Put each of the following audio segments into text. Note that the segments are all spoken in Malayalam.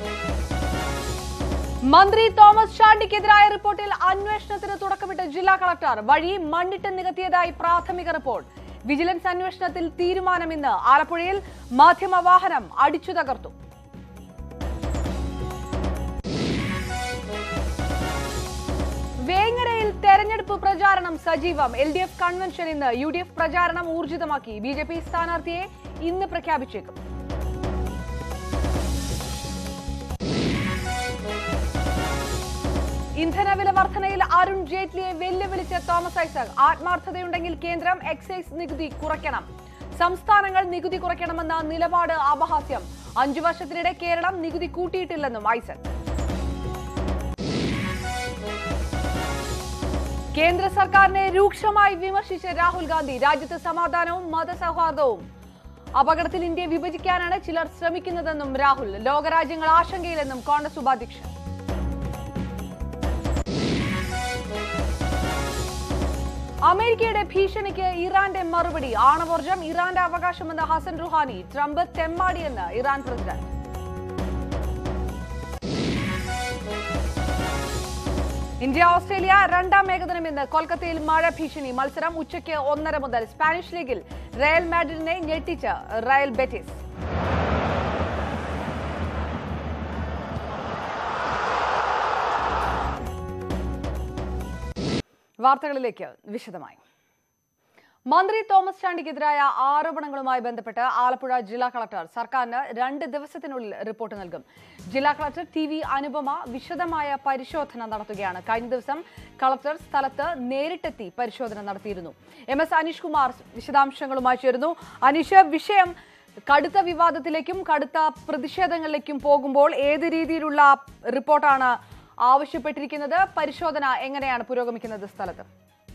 മന്ത്രി തോമസ് ചാണ്ടിക്കെതിരായ റിപ്പോർട്ടിൽ അന്വേഷണത്തിന് തുടക്കമിട്ട് ജില്ലാ കളക്ടർ വഴി മണ്ണിട്ട് നികത്തിയതായി പ്രാഥമിക റിപ്പോർട്ട് വിജിലൻസ് അന്വേഷണത്തിൽ തീരുമാനം ഇന്ന് ആലപ്പുഴയിൽ മാധ്യമ വാഹനം അടിച്ചു തകർത്തു വേങ്ങരയിൽ തെരഞ്ഞെടുപ്പ് പ്രചാരണം സജീവം എൽ ഡി എഫ് കൺവെൻഷൻ ഇന്ന് യു ഡി എഫ് പ്രചാരണം ഊർജിതമാക്കി ബി ജെ പി സ്ഥാനാർത്ഥിയെ ഇന്ന് പ്രഖ്യാപിച്ചേക്കും ഇന്ധനവില വർധനയിൽ അരുൺ ജെയ്റ്റ്ലിയെ വെല്ലുവിളിച്ച തോമസ് ഐസക് ആത്മാർത്ഥതയുണ്ടെങ്കിൽ കേന്ദ്രം എക്സൈസ് നികുതി കുറയ്ക്കണം സംസ്ഥാനങ്ങൾ നികുതി കുറയ്ക്കണമെന്ന നിലപാട് അപഹാസ്യം അഞ്ചു വർഷത്തിനിടെ കേരളം നികുതി കൂട്ടിയിട്ടില്ലെന്നും ഐസക് കേന്ദ്ര സർക്കാരിനെ രൂക്ഷമായി വിമർശിച്ച രാഹുൽ ഗാന്ധി രാജ്യത്ത് സമാധാനവും മതസൗഹാർദ്ദവും അപകടത്തിൽ ഇന്ത്യയെ വിഭജിക്കാനാണ് ചിലർ ശ്രമിക്കുന്നതെന്നും രാഹുൽ ലോകരാജ്യങ്ങൾ ആശങ്കയിലെന്നും കോൺഗ്രസ് ഉപാധ്യക്ഷൻ അമേരിക്കയുടെ ഭീഷണിക്ക് ഇറാന്റെ മറുപടി ആണവോർജം ഇറാന്റെ അവകാശമെന്ന് ഹസൻ റുഹാനി ട്രംപ് തെമ്മാടിയെന്ന് ഇറാൻ പ്രസിഡന്റ് ഇന്ത്യ ഓസ്ട്രേലിയ രണ്ടാം ഏകദിനം ഇന്ന് കൊൽക്കത്തയിൽ മഴ ഭീഷണി മത്സരം ഉച്ചയ്ക്ക് ഒന്നര മുതൽ സ്പാനിഷ് ലീഗിൽ റയൽ മാഡ്രിഡിനെ ഞെട്ടിച്ച് റയൽ ബെറ്റിസ് വാർത്തകളിലേക്ക് വിശദമായി മന്ത്രി തോമസ് ചാണ്ടിക്കെതിരായ ആരോപണങ്ങളുമായി ബന്ധപ്പെട്ട് ആലപ്പുഴ ജില്ലാ കളക്ടർ സർക്കാരിന് രണ്ട് ദിവസത്തിനുള്ളിൽ റിപ്പോർട്ട് നൽകും ജില്ലാ കളക്ടർ ടി വി അനുപമ വിശദമായ പരിശോധന നടത്തുകയാണ് കഴിഞ്ഞ ദിവസം കളക്ടർ സ്ഥലത്ത് നേരിട്ടെത്തി പരിശോധന നടത്തിയിരുന്നു എം എസ് അനീഷ് കുമാർ വിശദാംശങ്ങളുമായി ചേരുന്നു അനീഷ് വിഷയം കടുത്ത വിവാദത്തിലേക്കും കടുത്ത പ്രതിഷേധങ്ങളിലേക്കും പോകുമ്പോൾ ഏത് രീതിയിലുള്ള റിപ്പോർട്ടാണ് ആവശ്യപ്പെട്ടിരിക്കുന്നത് പരിശോധന എങ്ങനെയാണ് പുരോഗമിക്കുന്നത് സ്ഥലത്ത്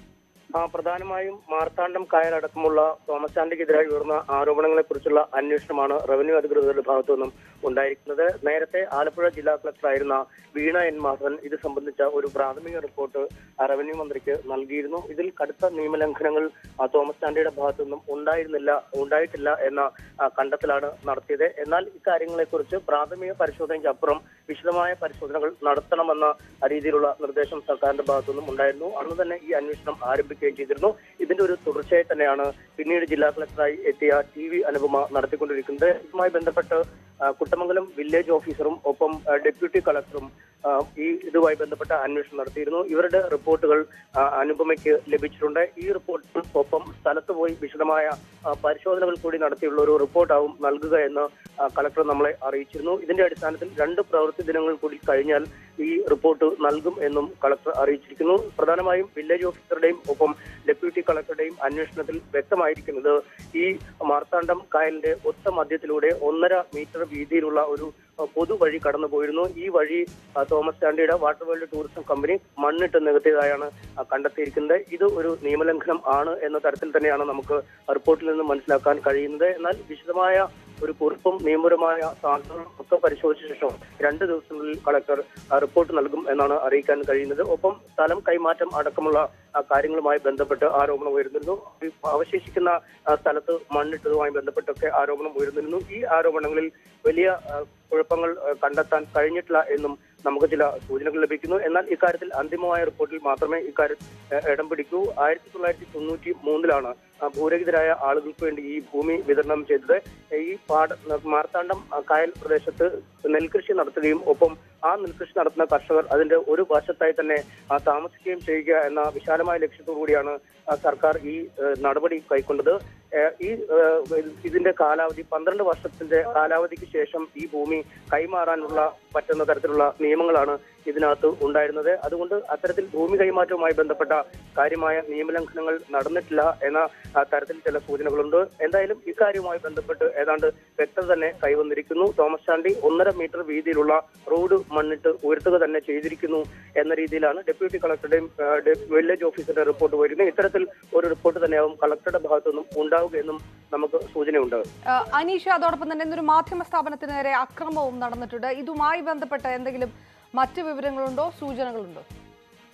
ആ, പ്രധാനമായും മാർത്താണ്ഡം കായലടക്കമുള്ള തോമസ് ചാണ്ടിക്കെതിരായി ഉയർന്ന ആരോപണങ്ങളെ കുറിച്ചുള്ള അന്വേഷണമാണ് റവന്യൂ അധികൃതരുടെ ഭാഗത്തു നിന്നും ഉണ്ടായിരിക്കുന്നത് നേരത്തെ ആലപ്പുഴ ജില്ലാ കളക്ടറായിരുന്ന വീണ എൻ മാധവൻ ഇത് സംബന്ധിച്ച ഒരു പ്രാഥമിക റിപ്പോർട്ട് ആ, റവന്യൂ മന്ത്രിക്ക് നൽകിയിരുന്നു ഇതിൽ കടുത്ത നിയമലംഘനങ്ങൾ ആ, തോമസ് ചാണ്ടിയുടെ ഭാഗത്തു നിന്നും ഉണ്ടായിരുന്നില്ല ഉണ്ടായിട്ടില്ല എന്ന ആ, കണ്ടെത്തലാണ് നടത്തിയത് എന്നാൽ ഇക്കാര്യങ്ങളെക്കുറിച്ച് പ്രാഥമിക പരിശോധനയ്ക്ക് അപ്പുറം വിശദമായ പരിശോധനകൾ നടത്തണമെന്ന രീതിയിലുള്ള നിർദ്ദേശം സർക്കാരിന്റെ ഭാഗത്തു നിന്നും ഉണ്ടായിരുന്നു അന്ന് തന്നെ ഈ അന്വേഷണം ആരംഭിക്കുകയും ചെയ്തിരുന്നു ഇതിന്റെ ഒരു തുടർച്ചയായി തന്നെയാണ് പിന്നീട് ജില്ലാ കളക്ടറായി എത്തിയ ടി വി അനുപമ നടത്തിക്കൊണ്ടിരിക്കുന്നത് ഇതുമായി ബന്ധപ്പെട്ട് ആ, കുട്ടമംഗലം വില്ലേജ് ഓഫീസറും ഒപ്പം ആ, ഡെപ്യൂട്ടി കളക്ടറും ആ, ഈ ഇതുമായി ബന്ധപ്പെട്ട അന്വേഷണം നടത്തിയിരുന്നു ഇവരുടെ റിപ്പോർട്ടുകൾ ആ, അനുപമയ്ക്ക് ലഭിച്ചിട്ടുണ്ട് ഈ റിപ്പോർട്ടിന് ഒപ്പം സ്ഥലത്ത് പോയി വിശദമായ ആ, പരിശോധനകൾ കൂടി നടത്തിയുള്ള ഒരു റിപ്പോർട്ടാവും നൽകുക എന്ന് ആ, കളക്ടർ നമ്മളെ അറിയിച്ചിരുന്നു ഇതിന്റെ അടിസ്ഥാനത്തിൽ രണ്ട് പ്രവൃത്തി ദിനങ്ങൾ കൂടി കഴിഞ്ഞാൽ ഈ റിപ്പോർട്ട് നൽകും എന്നും കളക്ടർ അറിയിച്ചിരിക്കുന്നു പ്രധാനമായും വില്ലേജ് ഓഫീസറുടെയും ഒപ്പം ഡെപ്യൂട്ടി കളക്ടറുടെയും അന്വേഷണത്തിൽ വ്യക്തമായിരിക്കുന്നത് ഈ മാർത്താണ്ഡം കായലിന്റെ ഒത്ത മധ്യത്തിലൂടെ ഒന്നര മീറ്റർ വീതിയിലുള്ള ഒരു ആ, പൊതുവഴി കടന്നു പോയിരുന്നു ഈ വഴി ആ, തോമസ് ചാണ്ടിയുടെ വാട്ടർ വേൾഡ് ടൂറിസം കമ്പനി മണ്ണിട്ട് നികത്തിയതായാണ് ആ, കണ്ടെത്തിയിരിക്കുന്നത് ഇത് ഒരു നിയമലംഘനം ആണ് എന്ന തരത്തിൽ തന്നെയാണ് നമുക്ക് റിപ്പോർട്ടിൽ നിന്ന് മനസ്സിലാക്കാൻ കഴിയുന്നത് എന്നാൽ വിശദമായ ഒരു കുറിപ്പും നിയമപരമായ സാധ്യതകളും ഒക്കെ പരിശോധിച്ച ശേഷം രണ്ട് ദിവസങ്ങളിൽ കളക്ടർ ആ, റിപ്പോർട്ട് നൽകും എന്നാണ് അറിയിക്കാൻ കഴിയുന്നത് ഒപ്പം സ്ഥലം കൈമാറ്റം അടക്കമുള്ള ആ, കാര്യങ്ങളുമായി ബന്ധപ്പെട്ട് ആരോപണം ഉയർന്നിരുന്നു ഈ അവശേഷിക്കുന്ന ആ, സ്ഥലത്ത് മണ്ണിട്ടതുമായി ബന്ധപ്പെട്ടൊക്കെ ആരോപണം ഉയർന്നിരുന്നു ഈ ആരോപണങ്ങളിൽ വലിയ ആ, കുഴപ്പങ്ങൾ ആ, കണ്ടെത്താൻ കഴിഞ്ഞിട്ടില്ല എന്നും നമുക്ക് ചില സൂചനകൾ ലഭിക്കുന്നു എന്നാൽ ഇക്കാര്യത്തിൽ അന്തിമമായ റിപ്പോർട്ടിൽ മാത്രമേ ഇക്കാര്യം ആ, ഇടം പിടിക്കൂ ആയിരത്തി തൊള്ളായിരത്തി തൊണ്ണൂറ്റി മൂന്നിലാണ് ആ, ഭൂരഹിതരായ ആളുകൾക്ക് വേണ്ടി ഈ ഭൂമി വിതരണം ചെയ്തത് ഈ പാട മാർത്താണ്ഡം ആ, കായൽ പ്രദേശത്ത് നെൽകൃഷി നടത്തുകയും ഒപ്പം ആ നെൽകൃഷി നടത്തുന്ന കർഷകർ അതിന്റെ ഒരു വശത്തായി തന്നെ ആ, താമസിക്കുകയും ചെയ്യുക എന്ന വിശാലമായ ലക്ഷ്യത്തോടു കൂടിയാണ് ആ, സർക്കാർ ഈ ഏഹ്, നടപടി കൈക്കൊണ്ടത് ഏഹ്, ഈ ഏഹ്, ഇതിന്റെ കാലാവധി പന്ത്രണ്ട് വർഷത്തിന്റെ കാലാവധിക്ക് ശേഷം ഈ ഭൂമി കൈമാറാനുള്ള പറ്റുന്ന തരത്തിലുള്ള നിയമങ്ങളാണ് ഇതിനകത്ത് ഉണ്ടായിരുന്നത് അതുകൊണ്ട് അത്തരത്തിൽ ഭൂമി കൈമാറ്റവുമായി ബന്ധപ്പെട്ട കാര്യമായ നിയമലംഘനങ്ങൾ നടന്നിട്ടില്ല എന്ന ആ, തരത്തിൽ ചില സൂചനകളുണ്ട് എന്തായാലും ഇക്കാര്യവുമായി ബന്ധപ്പെട്ട് ഏതാണ്ട് വ്യക്തത തന്നെ കൈവന്നിരിക്കുന്നു തോമസ് ചാണ്ടി ഒന്നര മീറ്റർ വീതിയിലുള്ള റോഡ് മണ്ണിട്ട് ഉയർത്തുക തന്നെ ചെയ്തിരിക്കുന്നു എന്ന രീതിയിലാണ് ഡെപ്യൂട്ടി കളക്ടറുടെയും ആ, ഡെ- വില്ലേജ് ഓഫീസറുടെ റിപ്പോർട്ട് വരുന്നത് ഇത്തരത്തിൽ ഒരു റിപ്പോർട്ട് തന്നെയാവും കളക്ടറുടെ ഭാഗത്തു നിന്നും ഉണ്ടാവുക എന്നും നമുക്ക് സൂചനയുണ്ട് ആ, അനീഷ അതോടൊപ്പം തന്നെ ഇന്നൊരു മാധ്യമ സ്ഥാപനത്തിന് നേരെ അക്രമവും നടന്നിട്ടുണ്ട് ഇതുമായി ബന്ധപ്പെട്ട എന്തെങ്കിലും മറ്റ് വിവരങ്ങളുണ്ടോ സൂചനകളുണ്ടോ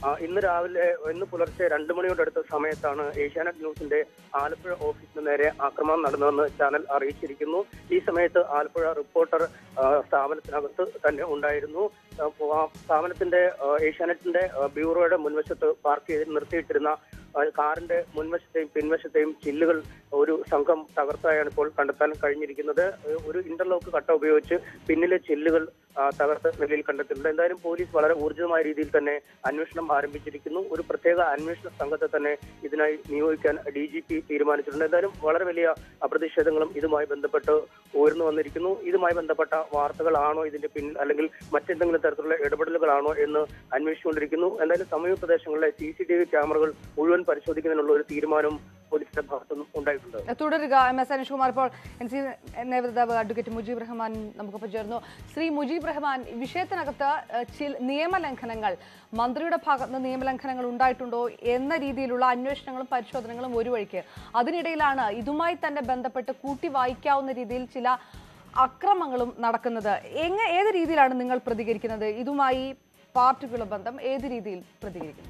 ആ, ഇന്ന് രാവിലെ ഇന്ന് പുലർച്ചെ രണ്ടു മണിയോടടുത്ത സമയത്താണ് ഏഷ്യാനെറ്റ് ന്യൂസിന്റെ ആലപ്പുഴ ഓഫീസിന് നേരെ ആക്രമണം നടന്നതെന്ന് ചാനൽ അറിയിച്ചിരിക്കുന്നു ഈ സമയത്ത് ആലപ്പുഴ റിപ്പോർട്ടർ ആ, സ്ഥാപനത്തിനകത്ത് തന്നെ ഉണ്ടായിരുന്നു ആ, ആ സ്ഥാപനത്തിന്റെ ആ, ഏഷ്യാനെറ്റിന്റെ ആ, ബ്യൂറോയുടെ മുൻവശത്ത് പാർക്ക് ചെയ്ത് നിർത്തിയിട്ടിരുന്ന ആ, കാറിന്റെ മുൻവശത്തെയും പിൻവശത്തെയും ചില്ലുകൾ ഒരു സംഘം തകർത്തായാണ് ഇപ്പോൾ കണ്ടെത്താൻ കഴിഞ്ഞിരിക്കുന്നത് ഏഹ് ഒരു ഇന്റർലോക്ക് കട്ട ഉപയോഗിച്ച് പിന്നിലെ ചില്ലുകൾ ആ, തകർത്ത നിലയിൽ കണ്ടെത്തിയിട്ടുണ്ട് എന്തായാലും പോലീസ് വളരെ ഊർജിതമായ രീതിയിൽ തന്നെ അന്വേഷണം ആരംഭിച്ചിരിക്കുന്നു ഒരു പ്രത്യേക അന്വേഷണ സംഘത്തെ തന്നെ ഇതിനായി നിയോഗിക്കാൻ ഡി ജി പി തീരുമാനിച്ചിട്ടുണ്ട് എന്തായാലും വളരെ വലിയ ആ, പ്രതിഷേധങ്ങളും ഇതുമായി ബന്ധപ്പെട്ട് ഉയർന്നു വന്നിരിക്കുന്നു ഇതുമായി ബന്ധപ്പെട്ട വാർത്തകളാണോ ഇതിന്റെ പിന്നിൽ അല്ലെങ്കിൽ മറ്റെന്തെങ്കിലും തരത്തിലുള്ള ഇടപെടലുകളാണോ എന്ന് അന്വേഷിച്ചുകൊണ്ടിരിക്കുന്നു എന്തായാലും സമീപ പ്രദേശങ്ങളിലെ സി സി ടി വി ക്യാമറകൾ മുഴുവൻ പരിശോധിക്കുന്നതിനുള്ള ഒരു തീരുമാനം പോലീസിന്റെ ഭാഗത്തുനിന്നും ഉണ്ടായിട്ടുണ്ട് തുടരുക എം എസ് അനീഷ് ഇപ്പോൾ എൻ സി നേതൃത്വ അഡ്വക്കേറ്റ് മുജീബ് റഹ്മാൻ നമുക്കൊപ്പം ചേർന്നു ശ്രീ മുജീബ് റഹ്മാൻ ഈ വിഷയത്തിനകത്ത് ഏഹ്, ചില നിയമലംഘനങ്ങൾ മന്ത്രിയുടെ ഭാഗത്ത് നിന്ന് നിയമലംഘനങ്ങൾ ഉണ്ടായിട്ടുണ്ടോ എന്ന രീതിയിലുള്ള അന്വേഷണങ്ങളും പരിശോധനകളും ഒരു വഴിക്ക് അതിനിടയിലാണ് ഇതുമായി തന്നെ ബന്ധപ്പെട്ട് കൂട്ടി വായിക്കാവുന്ന രീതിയിൽ ചില അക്രമങ്ങളും നടക്കുന്നത് എങ്ങ ഏത് രീതിയിലാണ് നിങ്ങൾ പ്രതികരിക്കുന്നത് ഇതുമായി പാർട്ടിക്കുള്ള ബന്ധം ഏത് രീതിയിൽ പ്രതികരിക്കുന്നു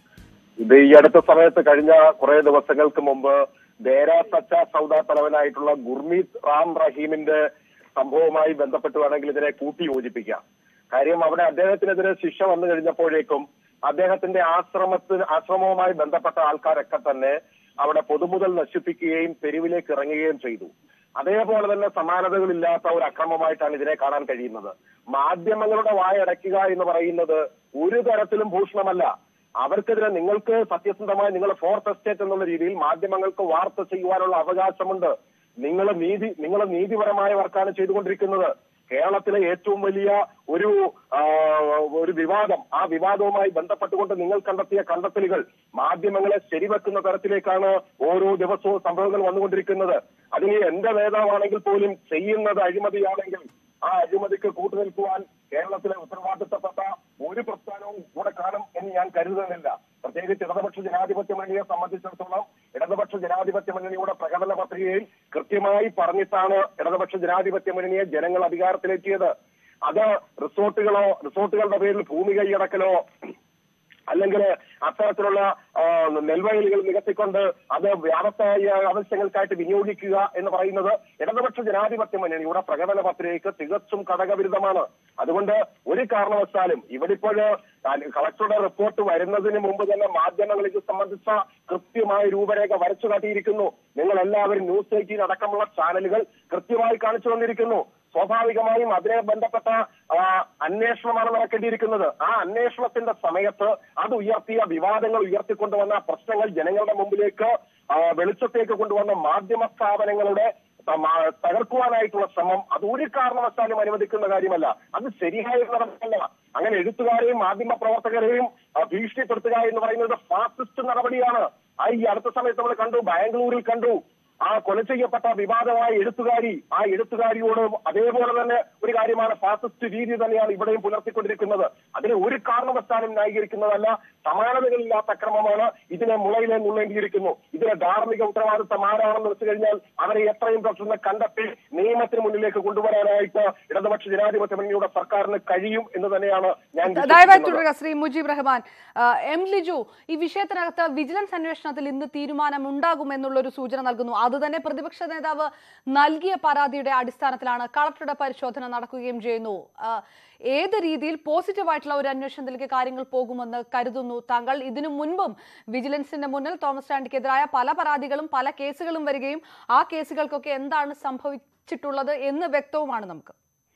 ഇത് ഈ അടുത്ത സമയത്ത് കഴിഞ്ഞ കുറെ ദിവസങ്ങൾക്ക് മുമ്പ് ദേര സച്ച സൗദ തലവനായിട്ടുള്ള ഗുർമീത് റാം റഹീമിന്റെ സംഭവവുമായി ബന്ധപ്പെട്ട് വേണമെങ്കിൽ ഇതിനെ കൂട്ടി യോജിപ്പിക്കാം കാര്യം അവിടെ അദ്ദേഹത്തിനെതിരെ ശിക്ഷ വന്നു കഴിഞ്ഞപ്പോഴേക്കും അദ്ദേഹത്തിന്റെ ആശ്രമത്തിന് ആശ്രമവുമായി ബന്ധപ്പെട്ട ആൾക്കാരൊക്കെ തന്നെ അവിടെ പൊതുമുതൽ നശിപ്പിക്കുകയും തെരുവിലേക്ക് ഇറങ്ങുകയും ചെയ്തു അതേപോലെ തന്നെ സമാനതകളില്ലാത്ത ഒരു അക്രമമായിട്ടാണ് ഇതിനെ കാണാൻ കഴിയുന്നത് മാധ്യമങ്ങളുടെ വായടയ്ക്കുക എന്ന് പറയുന്നത് ഒരു തരത്തിലും ഭൂഷണമല്ല അവർക്കെതിരെ നിങ്ങൾക്ക് സത്യസന്ധമായി നിങ്ങൾ ഫോർത്ത് എസ്റ്റേറ്റ് എന്നുള്ള രീതിയിൽ മാധ്യമങ്ങൾക്ക് വാർത്ത ചെയ്യുവാനുള്ള അവകാശമുണ്ട് നിങ്ങൾ നീതി നിങ്ങൾ നീതിപരമായ വർക്കാണ് ചെയ്തുകൊണ്ടിരിക്കുന്നത് കേരളത്തിലെ ഏറ്റവും വലിയ ഒരു ആ, ഒരു വിവാദം ആ വിവാദവുമായി ബന്ധപ്പെട്ടുകൊണ്ട് നിങ്ങൾ കണ്ടെത്തിയ കണ്ടെത്തലുകൾ മാധ്യമങ്ങളെ ശരിവെക്കുന്ന തരത്തിലേക്കാണ് ഓരോ ദിവസവും സംഭവങ്ങൾ വന്നുകൊണ്ടിരിക്കുന്നത് അതിന് എന്റെ നേതാവാണെങ്കിൽ പോലും ചെയ്യുന്നത് അഴിമതിയാണെങ്കിൽ ആ അഴിമതിക്ക് കൂട്ടുനിൽക്കുവാൻ കേരളത്തിലെ ഉത്തരവാദിത്തപ്പെട്ട ഒരു പ്രസ്ഥാനവും കൂടെ കാണും എന്ന് ഞാൻ കരുതുന്നില്ല പ്രത്യേകിച്ച് ഇടതുപക്ഷ ജനാധിപത്യ മുന്നണിയെ സംബന്ധിച്ചിടത്തോളം ഇടതുപക്ഷ ജനാധിപത്യ മുന്നണിയുടെ പ്രകടന പത്രികയിൽ കൃത്യമായി പറഞ്ഞിട്ടാണ് ഇടതുപക്ഷ ജനാധിപത്യ മുന്നണിയെ ജനങ്ങൾ അധികാരത്തിലെത്തിയത് അത് റിസോർട്ടുകളോ റിസോർട്ടുകളുടെ പേരിൽ ഭൂമി കൈയടക്കലോ അല്ലെങ്കിൽ അത്തരത്തിലുള്ള ആ, നെൽവയലുകൾ നികത്തിക്കൊണ്ട് അത് വ്യാപകമായ ആവശ്യങ്ങൾക്കായിട്ട് വിനിയോഗിക്കുക എന്ന് പറയുന്നത് ഇടതുപക്ഷ ജനാധിപത്യ മുന്നണിയുടെ പ്രകടന പത്രികയ്ക്ക് തികച്ചും ഘടകവിരുദ്ധമാണ് അതുകൊണ്ട് ഒരു കാരണവശാലും ഇവിടെ ഇപ്പോൾ കളക്ടറുടെ റിപ്പോർട്ട് വരുന്നതിന് മുമ്പ് തന്നെ മാധ്യമങ്ങൾ ഇത് സംബന്ധിച്ച കൃത്യമായ രൂപരേഖ വരച്ചു കാട്ടിയിരിക്കുന്നു നിങ്ങൾ എല്ലാവരും ന്യൂസ് എയ്റ്റീൻ അടക്കമുള്ള ചാനലുകൾ കൃത്യമായി കാണിച്ചു തന്നിരിക്കുന്നു സ്വാഭാവികമായും അതിനെ ബന്ധപ്പെട്ട ആ, അന്വേഷണമാണ് നടക്കേണ്ടിയിരിക്കുന്നത് ആ അന്വേഷണത്തിന്റെ സമയത്ത് അത് ഉയർത്തിയ വിവാദങ്ങൾ ഉയർത്തിക്കൊണ്ടുവന്ന പ്രശ്നങ്ങൾ ജനങ്ങളുടെ മുമ്പിലേക്ക് ആ, വെളിച്ചത്തേക്ക് കൊണ്ടുവന്ന മാധ്യമ സ്ഥാപനങ്ങളുടെ തമ- തകർക്കുവാനായിട്ടുള്ള ശ്രമം അത് ഒരു കാരണവശാലും അനുവദിക്കുന്ന കാര്യമല്ല അത് ശരിയായ ഒരു നടപടിയല്ല അങ്ങനെ എഴുത്തുകാരെയും മാധ്യമ പ്രവർത്തകരെയും ആ, ഭീഷണിപ്പെടുത്തുക എന്ന് പറയുന്നത് ഫാസിസ്റ്റ് നടപടിയാണ് ആ ഈ അടുത്ത സമയത്ത് നമ്മൾ കണ്ടു ബാംഗ്ലൂരിൽ കണ്ടു ആ കൊല ചെയ്യപ്പെട്ട വിവാദമായ എഴുത്തുകാരി ആ എഴുത്തുകാരിയോട് അതേപോലെ തന്നെ ഒരു കാര്യമാണ് ഫാസിസ്റ്റ് രീതി തന്നെയാണ് ഇവിടെയും പുലർത്തിക്കൊണ്ടിരിക്കുന്നത് അതിനെ ഒരു കാരണവശാലും ന്യായീകരിക്കുന്നതല്ല സമാനതകളില്ലാത്ത അക്രമമാണ് ഇതിനെ മുളയിലെ നുള്ളേണ്ടിയിരിക്കുന്നു ഇതിനെ ധാർമ്മിക ഉത്തരവാദിത്തം ആരാണെന്ന് വെച്ച് കഴിഞ്ഞാൽ അവരെ എത്രയും പെട്ടെന്ന് കണ്ടെത്തി നിയമത്തിന് മുന്നിലേക്ക് കൊണ്ടുവരാനായിട്ട് ഇടതുപക്ഷ ജനാധിപത്യ മുന്നണിയുടെ സർക്കാരിന് കഴിയും എന്ന് തന്നെയാണ് ഞാൻ ദയവായി വിശ്വസിക്കുന്നത്. തുടരുക ശ്രീ മുജീബ് റഹ്മാൻ ആ, എം ലിജു ഈ വിഷയത്തിനകത്ത് വിജിലൻസ് അന്വേഷണത്തിൽ ഇന്ന് തീരുമാനമുണ്ടാകും എന്നുള്ളൊരു സൂചന നൽകുന്നു അത് തന്നെ പ്രതിപക്ഷ നേതാവ് നൽകിയ പരാതിയുടെ അടിസ്ഥാനത്തിലാണ് കളക്ടറുടെ പരിശോധന നടക്കുകയും ചെയ്യുന്നു ആ, ഏത് രീതിയിൽ പോസിറ്റീവായിട്ടുള്ള ഒരു അന്വേഷണത്തിലേക്ക് കാര്യങ്ങൾ പോകുമെന്ന് കരുതുന്നു താങ്കൾ ഇതിനു മുൻപും വിജിലൻസിന്റെ മുന്നിൽ തോമസ് ചാണ്ടിക്കെതിരായ പല പരാതികളും പല കേസുകളും വരികയും ആ കേസുകൾക്കൊക്കെ എന്താണ് സംഭവിച്ചിട്ടുള്ളത് എന്ന് വ്യക്തവുമാണ് നമുക്ക്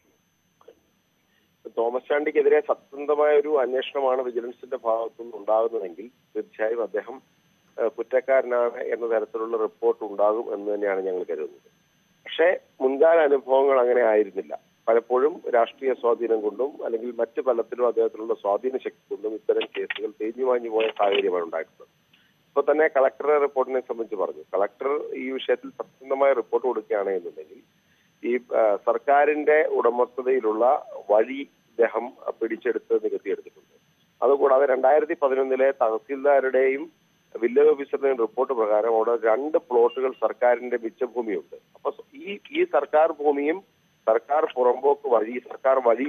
തോമസ് ചാണ്ടിക്കെതിരെ സത്യസന്ധമായ ഒരു അന്വേഷണമാണ് വിജിലൻസിന്റെ ഭാഗത്തുനിന്ന് ഉണ്ടാകുന്നതെങ്കിൽ തീർച്ചയായും അദ്ദേഹം ഏഹ്, കുറ്റക്കാരനാണ് എന്ന തരത്തിലുള്ള റിപ്പോർട്ട് ഉണ്ടാകും എന്ന് തന്നെയാണ് ഞങ്ങൾ കരുതുന്നത് പക്ഷേ മുൻകാല അനുഭവങ്ങൾ അങ്ങനെ ആയിരുന്നില്ല പലപ്പോഴും രാഷ്ട്രീയ സ്വാധീനം കൊണ്ടും അല്ലെങ്കിൽ മറ്റു പലത്തിലും അദ്ദേഹത്തിനുള്ള സ്വാധീന ശക്തി കൊണ്ടും ഇത്തരം കേസുകൾ തേഞ്ഞു മാഞ്ഞു പോയ സാഹചര്യമാണ് ഉണ്ടായിട്ടുള്ളത് ഇപ്പൊ തന്നെ കളക്ടറെ റിപ്പോർട്ടിനെ സംബന്ധിച്ച് പറഞ്ഞു കളക്ടർ ഈ വിഷയത്തിൽ സത്യസന്ധമായ റിപ്പോർട്ട് കൊടുക്കുകയാണ് എന്നുണ്ടെങ്കിൽ ഈ ആ, സർക്കാരിന്റെ ഉടമസ്ഥതയിലുള്ള വഴി ഇദ്ദേഹം പിടിച്ചെടുത്ത് നികത്തിയെടുത്തിട്ടുണ്ട് അതുകൂടാതെ രണ്ടായിരത്തി പതിനൊന്നിലെ തഹസീൽദാരുടെയും വില്ലേജ് ഓഫീസറുടെയും റിപ്പോർട്ട് പ്രകാരം അവിടെ രണ്ട് പ്ലോട്ടുകൾ സർക്കാരിന്റെ മിച്ചഭൂമിയുണ്ട് അപ്പൊ ഈ ഈ സർക്കാർ ഭൂമിയും സർക്കാർ പുറമ്പോക്ക് വഴി സർക്കാർ വഴിയും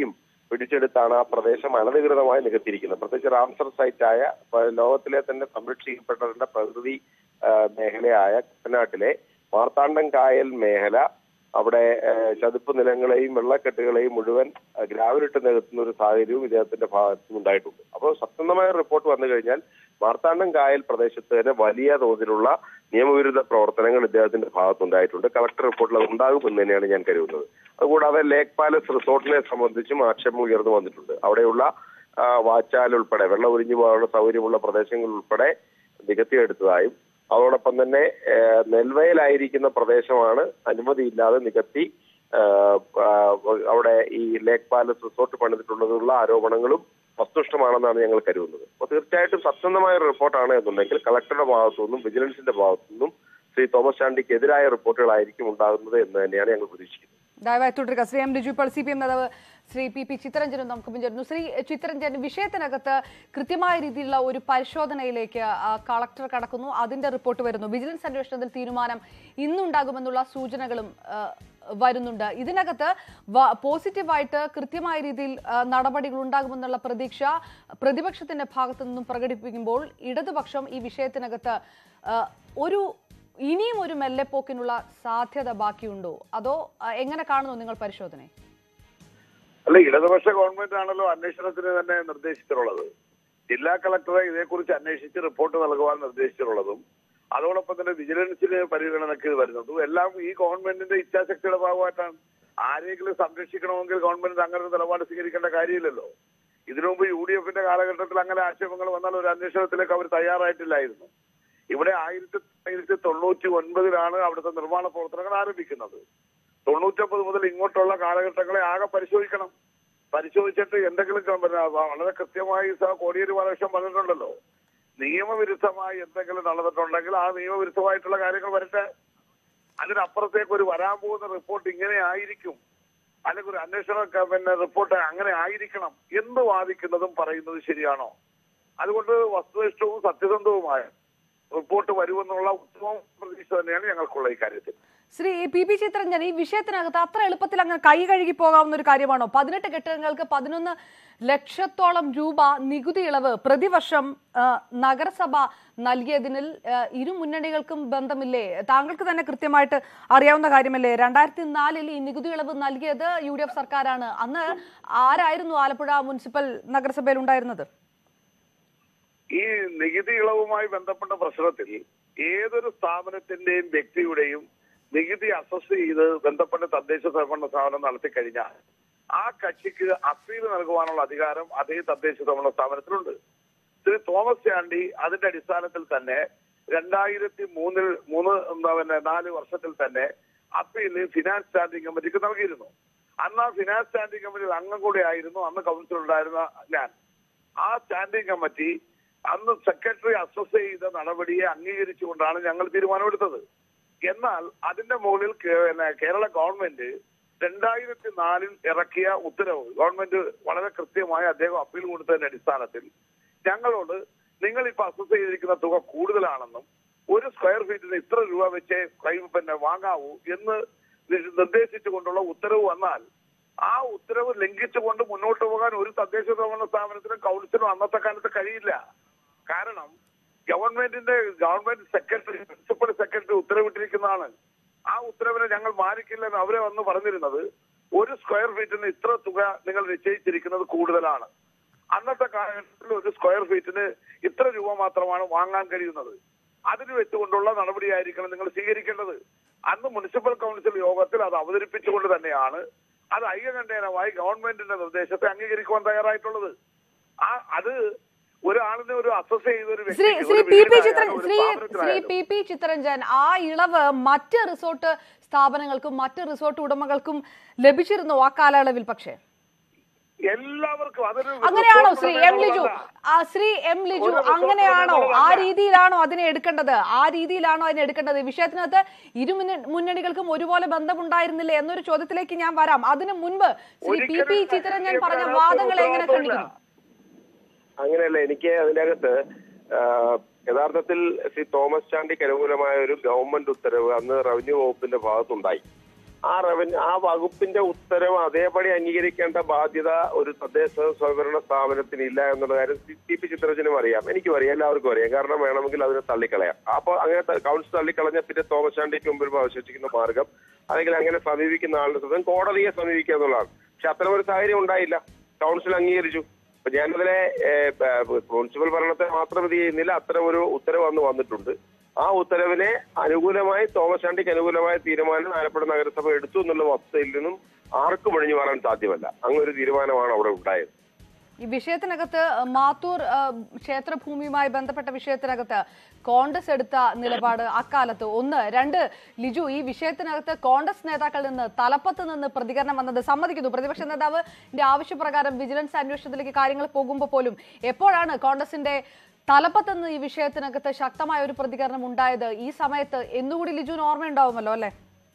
പിടിച്ചെടുത്താണ് ആ പ്രദേശം അനധികൃതമായി നികത്തിയിരിക്കുന്നത് പ്രത്യേകിച്ച് റാംസർ സൈറ്റായ പ- ലോകത്തിലെ തന്നെ സംരക്ഷിക്കപ്പെടേണ്ട പ്രകൃതി ആ, മേഖലയായ കുട്ടനാട്ടിലെ മാർത്താണ്ഡം കായൽ മേഖല അവിടെ ആ, ചതുപ്പ് നിലങ്ങളെയും വെള്ളക്കെട്ടുകളെയും മുഴുവൻ ആ, ഗ്രാവലിട്ട് നികത്തുന്ന ഒരു സാഹചര്യവും ഇദ്ദേഹത്തിന്റെ ഭാഗത്തു നിന്നുണ്ടായിട്ടുണ്ട് അപ്പോൾ സത്യസന്ധമായ റിപ്പോർട്ട് വന്നു കഴിഞ്ഞാൽ മാർത്താണ്ഡം കായൽ പ്രദേശത്ത് തന്നെ വലിയ തോതിലുള്ള നിയമവിരുദ്ധ പ്രവർത്തനങ്ങൾ ഇദ്ദേഹത്തിന്റെ ഭാഗത്തുണ്ടായിട്ടുണ്ട് കളക്ടർ റിപ്പോർട്ടിൽ അത് ഉണ്ടാകുമെന്ന് തന്നെയാണ് ഞാൻ കരുതുന്നത് അതുകൂടാതെ ലേക്ക് പാലസ് റിസോർട്ടിനെ സംബന്ധിച്ചും ആക്ഷേപം ഉയർന്നു വന്നിട്ടുണ്ട് അവിടെയുള്ള ആ, വാച്ചാൽ ഉൾപ്പെടെ വെള്ളം ഒഴിഞ്ഞു പോകാനുള്ള സൗകര്യമുള്ള പ്രദേശങ്ങൾ ഉൾപ്പെടെ നികത്തിയെടുത്തതായും അതോടൊപ്പം തന്നെ ആ, നെൽവയലായിരിക്കുന്ന പ്രദേശമാണ് അനുമതിയില്ലാതെ നികത്തി ആ, ആ, അവിടെ ഈ ലേക്ക് പാലസ് റിസോർട്ട് പണിതിട്ടുള്ളതുള്ള ആരോപണങ്ങളും വസ്തുനിഷ്ഠമാണെന്നാണ് ഞങ്ങൾ കരുതുന്നത് അപ്പോൾ തീർച്ചയായിട്ടും സത്യസന്ധമായ ഒരു റിപ്പോർട്ടാണ് എന്നുണ്ടെങ്കിൽ കളക്ടറുടെ ഭാഗത്തു നിന്നും വിജിലൻസിന്റെ ഭാഗത്തു നിന്നും ശ്രീ തോമസ് ചാണ്ടിക്ക് എതിരായ റിപ്പോർട്ടുകളായിരിക്കും ഉണ്ടാകുന്നത് എന്ന് തന്നെയാണ് ഞങ്ങൾ പ്രതീക്ഷിക്കുന്നത് ദയവായി തുടരുക ശ്രീ എം ലിജു ഇപ്പോൾ സി പി എം നേതാവ് ശ്രീ പി പി ചിത്തരഞ്ജനും നമുക്ക് പിഞ്ചേരുന്നു ശ്രീ ചിത്തരഞ്ജൻ വിഷയത്തിനകത്ത് കൃത്യമായ രീതിയിലുള്ള ഒരു പരിശോധനയിലേക്ക് ആ, കളക്ടർ കടക്കുന്നു അതിന്റെ റിപ്പോർട്ട് വരുന്നു വിജിലൻസ് അന്വേഷണത്തിൽ തീരുമാനം ഇന്നുണ്ടാകുമെന്നുള്ള സൂചനകളും ആ, വരുന്നുണ്ട് ഇതിനകത്ത് വ- പോസിറ്റീവായിട്ട് കൃത്യമായ രീതിയിൽ ആ, നടപടികൾ ഉണ്ടാകുമെന്നുള്ള പ്രതീക്ഷ പ്രതിപക്ഷത്തിന്റെ ഭാഗത്തു നിന്നും പ്രകടിപ്പിക്കുമ്പോൾ ഇടതുപക്ഷം ഈ വിഷയത്തിനകത്ത് ആ, ഒരു ഇനിയും ഒരു മെല്ലെപ്പോക്കിനുള്ള സാധ്യത ബാക്കിയുണ്ടോ അതോ ആ, എങ്ങനെ കാണുന്നു നിങ്ങൾ പരിശോധനയെ അല്ല ഇടതുപക്ഷ ഗവൺമെന്റ് ആണല്ലോ അന്വേഷണത്തിന് തന്നെ നിർദ്ദേശിച്ചിട്ടുള്ളത് ജില്ലാ കളക്ടറെ ഇതേക്കുറിച്ച് അന്വേഷിച്ച് റിപ്പോർട്ട് നൽകുവാൻ നിർദ്ദേശിച്ചിട്ടുള്ളതും അതോടൊപ്പം തന്നെ വിജിലൻസിന് പരിഗണനയ്ക്ക് ഇത് വരുന്നതും എല്ലാം ഈ ഗവൺമെന്റിന്റെ ഇച്ഛാശക്തിയുടെ ഭാഗമായിട്ടാണ് ആരെങ്കിലും സംരക്ഷിക്കണമെങ്കിൽ ഗവൺമെന്റ് അങ്ങനെ ഒരു നിലപാട് സ്വീകരിക്കേണ്ട കാര്യമില്ലല്ലോ ഇതിനു മുമ്പ് യു ഡി എഫിന്റെ കാലഘട്ടത്തിൽ അങ്ങനെ ആക്ഷേപങ്ങൾ വന്നാൽ ഒരു അന്വേഷണത്തിലേക്ക് അവർ തയ്യാറായിട്ടില്ലായിരുന്നു ഇവിടെ ആയിരത്തി തൊള്ളായിരത്തി തൊണ്ണൂറ്റി ഒൻപതിലാണ് അവിടുത്തെ നിർമ്മാണ പ്രവർത്തനങ്ങൾ ആരംഭിക്കുന്നത് തൊണ്ണൂറ്റൊമ്പത് മുതൽ ഇങ്ങോട്ടുള്ള കാലഘട്ടങ്ങളെ ആകെ പരിശോധിക്കണം പരിശോധിച്ചിട്ട് എന്തെങ്കിലും ക- പിന്നെ വളരെ കൃത്യമായി സ- കോടിയേരി ബാലകൃഷ്ണൻ പറഞ്ഞിട്ടുണ്ടല്ലോ നിയമവിരുദ്ധമായി എന്തെങ്കിലും നടന്നിട്ടുണ്ടെങ്കിൽ ആ നിയമവിരുദ്ധമായിട്ടുള്ള കാര്യങ്ങൾ വരട്ടെ അതിനപ്പുറത്തേക്ക് ഒരു വരാൻ പോകുന്ന റിപ്പോർട്ട് ഇങ്ങനെ ആയിരിക്കും അല്ലെങ്കിൽ ഒരു അന്വേഷണ ക- പിന്നെ റിപ്പോർട്ട് അങ്ങനെ ആയിരിക്കണം എന്ന് വാദിക്കുന്നതും പറയുന്നത് ശരിയാണോ അതുകൊണ്ട് വസ്തുനിഷ്ഠവും സത്യസന്ധവുമായ റിപ്പോർട്ട് വരുമെന്നുള്ള ഉത്തമ പ്രതീക്ഷ തന്നെയാണ് ഞങ്ങൾക്കുള്ള ഈ കാര്യത്തിൽ ശ്രീ പി പി ചിത്രഞ്ജൻ ഈ വിഷയത്തിനകത്ത് അത്ര എളുപ്പത്തിൽ അങ്ങനെ കൈ കഴുകി പോകാവുന്ന ഒരു കാര്യമാണോ പതിനെട്ട് കെട്ടിടങ്ങൾക്ക് പതിനൊന്ന് ലക്ഷത്തോളം രൂപ നികുതി ഇളവ് പ്രതിവർഷം ആ, നഗരസഭ നൽകിയതിനിൽ ആ, ഇരു മുന്നണികൾക്കും ബന്ധമില്ലേ താങ്കൾക്ക് തന്നെ കൃത്യമായിട്ട് അറിയാവുന്ന കാര്യമല്ലേ രണ്ടായിരത്തി നാലിൽ ഈ നികുതി ഇളവ് നൽകിയത് യു ഡി എഫ് സർക്കാരാണ് അന്ന് ആരായിരുന്നു ആലപ്പുഴ മുനിസിപ്പൽ നഗരസഭയിൽ ഉണ്ടായിരുന്നത് ഈ നികുതി ഇളവുമായി ബന്ധപ്പെട്ട പ്രശ്നത്തിൽ ഏതൊരു സ്ഥാപനത്തിന്റെയും വ്യക്തിയുടെയും നികുതി അസസ് ചെയ്ത് ബന്ധപ്പെട്ട തദ്ദേശ സ്വയംഭരണ സ്ഥാപനം നടത്തി കഴിഞ്ഞാൽ ആ കക്ഷിക്ക് അപ്പീൽ നൽകുവാനുള്ള അധികാരം അതേ തദ്ദേശ സ്വയംഭരണ സ്ഥാപനത്തിലുണ്ട് ശ്രീ തോമസ് ചാണ്ടി അതിന്റെ അടിസ്ഥാനത്തിൽ തന്നെ രണ്ടായിരത്തി മൂന്നിൽ മൂന്ന് എന്താ പിന്നെ നാല് വർഷത്തിൽ തന്നെ അപ്പീല് ഫിനാൻസ് സ്റ്റാൻഡിംഗ് കമ്മിറ്റിക്ക് നൽകിയിരുന്നു അന്ന് ആ ഫിനാൻസ് സ്റ്റാൻഡിംഗ് കമ്മിറ്റിയിൽ അംഗം കൂടി ആയിരുന്നു അന്ന് കൗൺസിൽ ഉണ്ടായിരുന്ന ഞാൻ ആ സ്റ്റാൻഡിംഗ് കമ്മിറ്റി അന്ന് സെക്രട്ടറി അസസ് ചെയ്ത നടപടിയെ അംഗീകരിച്ചുകൊണ്ടാണ് ഞങ്ങൾ തീരുമാനമെടുത്തത് എന്നാൽ അതിന്റെ മുകളിൽ കേ- പിന്നെ കേരള ഗവൺമെന്റ് രണ്ടായിരത്തി നാലിൽ ഇറക്കിയ ഉത്തരവ് ഗവൺമെന്റ് വളരെ കൃത്യമായി അദ്ദേഹം അപ്പീൽ കൊടുത്തതിന്റെ അടിസ്ഥാനത്തിൽ ഞങ്ങളോട് നിങ്ങൾ ഇപ്പൊ അസസ് ചെയ്തിരിക്കുന്ന തുക കൂടുതലാണെന്നും ഒരു സ്ക്വയർ ഫീറ്റിന് ഇത്ര രൂപ വെച്ച് കൈ പിന്നെ വാങ്ങാവൂ എന്ന് നി- നിർദ്ദേശിച്ചുകൊണ്ടുള്ള ഉത്തരവ് വന്നാൽ ആ ഉത്തരവ് ലംഘിച്ചുകൊണ്ട് മുന്നോട്ട് പോകാൻ ഒരു തദ്ദേശ സ്വയംഭരണ സ്ഥാപനത്തിനും കൗൺസിലും അന്നത്തെ കാലത്ത് കഴിയില്ല കാരണം ഗവൺമെന്റിന്റെ ഗവൺമെന്റ് സെക്രട്ടറി പ്രിൻസിപ്പൽ സെക്രട്ടറി ഉത്തരവിട്ടിരിക്കുന്നതാണ് ആ ഉത്തരവിനെ ഞങ്ങൾ മാനിക്കില്ലെന്ന് അവരെ വന്ന് പറഞ്ഞിരുന്നത് ഒരു സ്ക്വയർ ഫീറ്റിന് ഇത്ര തുക നിങ്ങൾ നിശ്ചയിച്ചിരിക്കുന്നത് കൂടുതലാണ് അന്നത്തെ കാലഘട്ടത്തിൽ ഒരു സ്ക്വയർ ഫീറ്റിന് ഇത്ര രൂപ മാത്രമാണ് വാങ്ങാൻ കഴിയുന്നത് അതിന് വെച്ചുകൊണ്ടുള്ള നടപടിയായിരിക്കണം നിങ്ങൾ സ്വീകരിക്കേണ്ടത് അന്ന് മുനിസിപ്പൽ കൗൺസിൽ യോഗത്തിൽ അത് അവതരിപ്പിച്ചുകൊണ്ട് തന്നെയാണ് അത് ഐകകണ്ഠേനമായി ഗവൺമെന്റിന്റെ നിർദ്ദേശത്തെ അംഗീകരിക്കുവാൻ തയ്യാറായിട്ടുള്ളത് ആ അത് ഒരാളിനെ ഒരു അസസ് ചെയ്ത ഒരു ശ്രീ വ്യക്തിക്ക്, ശ്രീ ഒരു പി പി വീടിനായാലും ചിത്ര ഒരു ശ്രീ ശ്രീ സ്ഥാപനത്തിനായാലും പി പി ചിത്രഞ്ജൻ ആ ഇളവ് മറ്റ് റിസോർട്ട് സ്ഥാപനങ്ങൾക്കും മറ്റ് റിസോർട്ട് ഉടമകൾക്കും ലഭിച്ചിരുന്നു ആ കാലയളവിൽ പക്ഷേ എല്ലാവർക്കും അതൊരു അങ്ങനെയാണോ ശ്രീ എം റിസോർട്ട് ലിജു ഉടമകളല്ല. ആ ശ്രീ എം ലിജു ഒരു റിസോർട്ട് അങ്ങനെയാണോ ആ ഉടമകളല്ല. രീതിയിലാണോ അതിനെ എടുക്കേണ്ടത് ആ രീതിയിലാണോ അതിനെ എടുക്കേണ്ടത് ഈ വിഷയത്തിനകത്ത് ഇരു മുന്ന- മുന്നണികൾക്കും ഒരുപോലെ ബന്ധമുണ്ടായിരുന്നില്ലേ എന്നൊരു ചോദ്യത്തിലേക്ക് ഞാൻ വരാം അതിനു മുൻപ് ശ്രീ പി പി ഒരിക്കലും ചിത്രഞ്ജൻ ഇതിനകത്ത് പറഞ്ഞ ഒരു വാദങ്ങളെ എങ്ങനെ ഉത്തരവാദിത്വമില്ല. ഖണ്ഡിക്കുന്നു അങ്ങനെയല്ല എനിക്ക് അതിനകത്ത് ആ, യഥാർത്ഥത്തിൽ ശ്രീ തോമസ് ചാണ്ടിക്ക് അനുകൂലമായ ഒരു ഗവൺമെന്റ് ഉത്തരവ് അന്ന് റവന്യൂ വകുപ്പിന്റെ ഭാഗത്തുണ്ടായി ആ റവന്യൂ ആ വകുപ്പിന്റെ ഉത്തരവ് അതേപടി അംഗീകരിക്കേണ്ട ബാധ്യത ഒരു തദ്ദേശ സ്വയംഭരണ സ്ഥാപനത്തിന് ഇല്ല എന്നുള്ള കാര്യം ടി പി ചിത്രജനും അറിയാം എനിക്കും അറിയാം എല്ലാവർക്കും അറിയാം കാരണം വേണമെങ്കിൽ അതിനെ തള്ളിക്കളയാം അപ്പോൾ അങ്ങനെ ത- കൗൺസിൽ തള്ളിക്കളഞ്ഞ പിന്നെ തോമസ് ചാണ്ടിക്ക് മുമ്പിൽ അവശേഷിക്കുന്ന മാർഗം അല്ലെങ്കിൽ അങ്ങനെ സമീപിക്കുന്ന ആളുടെ സ്വന്തം കോടതിയെ സമീപിക്കുക എന്നുള്ളതാണ് പക്ഷെ അത്തരം ഒരു സാഹചര്യം ഉണ്ടായില്ല കൗൺസിൽ അംഗീകരിച്ചു അപ്പൊ ഞാനതിലെ ഏഹ്, പ- മുനിസിപ്പൽ ഭരണത്തെ മാത്രം ഇത് ചെയ്യുന്നില്ല അത്തരം ഒരു ഉത്തരവ് അന്ന് വന്നിട്ടുണ്ട് ആ ഉത്തരവിനെ അനുകൂലമായി തോമസ് ചാണ്ടിക്ക് അനുകൂലമായ തീരുമാനം ആലപ്പുഴ നഗരസഭ എടുത്തു എന്നുള്ള വസ്തുതയിൽ നിന്നും ആർക്കും ഒഴിഞ്ഞു മാറാൻ സാധ്യമല്ല അങ്ങനെ ഒരു തീരുമാനമാണ് അവിടെ ഉണ്ടായത് ഈ വിഷയത്തിനകത്ത് മാത്തൂർ ആ, ക്ഷേത്രഭൂമിയുമായി ബന്ധപ്പെട്ട വിഷയത്തിനകത്ത് കോൺഗ്രസ് എടുത്ത നിലപാട് അക്കാലത്ത് ഒന്ന് രണ്ട് ലിജു ഈ വിഷയത്തിനകത്ത് കോൺഗ്രസ് നേതാക്കളിൽ നിന്ന് തലപ്പത്ത് നിന്ന് പ്രതികരണം വന്നത് സമ്മതിക്കുന്നു പ്രതിപക്ഷ നേതാവിന്റെ ആവശ്യപ്രകാരം വിജിലൻസ് അന്വേഷണത്തിലേക്ക് കാര്യങ്ങൾ പോകുമ്പോൾ പോലും എപ്പോഴാണ് കോൺഗ്രസിന്റെ തലപ്പത്ത് നിന്ന് ഈ വിഷയത്തിനകത്ത് ശക്തമായ ഒരു പ്രതികരണം ഉണ്ടായത് ഈ സമയത്ത് എന്നുകൂടി ലിജുവിന് ഓർമ്മയുണ്ടാവുമല്ലോ അല്ലെ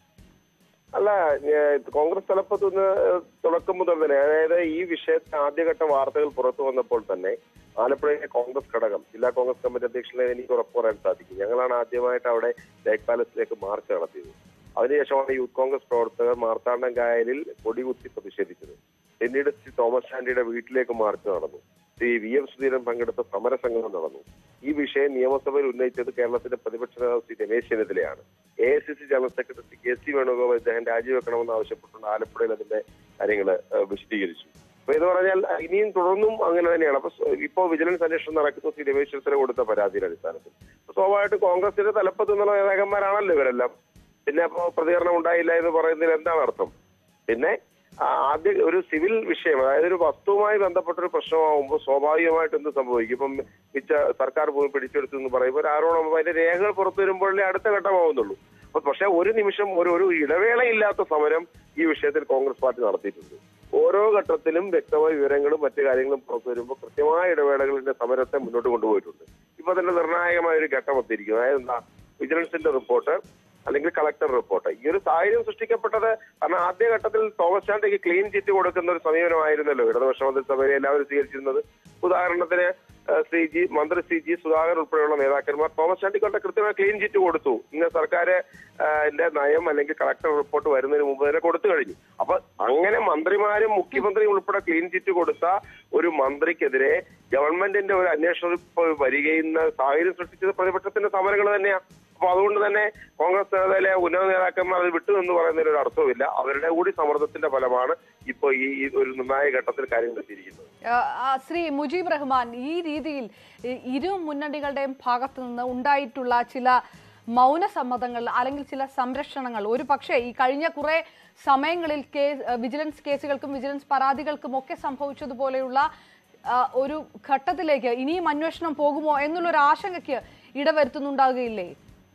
അല്ല ഏഹ്, കോൺഗ്രസ് തലപ്പത്ത് നിന്ന് തുടക്കം മുതൽ തന്നെ അതായത് ഈ വിഷയത്തിൽ ആദ്യഘട്ട വാർത്തകൾ പുറത്തു വന്നപ്പോൾ തന്നെ ആലപ്പുഴയിലെ കോൺഗ്രസ് ഘടകം ജില്ലാ കോൺഗ്രസ് കമ്മിറ്റി അധ്യക്ഷനെ എനിക്ക് ഉറപ്പ് പറയാൻ സാധിക്കും ഞങ്ങളാണ് ആദ്യമായിട്ട് അവിടെ ലേക്ക് പാലസിലേക്ക് മാർച്ച് നടത്തിയത് അതിനുശേഷമാണ് യൂത്ത് കോൺഗ്രസ് പ്രവർത്തകർ മാർത്താണ്ഡം കായലിൽ കൊടികുത്തി പ്രതിഷേധിച്ചത് പിന്നീട് ശ്രീ തോമസ് ചാണ്ടിയുടെ വീട്ടിലേക്ക് മാർച്ച് നടന്നു ശ്രീ വി എം സുധീരൻ പങ്കെടുത്ത സമരസംഗമം നടന്നു ഈ വിഷയം നിയമസഭയിൽ ഉന്നയിച്ചത് കേരളത്തിന്റെ പ്രതിപക്ഷ നേതാവ് ശ്രീ രമേശ് ചെന്നിത്തലയാണ് A I C C general secretary Shri K C Venugopal ഇദ്ദേഹം രാജിവെക്കണമെന്ന് ആവശ്യപ്പെട്ടുകൊണ്ട് ആലപ്പുഴയിൽ അതിന്റെ കാര്യങ്ങൾ വിശദീകരിച്ചു അപ്പൊ ഇത് പറഞ്ഞാൽ അഹ് ഇനിയും തുടർന്നും അങ്ങനെ തന്നെയാണ് അപ്പൊ സ്വ- ഇപ്പോ വിജിലൻസ് അന്വേഷണം നടക്കുന്നു ശ്രീ രമേശ് ചെന്നിത്തല കൊടുത്ത പരാതിയുടെ അടിസ്ഥാനത്തിൽ അപ്പൊ സ്വാഭാവികമായിട്ടും കോൺഗ്രസിന്റെ തലപ്പത്ത് നിന്നുള്ള നേതാക്കന്മാരാണല്ലോ ഇവരെല്ലാം പിന്നെ അപ്പോ പ്രതികരണം ഉണ്ടായില്ല എന്ന് പറയുന്നതിൽ എന്താണ് അർത്ഥം പിന്നെ ആ, ആദ്യ ഒരു സിവിൽ വിഷയം അതായത് ഒരു വസ്തുവുമായി ബന്ധപ്പെട്ട ഒരു പ്രശ്നമാകുമ്പോൾ സ്വാഭാവികമായിട്ട് എന്ത് സംഭവിക്കും ഇപ്പം മിച്ച സർക്കാർ ഭൂമി പിടിച്ചെടുത്തു എന്ന് പറയുമ്പോൾ ഒരു ആരോപണം അതിന്റെ രേഖകൾ പുറത്തു വരുമ്പോഴേ അടുത്ത ഘട്ടമാവുന്നുള്ളൂ അപ്പൊ പക്ഷെ ഒരു നിമിഷം ഒരു ഒരു ഇടവേളയില്ലാത്ത സമരം ഈ വിഷയത്തിൽ കോൺഗ്രസ് പാർട്ടി നടത്തിയിട്ടുണ്ട് ഓരോ ഘട്ടത്തിലും വ്യക്തമായ വിവരങ്ങളും മറ്റു കാര്യങ്ങളും പുറത്തു വരുമ്പോൾ കൃത്യമായ ഇടവേളകളിന്റെ സമരത്തെ മുന്നോട്ട് കൊണ്ടുപോയിട്ടുണ്ട് ഇപ്പൊ തന്നെ നിർണായകമായ ഒരു ഘട്ടം എത്തിയിരിക്കുന്നു അതായത് എന്താ വിജിലൻസിന്റെ റിപ്പോർട്ട് അല്ലെങ്കിൽ കളക്ടർ റിപ്പോർട്ട് ഈ ഒരു സാഹചര്യം സൃഷ്ടിക്കപ്പെട്ടത് കാരണം ആദ്യഘട്ടത്തിൽ തോമസ് ചാണ്ടിക്ക് ക്ലീൻ ചിറ്റ് കൊടുക്കുന്ന ഒരു സമീപനമായിരുന്നല്ലോ ഇടതുപക്ഷ മന്ത്രിസഭയെ എല്ലാവരും സ്വീകരിച്ചിരുന്നത് ഉദാഹരണത്തിന് ഏഹ്, ശ്രീ ജി മന്ത്രി ശ്രീ ജി സുധാകരൻ ഉൾപ്പെടെയുള്ള നേതാക്കന്മാർ തോമസ് ചാണ്ടിക്കൊണ്ട് കൃത്യമായ ക്ലീൻ ചിറ്റ് കൊടുത്തു ഇന്ന് സർക്കാർ ന്റെ നയം അല്ലെങ്കിൽ കളക്ടർ റിപ്പോർട്ട് വരുന്നതിന് മുമ്പ് തന്നെ കൊടുത്തു കഴിഞ്ഞു അപ്പൊ അങ്ങനെ മന്ത്രിമാരും മുഖ്യമന്ത്രിയും ഉൾപ്പെടെ ക്ലീൻ ചിറ്റ് കൊടുത്ത ഒരു മന്ത്രിക്കെതിരെ ഗവൺമെന്റിന്റെ ഒരു അന്വേഷണം ഇപ്പോൾ വരികയുന്ന സാഹചര്യം സൃഷ്ടിച്ചത് പ്രതിപക്ഷത്തിന്റെ സമരങ്ങൾ തന്നെയാണ് അപ്പൊ അതുകൊണ്ട് തന്നെ കോൺഗ്രസ് നേതാവിലെ ഉന്നത നേതാക്കന്മാർ അത് വിട്ടു എന്ന് പറയുന്നതിൽ ഒരു അർത്ഥവുമില്ല അവരുടെ കൂടി സമ്മർദ്ദത്തിന്റെ ഫലമാണ് ഇപ്പൊ ഈ ഈ ഒരു നിർണായക ഘട്ടത്തിൽ കാര്യങ്ങൾ എത്തിയിരിക്കുന്നത് ആ, ആ, ശ്രീ മുജീബ് റഹ്മാൻ ഈ രീതിയിൽ ഈ ഇരു മുന്നണികളുടെയും ഭാഗത്തു നിന്ന് ഉണ്ടായിട്ടുള്ള ചില മൗനസമ്മതങ്ങൾ അല്ലെങ്കിൽ ചില സംരക്ഷണങ്ങൾ ഒരു പക്ഷേ ഈ കഴിഞ്ഞ കുറെ സമയങ്ങളിൽ കേസ് വിജിലൻസ് കേസുകൾക്കും വിജിലൻസ് പരാതികൾക്കും ഒക്കെ സംഭവിച്ചതുപോലെയുള്ള ആ, ഒരു ഘട്ടത്തിലേക്ക് ഇനിയും അന്വേഷണം പോകുമോ എന്നുള്ള ഒരു ആശങ്കയ്ക്ക് ഇടവരുത്തുന്നുണ്ടാകുകയില്ലേ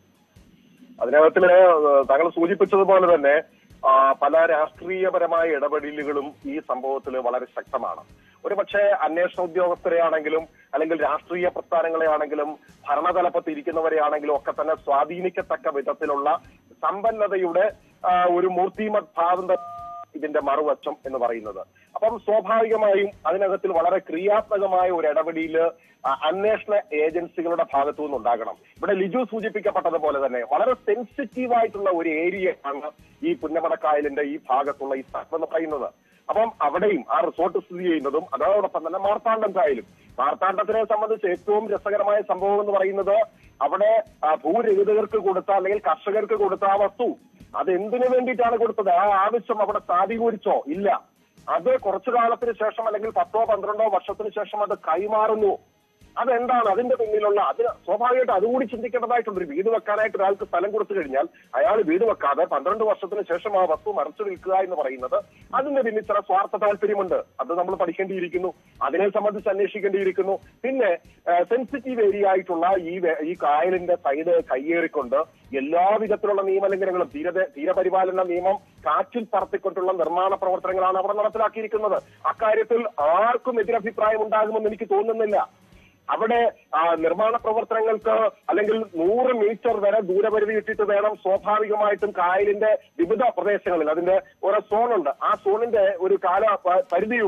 അതിനകത്തില് താങ്കൾ സൂചിപ്പിച്ചതുപോലെ തന്നെ ആ, പല രാഷ്ട്രീയപരമായ ഇടപെടലുകളും ഈ സംഭവത്തിൽ വളരെ ശക്തമാണ് ഒരു പക്ഷേ അന്വേഷണ ഉദ്യോഗസ്ഥരെ ആണെങ്കിലും അല്ലെങ്കിൽ രാഷ്ട്രീയ പ്രസ്ഥാനങ്ങളെ ആണെങ്കിലും ഭരണതലപ്പത്ത് ഇരിക്കുന്നവരെ ആണെങ്കിലും ഒക്കെ തന്നെ സ്വാധീനിക്കത്തക്ക വിധത്തിലുള്ള സമ്പന്നതയുടെ ആ, ഒരു മൂർത്തിമത് ഭാവം തന്നെ ഇതിന്റെ മറുവശം എന്ന് പറയുന്നത് അപ്പം സ്വാഭാവികമായും അതിനകത്തിൽ വളരെ ക്രിയാത്മകമായ ഒരു ഇടപെടലില് ആ, അന്വേഷണ ഏജൻസികളുടെ ഭാഗത്തു നിന്നുണ്ടാകണം ഇവിടെ ലിജു സൂചിപ്പിക്കപ്പെട്ടതുപോലെ തന്നെ വളരെ സെൻസിറ്റീവ് ആയിട്ടുള്ള ഒരു ഏരിയ ആണ് ഈ പുന്നമടക്കായലിന്റെ ഈ ഭാഗത്തുള്ള ഈ സ്ഥലം എന്ന് പറയുന്നത് അപ്പം അവിടെയും ആ റിസോർട്ട് സ്ഥിതി ചെയ്യുന്നതും അതോടൊപ്പം തന്നെ മാർത്താണ്ഡം കായലും മാർത്താണ്ഡത്തിനെ സംബന്ധിച്ച് ഏറ്റവും രസകരമായ സംഭവം എന്ന് പറയുന്നത് അവിടെ ആ, ഭൂരഹിതർക്ക് കൊടുത്ത അല്ലെങ്കിൽ കർഷകർക്ക് കൊടുത്ത ആ വസ്തു അത് എന്തിനു വേണ്ടിയിട്ടാണ് കൊടുത്തത് ആ ആവശ്യം അവിടെ സാധീകരിച്ചോ ഇല്ല അത് കുറച്ചു കാലത്തിന് ശേഷം അല്ലെങ്കിൽ പത്തോ പന്ത്രണ്ടോ വർഷത്തിന് ശേഷം അത് കൈമാറുന്നു അതെന്താണ് അതിന്റെ പിന്നിലുള്ള അത് സ്വാഭാവികമായിട്ട് അതുകൂടി ചിന്തിക്കേണ്ടതായിട്ടുണ്ട് ഒരു വീട് വെക്കാനായിട്ട് ഒരാൾക്ക് സ്ഥലം കൊടുത്തു കഴിഞ്ഞാൽ അയാൾ വീട് വെക്കാതെ പന്ത്രണ്ട് വർഷത്തിന് ശേഷം ആ വസ്തു മറച്ചു വിൽക്കുക എന്ന് പറയുന്നത് അതിന്റെ പിന്നിൽ ചില സ്വാർത്ഥ താല്പര്യമുണ്ട് അത് നമ്മൾ പഠിക്കേണ്ടിയിരിക്കുന്നു അതിനെ സംബന്ധിച്ച് അന്വേഷിക്കേണ്ടിയിരിക്കുന്നു പിന്നെ സെൻസിറ്റീവ് ഏരിയ ആയിട്ടുള്ള ഈ വെ- ഈ കായലിന്റെ സൈഡ് കയ്യേറിക്കൊണ്ട് എല്ലാ വിധത്തിലുള്ള നിയമലംഘനങ്ങളും തീര തീരപരിപാലന നിയമം കാറ്റിൽ പറത്തിക്കൊണ്ടുള്ള നിർമ്മാണ പ്രവർത്തനങ്ങളാണ് അവിടെ നടപ്പിലാക്കിയിരിക്കുന്നത് അക്കാര്യത്തിൽ ആർക്കും എതിരഭിപ്രായം ഉണ്ടാകുമെന്ന് എനിക്ക് തോന്നുന്നില്ല അവിടെ ആ, നിർമ്മാണ പ്രവർത്തനങ്ങൾക്ക് അല്ലെങ്കിൽ നൂറ് മീറ്റർ വരെ ദൂരപരിധി ഇട്ടിട്ട് വേണം സ്വാഭാവികമായിട്ടും കായലിന്റെ വിവിധ പ്രദേശങ്ങളിൽ അതിന്റെ ഓരോ സോണുണ്ട് ആ സോണിന്റെ ഒരു കാല പ- പരിധിയുണ്ട്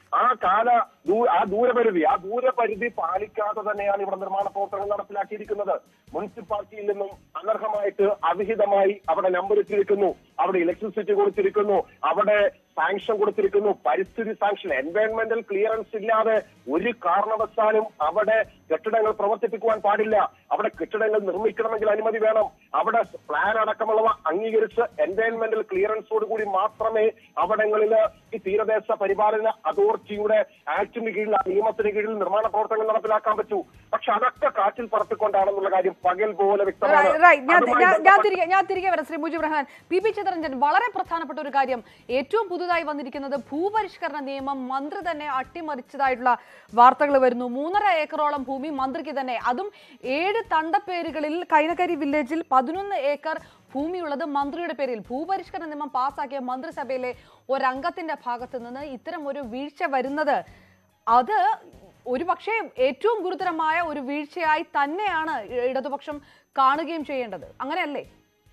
ആ കാല ദൂ- ആ ദൂരപരിധി ആ ദൂരപരിധി പാലിക്കാതെ തന്നെയാണ് ഇവിടെ നിർമ്മാണ പ്രവർത്തനങ്ങൾ നടപ്പിലാക്കിയിരിക്കുന്നത് മുനിസിപ്പാലിറ്റിയിൽ നിന്നും അനർഹമായിട്ട് അവിഹിതമായി അവിടെ നമ്പർ ഇട്ടിരിക്കുന്നു അവിടെ ഇലക്ട്രിസിറ്റി കൊടുത്തിരിക്കുന്നു അവിടെ സാങ്ഷൻ കൊടുത്തിരിക്കുന്നു പരിസ്ഥിതി സാങ്ഷൻ എൻവയോൺമെന്റൽ ക്ലിയറൻസ് ഇല്ലാതെ ഒരു കാരണവശാലും അവിടെ കെട്ടിടങ്ങൾ പ്രവർത്തിപ്പിക്കുവാൻ പാടില്ല അവിടെ കെട്ടിടങ്ങൾ നിർമ്മിക്കണമെങ്കിൽ അനുമതി വേണം അവിടെ പ്ലാൻ അടക്കമുള്ളവ അംഗീകരിച്ച് എൻവയോൺമെന്റൽ ക്ലിയറൻസോട് കൂടി മാത്രമേ അവിടങ്ങളിൽ ഈ തീരദേശ പരിപാലന അതോറിറ്റിയുടെ ആക്ടിന് കീഴിൽ ആ നിയമത്തിന് കീഴിൽ നിർമ്മാണ പ്രവർത്തനങ്ങൾ നടപ്പിലാക്കാൻ പറ്റൂ പക്ഷെ അതൊക്കെ കാറ്റിൽ പറത്തിക്കൊണ്ടാണെന്നുള്ള കാര്യം പകൽ പോലെ വ്യക്തമാണ് Right, right. ഞാൻ അതുമായി ഞാൻ- ഞാൻ ബന്ധപ്പെട്ട് തിരികെ ഞാൻ തിരികെ വരാം ശ്രീ മുജീബ് റഹ്മാൻ പി പി ചിത്തരഞ്ജൻ വളരെ പ്രധാനപ്പെട്ട ഒരു കാര്യം ഏറ്റവും പുതുതായി വന്നിരിക്കുന്നത് ഭൂപരിഷ്കരണ നിയമം മന്ത്രി തന്നെ അട്ടിമറിച്ചതായിട്ടുള്ള വാർത്തകൾ വരുന്നു മൂന്നര ഏക്കറോളം ഭൂമി മന്ത്രിക്ക് തന്നെ അതും ഏഴ് തണ്ടപ്പേരുകളിൽ കൈനക്കരി വില്ലേജിൽ പതിനൊന്ന് ഏക്കർ ഭൂമിയുള്ളത് മന്ത്രിയുടെ പേരിൽ ഭൂപരിഷ്കരണ നിയമം പാസാക്കിയ മന്ത്രിസഭയിലെ ഒരംഗത്തിന്റെ ഭാഗത്ത് നിന്ന് ഇത്തരം ഒരു വീഴ്ച വരുന്നത് അത് ഒരു പക്ഷേ ഏറ്റവും ഗുരുതരമായ ഒരു വീഴ്ചയായി തന്നെയാണ് ഇടതുപക്ഷം കാണുകയും ചെയ്യേണ്ടത് അങ്ങനെയല്ലേ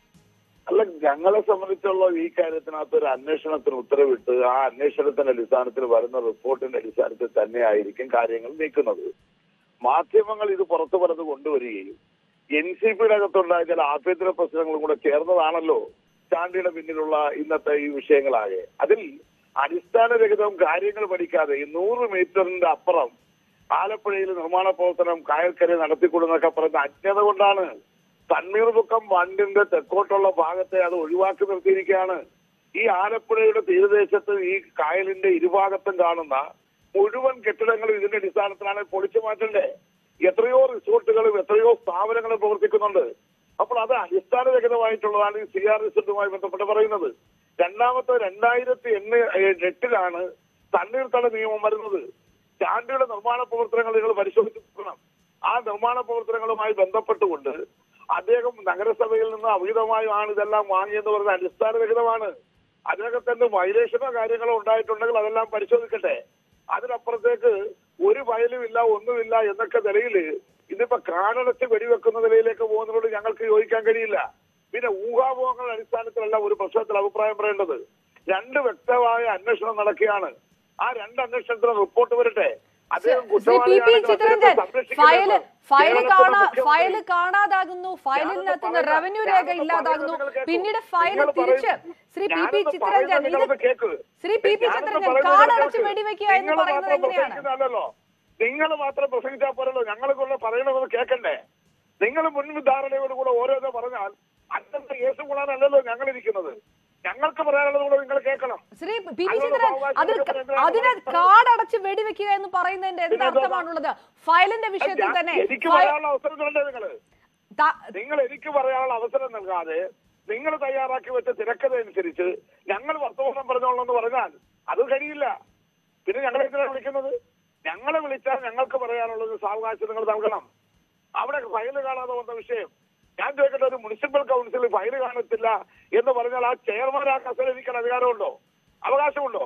അല്ല ഞങ്ങളെ സംബന്ധിച്ചുള്ള ഈ കാര്യത്തിനകത്ത് ഒരു അന്വേഷണത്തിന് ഉത്തരവിട്ട് ആ അന്വേഷണത്തിന്റെ അടിസ്ഥാനത്തിൽ വരുന്ന റിപ്പോർട്ടിന്റെ അടിസ്ഥാനത്തിൽ തന്നെ ആയിരിക്കും കാര്യങ്ങൾ നീക്കുന്നത് മാധ്യമങ്ങൾ ഇത് പുറത്തു പറഞ്ഞ് കൊണ്ടുവരികയും എൻ സി പിയുടെ അകത്തുണ്ടായ ചില ആഭ്യന്തര പ്രശ്നങ്ങളും കൂടെ ചേർന്നതാണല്ലോ ചാണ്ടിയുടെ പിന്നിലുള്ള ഇന്നത്തെ ഈ വിഷയങ്ങളാകെ അതിൽ അടിസ്ഥാനരഹിതവും കാര്യങ്ങൾ പഠിക്കാതെ ഈ നൂറ് മീറ്ററിന്റെ അപ്പുറം ആലപ്പുഴയിൽ നിർമ്മാണ പ്രവർത്തനം കായൽക്കര നടത്തിക്കൊടുന്നൊക്കെ പറയുന്ന അജ്ഞത കൊണ്ടാണ് തണ്ണീർമുക്കം വണ്ടിന്റെ തെക്കോട്ടുള്ള ഭാഗത്തെ അത് ഒഴിവാക്കി നിർത്തിയിരിക്കുകയാണ് ഈ ആലപ്പുഴയുടെ തീരദേശത്ത് ഈ കായലിന്റെ ഇരുഭാഗത്തും കാണുന്ന മുഴുവൻ കെട്ടിടങ്ങളും ഇതിന്റെ അടിസ്ഥാനത്തിലാണ് പൊളിച്ചു മാറ്റണ്ടേ എത്രയോ റിസോർട്ടുകളും എത്രയോ സ്ഥാപനങ്ങളും പ്രവർത്തിക്കുന്നുണ്ട് അപ്പോൾ അത് അടിസ്ഥാനരഹിതമായിട്ടുള്ളതാണ് ഈ സി ആർ റിസൾട്ടുമായി ബന്ധപ്പെട്ട് പറയുന്നത് രണ്ടാമത്തെ രണ്ടായിരത്തി എണ്ണ എട്ടിലാണ് തണ്ണീർത്തട നിയമം വരുന്നത് ചാണ്ടിയുടെ നിർമ്മാണ പ്രവർത്തനങ്ങൾ നിങ്ങൾ പരിശോധിച്ച് നോക്കണം ആ നിർമ്മാണ പ്രവർത്തനങ്ങളുമായി ബന്ധപ്പെട്ടുകൊണ്ട് അദ്ദേഹം നഗരസഭയിൽ നിന്ന് അവിഹിതമായാണ് ഇതെല്ലാം വാങ്ങിയെന്ന് പറയുന്നത് അടിസ്ഥാനരഹിതമാണ് അതിനകത്ത് എന്ത് വൈലേഷനോ കാര്യങ്ങളോ ഉണ്ടായിട്ടുണ്ടെങ്കിൽ അതെല്ലാം പരിശോധിക്കട്ടെ അതിനപ്പുറത്തേക്ക് ഒരു വയലും ഇല്ല ഒന്നുമില്ല എന്നൊക്കെ നിലയിൽ ഇതിപ്പോ കാടടച്ച് വെടിവെക്കുന്ന നിലയിലേക്ക് പോകുന്നതിനോട് ഞങ്ങൾക്ക് യോജിക്കാൻ കഴിയില്ല പിന്നെ ഊഹാപോഹങ്ങളുടെ അടിസ്ഥാനത്തിലല്ല ഒരു പ്രശ്നത്തിൽ അഭിപ്രായം പറയേണ്ടത് രണ്ട് വ്യക്തമായ അന്വേഷണം നടക്കുകയാണ് ആ രണ്ട് അന്വേഷണത്തിന് റിപ്പോർട്ട് വരട്ടെ അദ്ദേഹം ശ്രീ പി പി കുറ്റവാളിയാണെങ്കിൽ ചിത്തരഞ്ജൻ അദ്ദേഹത്തെ സംരക്ഷിക്കുന്നത് ഫയല് ഫയല് കേരളത്തിലെ കാണാ മുഖ്യമന്ത്രി ഫയല് കാണാതാകുന്നു ഫയലിനകത്ത് നിന്ന് ഞാനൊന്ന് റവന്യൂ പറയാം. രേഖ ഇല്ലാതാകുന്നു ഞാനൊന്ന് പറയുന്നത് പിന്നീട് ഫയൽ നിങ്ങൾ തിരിച്ച് പറയുന്നത് ശ്രീ പി പി ഞാനൊന്ന് ചിത്തരഞ്ജൻ പറയുന്നത് ഇത് നിങ്ങളൊന്ന് കേക്ക്. ശ്രീ പി പി ഞാനൊന്ന് ചിത്തരഞ്ജൻ പറയുന്നത് കാടടച്ച് കേൾക്ക്. വെടിവെക്കുക എന്ന് നിങ്ങൾ പറയുന്നത് മാത്രം എങ്ങനെയാണ് പ്രസംഗിക്കുന്നതല്ലല്ലോ നിങ്ങൾ മാത്രം പ്രസംഗിച്ചാൽ പോരല്ലോ ഞങ്ങളെ പറയണമെന്ന് കേൾക്കണ്ടേ നിങ്ങൾ മുൻധാരണയോടുകൂടെ ഓരോന്ന് പറഞ്ഞാൽ അന്നത്തെ യേശു കൂടാനല്ലല്ലോ ഞങ്ങൾ ഇരിക്കുന്നത് ഞങ്ങൾക്ക് പറയാനുള്ളത് കൂടെ നിങ്ങൾ കേൾക്കണം ശ്രീ പി പി അതിനുള്ള ചിത്രൻ അവകാശം അതിൽ നിങ്ങൾക്ക് എന്തിനാണ് അതിനെ പറയുന്നത്? കാടടച്ച് വെടിവെക്കുക എന്ന് പറയുന്നതിന്റെ എന്ത് പിന്നെ എന്താ? അർത്ഥമാണുള്ളത് ഫയലിന്റെ വിഷയത്തിൽ ഞാൻ- തന്നെ എനിക്ക് ഫയ- പറയാനുള്ള അവസരം തരണ്ടേ നിങ്ങള് ത- നിങ്ങൾ എനിക്ക് പറയാനുള്ള അവസരം നൽകാതെ നിങ്ങൾ തയ്യാറാക്കി വെച്ച തിരക്കഥ അനുസരിച്ച് ഞങ്ങൾ വർത്തമാനം പറഞ്ഞോളെന്ന് പറഞ്ഞാൽ അത് കഴിയില്ല പിന്നെ ഞങ്ങളെ എന്തിനാണ് വിളിക്കുന്നത് ഞങ്ങളെ വിളിച്ചാൽ ഞങ്ങൾക്ക് പറയാനുള്ളത് സാവകാശം നിങ്ങൾ നൽകണം അവിടെ ഫയല് കാണാതെ വന്ന വിഷയം ഞാൻ ചോദിക്കട്ടെ ഒരു മുനിസിപ്പൽ കൗൺസിൽ ഫയല് കാണത്തില്ല എന്ന് പറഞ്ഞാൽ ആ ചെയർമാൻ ആ കസേര ഇരിക്കാൻ അധികാരമുണ്ടോ അവകാശമുണ്ടോ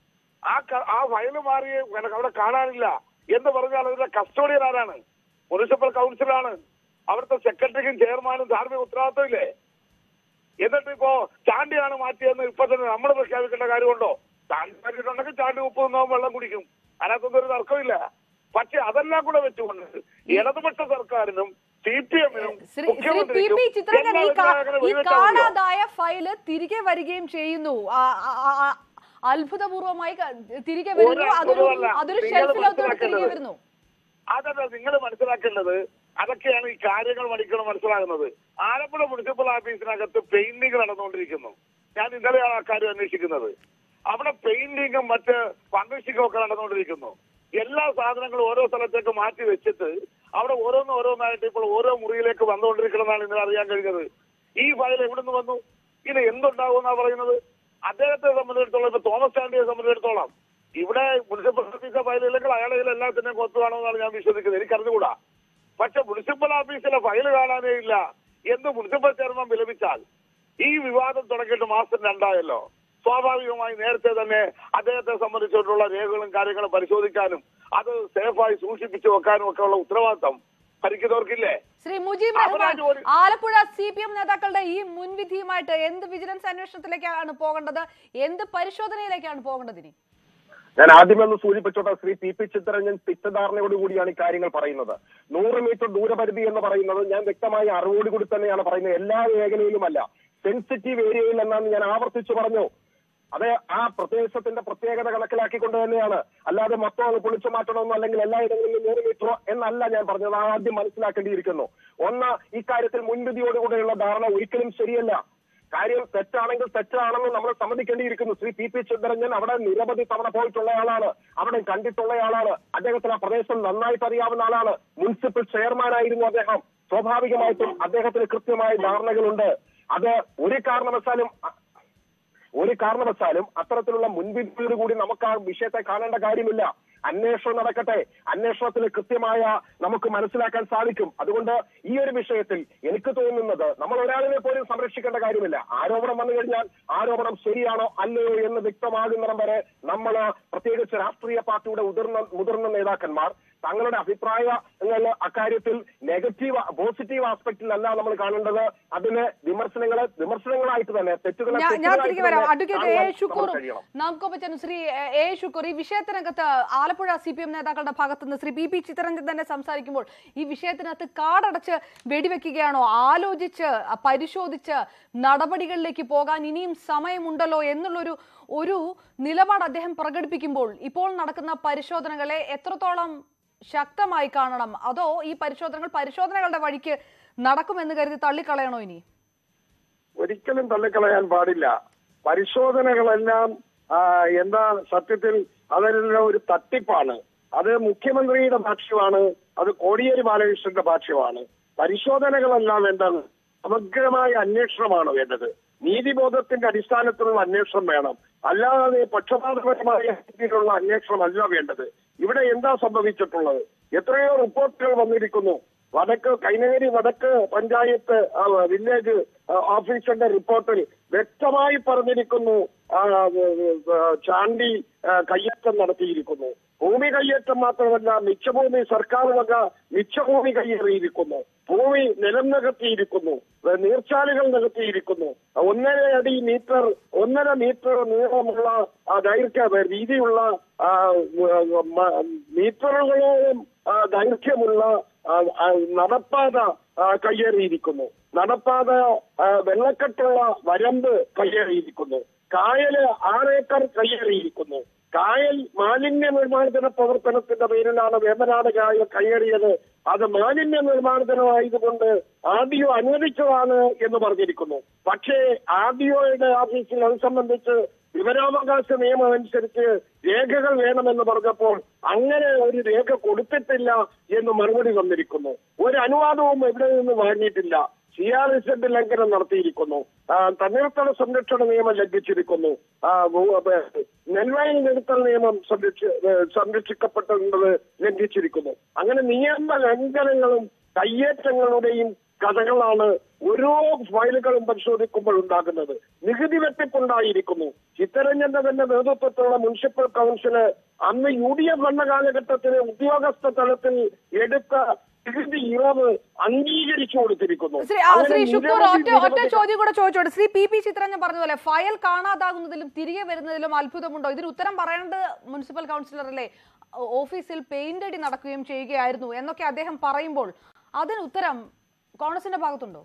ആ ക- ആ ഫയല് മാറി അവിടെ കാണാനില്ല എന്ന് പറഞ്ഞാൽ അതിന്റെ കസ്റ്റോഡിയൻ ആരാണ് മുനിസിപ്പൽ കൗൺസിലാണ് അവിടുത്തെ സെക്രട്ടറിക്കും ചെയർമാനും ധാർമ്മിക ഉത്തരവാദിത്വമില്ലേ എന്നിട്ട് ഇപ്പോ ചാണ്ടിയാണ് മാറ്റിയെന്ന് ഇപ്പൊ തന്നെ നമ്മൾ പ്രഖ്യാപിക്കേണ്ട കാര്യമുണ്ടോ ചാണ്ടി മാറ്റിയിട്ടുണ്ടെങ്കിൽ ചാണ്ടി ഉപ്പ് നിന്നാവും വെള്ളം കുടിക്കും അതിനകത്തൊന്നും ഒരു തർക്കമില്ല പക്ഷെ അതെല്ലാം കൂടെ വെച്ചുകൊണ്ട് ഇടതുപക്ഷ സർക്കാരിനും സി പി എമ്മിനും ശ്രീ ശ്രീ പി പി ചിത്രകൻ ഈ കാ- ഈ കാണാതായ ഫയല് തിരികെ വരികയും ചെയ്യുന്നു ആ- ആ- ആ- ആ- അത്ഭുതപൂർവമായി ക- തിരികെ വരുന്നു ഒരു അതൊരു അത്ഭുതമല്ല. അതൊരു നിങ്ങൾ ഷെൽഫിലോട്ട് തിരികെ മനസ്സിലാക്കേണ്ടത്. വരുന്നു അതല്ല നിങ്ങൾ മനസ്സിലാക്കേണ്ടത് അതൊക്കെയാണ് ഈ കാര്യങ്ങൾ മണിക്കണം മനസ്സിലാകുന്നത് ആലപ്പുഴ മുനിസിപ്പൽ ഓഫീസിനകത്ത് പെയിന്റിംഗ് നടന്നുകൊണ്ടിരിക്കുന്നു ഞാൻ ഇന്നലെയാണ് ആ കാര്യം അന്വേഷിക്കുന്നത് അവിടെ പെയിന്റിങ്ങും മറ്റ് ഫർണിഷിങ്ങും ഒക്കെ നടന്നുകൊണ്ടിരിക്കുന്നു എല്ലാ സാധനങ്ങളും ഓരോ സ്ഥലത്തേക്ക് മാറ്റി വെച്ചിട്ട് അവിടെ ഓരോന്ന് ഓരോന്നായിട്ട് ഇപ്പോൾ ഓരോ മുറിയിലേക്ക് വന്നുകൊണ്ടിരിക്കണമെന്നാണ് ഇന്നലെ അറിയാൻ കഴിഞ്ഞത് ഈ ഫയൽ എവിടുന്ന് വന്നു ഇനി എന്തുണ്ടാകുമെന്നാ പറയുന്നത് അദ്ദേഹത്തെ സംബന്ധിച്ചിടത്തോളം ഇപ്പൊ തോമസ് ചാണ്ടിയെ സംബന്ധിച്ചിടത്തോളം ഇവിടെ മുനിസിപ്പൽ ഓഫീസെ ഫയൽ ഇല്ലെങ്കിൽ അയാളെ കയ്യിൽ എല്ലാത്തിനെയും കൊത്തു കാണുമെന്നാണ് ഞാൻ വിശ്വസിക്കുന്നത് എനിക്ക് അറിഞ്ഞുകൂടാ പക്ഷെ മുനിസിപ്പൽ ഓഫീസിലെ ഫയൽ കാണാനേ ഇല്ല എന്ന് മുനിസിപ്പൽ ചെയർമാൻ വിലപിച്ചാൽ ഈ വിവാദം തുടങ്ങിയിട്ട് മാസം രണ്ടായല്ലോ സ്വാഭാവികമായി നേരത്തെ തന്നെ അദ്ദേഹത്തെ സംബന്ധിച്ചിട്ടുള്ള രേഖകളും കാര്യങ്ങളും പരിശോധിക്കാനും അത് സേഫായി സൂക്ഷിപ്പിച്ചു വെക്കാനും ഒക്കെ ഉള്ള ഉത്തരവാദിത്തം ഭരിക്കുന്നവർക്കില്ലേ ശ്രീ മുജീബ് അവരാ റഹ്മാൻ ജോലി- ആലപ്പുഴ സി പി എം നേതാക്കളുടെ ഈ മുൻവിധിയുമായിട്ട് എന്ത് വിജിലൻസ് അന്വേഷണത്തിലേക്കാണ് പോകേണ്ടത് എന്ത് പരിശോധനയിലേക്കാണ് പോകേണ്ടത് ഇനി ഞാൻ ആദ്യമൊന്ന് സൂചിപ്പിച്ചോട്ടെ ശ്രീ പി പി ചിത്തരഞ്ജൻ തെറ്റിദ്ധാരണയോട് കൂടിയാണ് ഈ കാര്യങ്ങൾ പറയുന്നത് നൂറ് മീറ്റർ ദൂരപരിധി എന്ന് പറയുന്നത് ഞാൻ വ്യക്തമായ അറിവോടുകൂടി തന്നെയാണ് പറയുന്നത് എല്ലാ മേഖലയിലുമല്ല സെൻസിറ്റീവ് ഏരിയയിൽ എന്നാണ് ഞാൻ ആവർത്തിച്ചു പറഞ്ഞു അത് ആ പ്രദേശത്തിന്റെ പ്രത്യേകത കണക്കിലാക്കിക്കൊണ്ട് തന്നെയാണ് അല്ലാതെ മൊത്തം അത് പൊളിച്ചു മാറ്റണമെന്നോ അല്ലെങ്കിൽ എല്ലായിടങ്ങളിലും നൂറ് മീറ്ററോ എന്നല്ല ഞാൻ പറഞ്ഞത് ആദ്യം മനസ്സിലാക്കേണ്ടിയിരിക്കുന്നു ഒന്ന് ഇക്കാര്യത്തിൽ മുൻവിധിയോടുകൂടെയുള്ള ധാരണ ഒരിക്കലും ശരിയല്ല കാര്യം തെറ്റാണെങ്കിൽ തെറ്റാണെന്ന് നമ്മൾ സമ്മതിക്കേണ്ടിയിരിക്കുന്നു ശ്രീ പി പി ചിത്തരഞ്ജൻ അവിടെ നിരവധി തവണ പോയിട്ടുള്ള ആളാണ് അവിടെ കണ്ടിട്ടുള്ള ആളാണ് അദ്ദേഹത്തിന് ആ പ്രദേശം നന്നായിട്ട് അറിയാവുന്ന ആളാണ് മുനിസിപ്പൽ ചെയർമാനായിരുന്നു അദ്ദേഹം സ്വാഭാവികമായിട്ടും അദ്ദേഹത്തിന് കൃത്യമായ ധാരണകളുണ്ട് അത് ഒരു കാരണവശാലും ഒരു കാരണവശാലും അത്തരത്തിലുള്ള മുൻവിധിയോട് കൂടി നമുക്ക് ആ വിഷയത്തെ കാണേണ്ട കാര്യമില്ല അന്വേഷണം നടക്കട്ടെ അന്വേഷണത്തിൽ കൃത്യമായ നമുക്ക് മനസ്സിലാക്കാൻ സാധിക്കും അതുകൊണ്ട് ഈ ഒരു വിഷയത്തിൽ എനിക്ക് തോന്നുന്നത് നമ്മൾ ഒരാളിനെ പോലും സംരക്ഷിക്കേണ്ട കാര്യമില്ല ആരോപണം വന്നു കഴിഞ്ഞാൽ ആരോപണം ശരിയാണോ അല്ലയോ എന്ന് വ്യക്തമാകുന്നിടം വരെ നമ്മൾ പ്രത്യേകിച്ച് രാഷ്ട്രീയ പാർട്ടിയുടെ മുതിർന്ന മുതിർന്ന നേതാക്കന്മാർ തങ്ങളുടെ അഭിപ്രായങ്ങൾ അക്കാര്യത്തിൽ നെഗറ്റീവ് പോസിറ്റീവ് ആസ്പെക്റ്റിലല്ല നമ്മൾ കാണേണ്ടത് അതിന് വിമർശനങ്ങളെ വിമർശനങ്ങളായിട്ട് തന്നെ തെറ്റുകളെ ഞാൻ ഞാൻ തെറ്റുകളായിട്ട് തിരികെ വരാം തന്നെ അഡ്വക്കേറ്റ് എ കാണുവാൻ ഷുക്കൂറും നമുക്ക് കഴിയണം. നമുക്കൊപ്പം ചേർന്ന് ശ്രീ എ ഷുക്കൂർ ഈ വിഷയത്തിനകത്ത് ആലപ്പുഴ സി പി എം നേതാക്കളുടെ ഭാഗത്തുനിന്ന് ശ്രീ പി പി ചിത്തരഞ്ജൻ തന്നെ സംസാരിക്കുമ്പോൾ ഈ വിഷയത്തിനകത്ത് കാടടച്ച് വെടിവെക്കുകയാണോ ആലോചിച്ച് അ, പരിശോധിച്ച് നടപടികളിലേക്ക് പോകാൻ ഇനിയും സമയമുണ്ടല്ലോ എന്നുള്ളൊരു ഒരു നിലപാട് അദ്ദേഹം പ്രകടിപ്പിക്കുമ്പോൾ ഇപ്പോൾ നടക്കുന്ന പരിശോധനകളെ എത്രത്തോളം ശക്തമായി കാണണം അതോ ഈ പരിശോധനകൾ പരിശോധനകളുടെ വഴിക്ക് നടക്കുമെന്ന് കരുതി തള്ളിക്കളയണോ ഇനി ഒരിക്കലും തള്ളിക്കളയാൻ പാടില്ല പരിശോധനകളെല്ലാം ആ, എന്താ സത്യത്തിൽ അതെല്ലാം ഒരു തട്ടിപ്പാണ് അത് മുഖ്യമന്ത്രിയുടെ ഭാഷ്യമാണ് അത് കോടിയേരി ബാലകൃഷ്ണന്റെ ഭാഷ്യമാണ് പരിശോധനകളല്ല വേണ്ടത് സമഗ്രമായ അന്വേഷണമാണ് വേണ്ടത് നീതിബോധത്തിന്റെ അടിസ്ഥാനത്തിലുള്ള അന്വേഷണം വേണം അല്ലാതെ പക്ഷപാതപരമായ രീതിയിലുള്ള അന്വേഷണമല്ല വേണ്ടത് ഇവിടെ എന്താ സംഭവിച്ചിട്ടുള്ളത് എത്രയോ റിപ്പോർട്ടുകൾ വന്നിരിക്കുന്നു വടക്ക് കൈനഗരി വടക്ക് പഞ്ചായത്ത് ആ, വില്ലേജ് ആ, ഓഫീസറുടെ റിപ്പോർട്ടിൽ വ്യക്തമായി പറഞ്ഞിരിക്കുന്നു ആ, ആ, ചാണ്ടി ആ, കയ്യേറ്റം നടത്തിയിരിക്കുന്നു ഭൂമി കയ്യേറ്റം മാത്രമല്ല മിച്ചഭൂമി സർക്കാർ വക മിച്ചഭൂമി കയ്യേറിയിരിക്കുന്നു ഭൂമി നിലം നികത്തിയിരിക്കുന്നു ഏ, നീർച്ചാലുകൾ നികത്തിയിരിക്കുന്നു ഒന്നര അടി മീറ്റർ ഒന്നര മീറ്റർ നീളമുള്ള ആ, ദൈർഘ്യ വീതിയുള്ള ആ, ഉം, മ- മീറ്ററുകളോളം ആ, ദൈർഘ്യമുള്ള ആ, ആ, നടപ്പാത ആ, കയ്യേറിയിരിക്കുന്നു നടപ്പാത ആ, വെള്ളക്കെട്ടുള്ള വരമ്പ് കയ്യേറിയിരിക്കുന്നു കായല് ആറേക്കർ കയ്യേറിയിരിക്കുന്നു കായൽ മാലിന്യ നിർമ്മാർജ്ജന പ്രവർത്തനത്തിന്റെ പേരിലാണ് വേമ്പനാട് കായൽ കയ്യേറിയത് അത് മാലിന്യ നിർമ്മാർജ്ജനമായതുകൊണ്ട് ആദ്യം അനുവദിച്ചതാണ് എന്ന് പറഞ്ഞിരിക്കുന്നു പക്ഷേ ആദ്യയുടെ ഓഫീസിൽ അത് സംബന്ധിച്ച് വിവരാവകാശ നിയമം അനുസരിച്ച് രേഖകൾ വേണമെന്ന് പറഞ്ഞപ്പോൾ അങ്ങനെ ഒരു രേഖ കൊടുത്തിട്ടില്ല എന്ന് മറുപടി വന്നിരിക്കുന്നു ഒരു അനുവാദവും ഇവിടെ നിന്ന് വാങ്ങിയിട്ടില്ല സി ആർ എസ് ലംഘനം നടത്തിയിരിക്കുന്നു ആ, തണ്ണീർത്തട സംരക്ഷണ നിയമം ലംഘിച്ചിരിക്കുന്നു ആ, ഭൂ- ഏ, നെൽവയൽ നിർത്തൽ നിയമം സംരക്ഷി ഏ, സംരക്ഷിക്കപ്പെട്ടുള്ളത് ലംഘിച്ചിരിക്കുന്നു അങ്ങനെ നിയമ ലംഘനങ്ങളും കയ്യേറ്റങ്ങളുടെയും കഥകളാണ് ഓരോ ഫയലുകളും പരിശോധിക്കുമ്പോൾ ഉണ്ടാകുന്നത് നികുതി വെട്ടിപ്പുണ്ടായിരിക്കുന്നു ചിത്തരഞ്ജന്റെ തന്നെ നേതൃത്വത്തിലുള്ള മുനിസിപ്പൽ കൗൺസില് അന്ന് യു ഡി എഫ് ഭരണ കാലഘട്ടത്തിന് ഉദ്യോഗസ്ഥ തലത്തിൽ എടുത്ത നികുതി ഇളവ് അംഗീകരിച്ചു കൊടുത്തിരിക്കുന്നു ശ്രീ ആ, അങ്ങനെ ശ്രീ ശുക്കൂർ നിരവധി ഒറ്റ ഒറ്റ നിരവധി ചോദ്യം കൂടെ ചോദിച്ചോട്ടെ ശ്രീ പി പി ചിത്രഞ്ജൻ പറഞ്ഞതുപോലെ ഫയൽ കാണാതാകുന്നതിലും തിരികെ വരുന്നതിലും അത്ഭുതമുണ്ടോ ഇതിന് ഉത്തരം പറയേണ്ടത് മുനിസിപ്പൽ കൗൺസിലറല്ലേ ഓ- ഓഫീസിൽ പെയിന്റ് അടി നടക്കുകയും ചെയ്യുകയായിരുന്നു എന്നൊക്കെ അദ്ദേഹം പറയുമ്പോൾ അതിന് ഉത്തരം കോൺഗ്രസിന്റെ ഭാഗത്തുണ്ടോ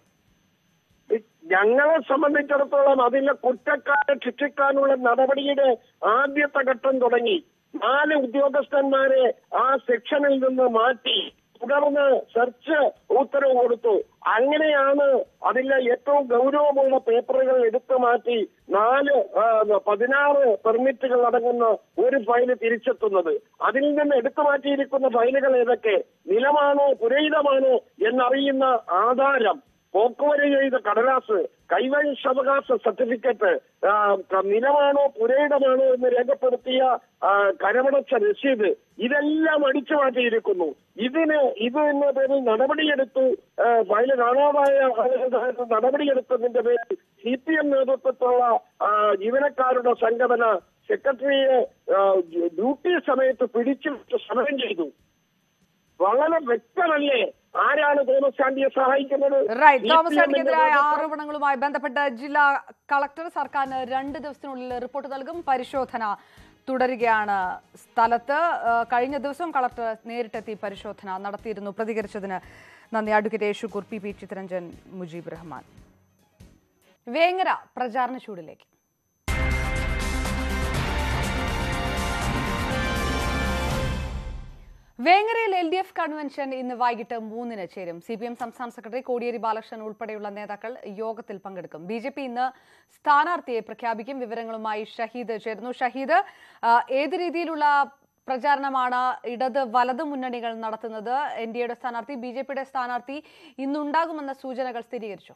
ഞങ്ങളെ സംബന്ധിച്ചിടത്തോളം അതിലെ കുറ്റക്കാരെ ശിക്ഷിക്കാനുള്ള നടപടിയുടെ ആദ്യത്തെ ഘട്ടം തുടങ്ങി നാല് ഉദ്യോഗസ്ഥന്മാരെ ആ സെക്ഷനിൽ നിന്ന് മാറ്റി തുടർന്ന് സെർച്ച് ഉത്തരവ് കൊടുത്തു അങ്ങനെയാണ് അതിലെ ഏറ്റവും ഗൗരവമുള്ള പേപ്പറുകൾ എടുത്തു മാറ്റി നാല് ആ, പതിനാറ് പെർമിറ്റുകൾ അടങ്ങുന്ന ഒരു ഫയല് തിരിച്ചെത്തുന്നത് അതിൽ നിന്ന് എടുത്തു മാറ്റിയിരിക്കുന്ന ഫയലുകൾ ഏതൊക്കെ നിലമാണോ പുരയിടമാണോ എന്നറിയുന്ന ആധാരം പോക്കുവര ചെയ്ത കടലാസ് കൈവശാവകാശ സർട്ടിഫിക്കറ്റ് ആ, ക- നിലമാണോ പുരയിടമാണോ എന്ന് രേഖപ്പെടുത്തിയ ആ, കരമടച്ച രസീത് ഇതെല്ലാം അടിച്ചു മാറ്റിയിരിക്കുന്നു ഇതിന് ഇത് എന്ന പേരിൽ നടപടിയെടുത്തു ആ, ഫയല് കാണാതായ ആളുകളുടെ നടപടിയെടുത്തതിന്റെ പേരിൽ സി പി എം നേതൃത്വത്തിലുള്ള ആ, ജീവനക്കാരുടെ സംഘടന സെക്രട്ടറിയെ ആ, ഡ്യൂട്ടി സമയത്ത് പിടിച്ചു വെച്ച് സമരം ചെയ്തു വളരെ വ്യക്തമല്ലേ ആരാണ് തോമസ് ചാണ്ടിയെ സഹായിക്കുന്നത് റൈറ്റ് തോമസ് CPM ന്റെ ചാണ്ടിക്കെതിരായ നേതൃത്വം- ആരോപണങ്ങളുമായി ബന്ധപ്പെട്ട് ജില്ലാ കളക്ടർ സർക്കാരിന് രണ്ട് ദിവസത്തിനുള്ളിൽ റിപ്പോർട്ട് നൽകും പരിശോധന തുടരുകയാണ് സ്ഥലത്ത് ആ, കഴിഞ്ഞ ദിവസം കളക്ടർ നേരിട്ടെത്തി പരിശോധന നടത്തിയിരുന്നു പ്രതികരിച്ചതിന് നന്ദി അഡ്വക്കേറ്റ് യേശുക്കൂർ പി പി ചിത്തരഞ്ജൻ മുജീബ് റഹ്മാൻ വേങ്ങര പ്രചാരണ ചൂടിലേക്ക് വേങ്ങരയിൽ എൽ ഡി എഫ് കൺവെൻഷൻ ഇന്ന് വൈകിട്ട് മൂന്നിന് ചേരും സി പി എം സംസ്ഥാന സെക്രട്ടറി കോടിയേരി ബാലകൃഷ്ണൻ ഉൾപ്പെടെയുള്ള നേതാക്കൾ യോഗത്തിൽ പങ്കെടുക്കും ബി ജെ പി ഇന്ന് സ്ഥാനാർത്ഥിയെ പ്രഖ്യാപിക്കും വിവരങ്ങളുമായി ഷഹീദ് ചേരുന്നു ഷഹീദ് ആ, ഏത് രീതിയിലുള്ള പ്രചാരണമാണ് ഇടത് വലത് മുന്നണികൾ നടത്തുന്നത് എൻ ഡി എയുടെ സ്ഥാനാർത്ഥി ബി ജെ പിയുടെ സ്ഥാനാർത്ഥി ഇന്നുണ്ടാകുമെന്ന സൂചനകൾ സ്ഥിരീകരിച്ചു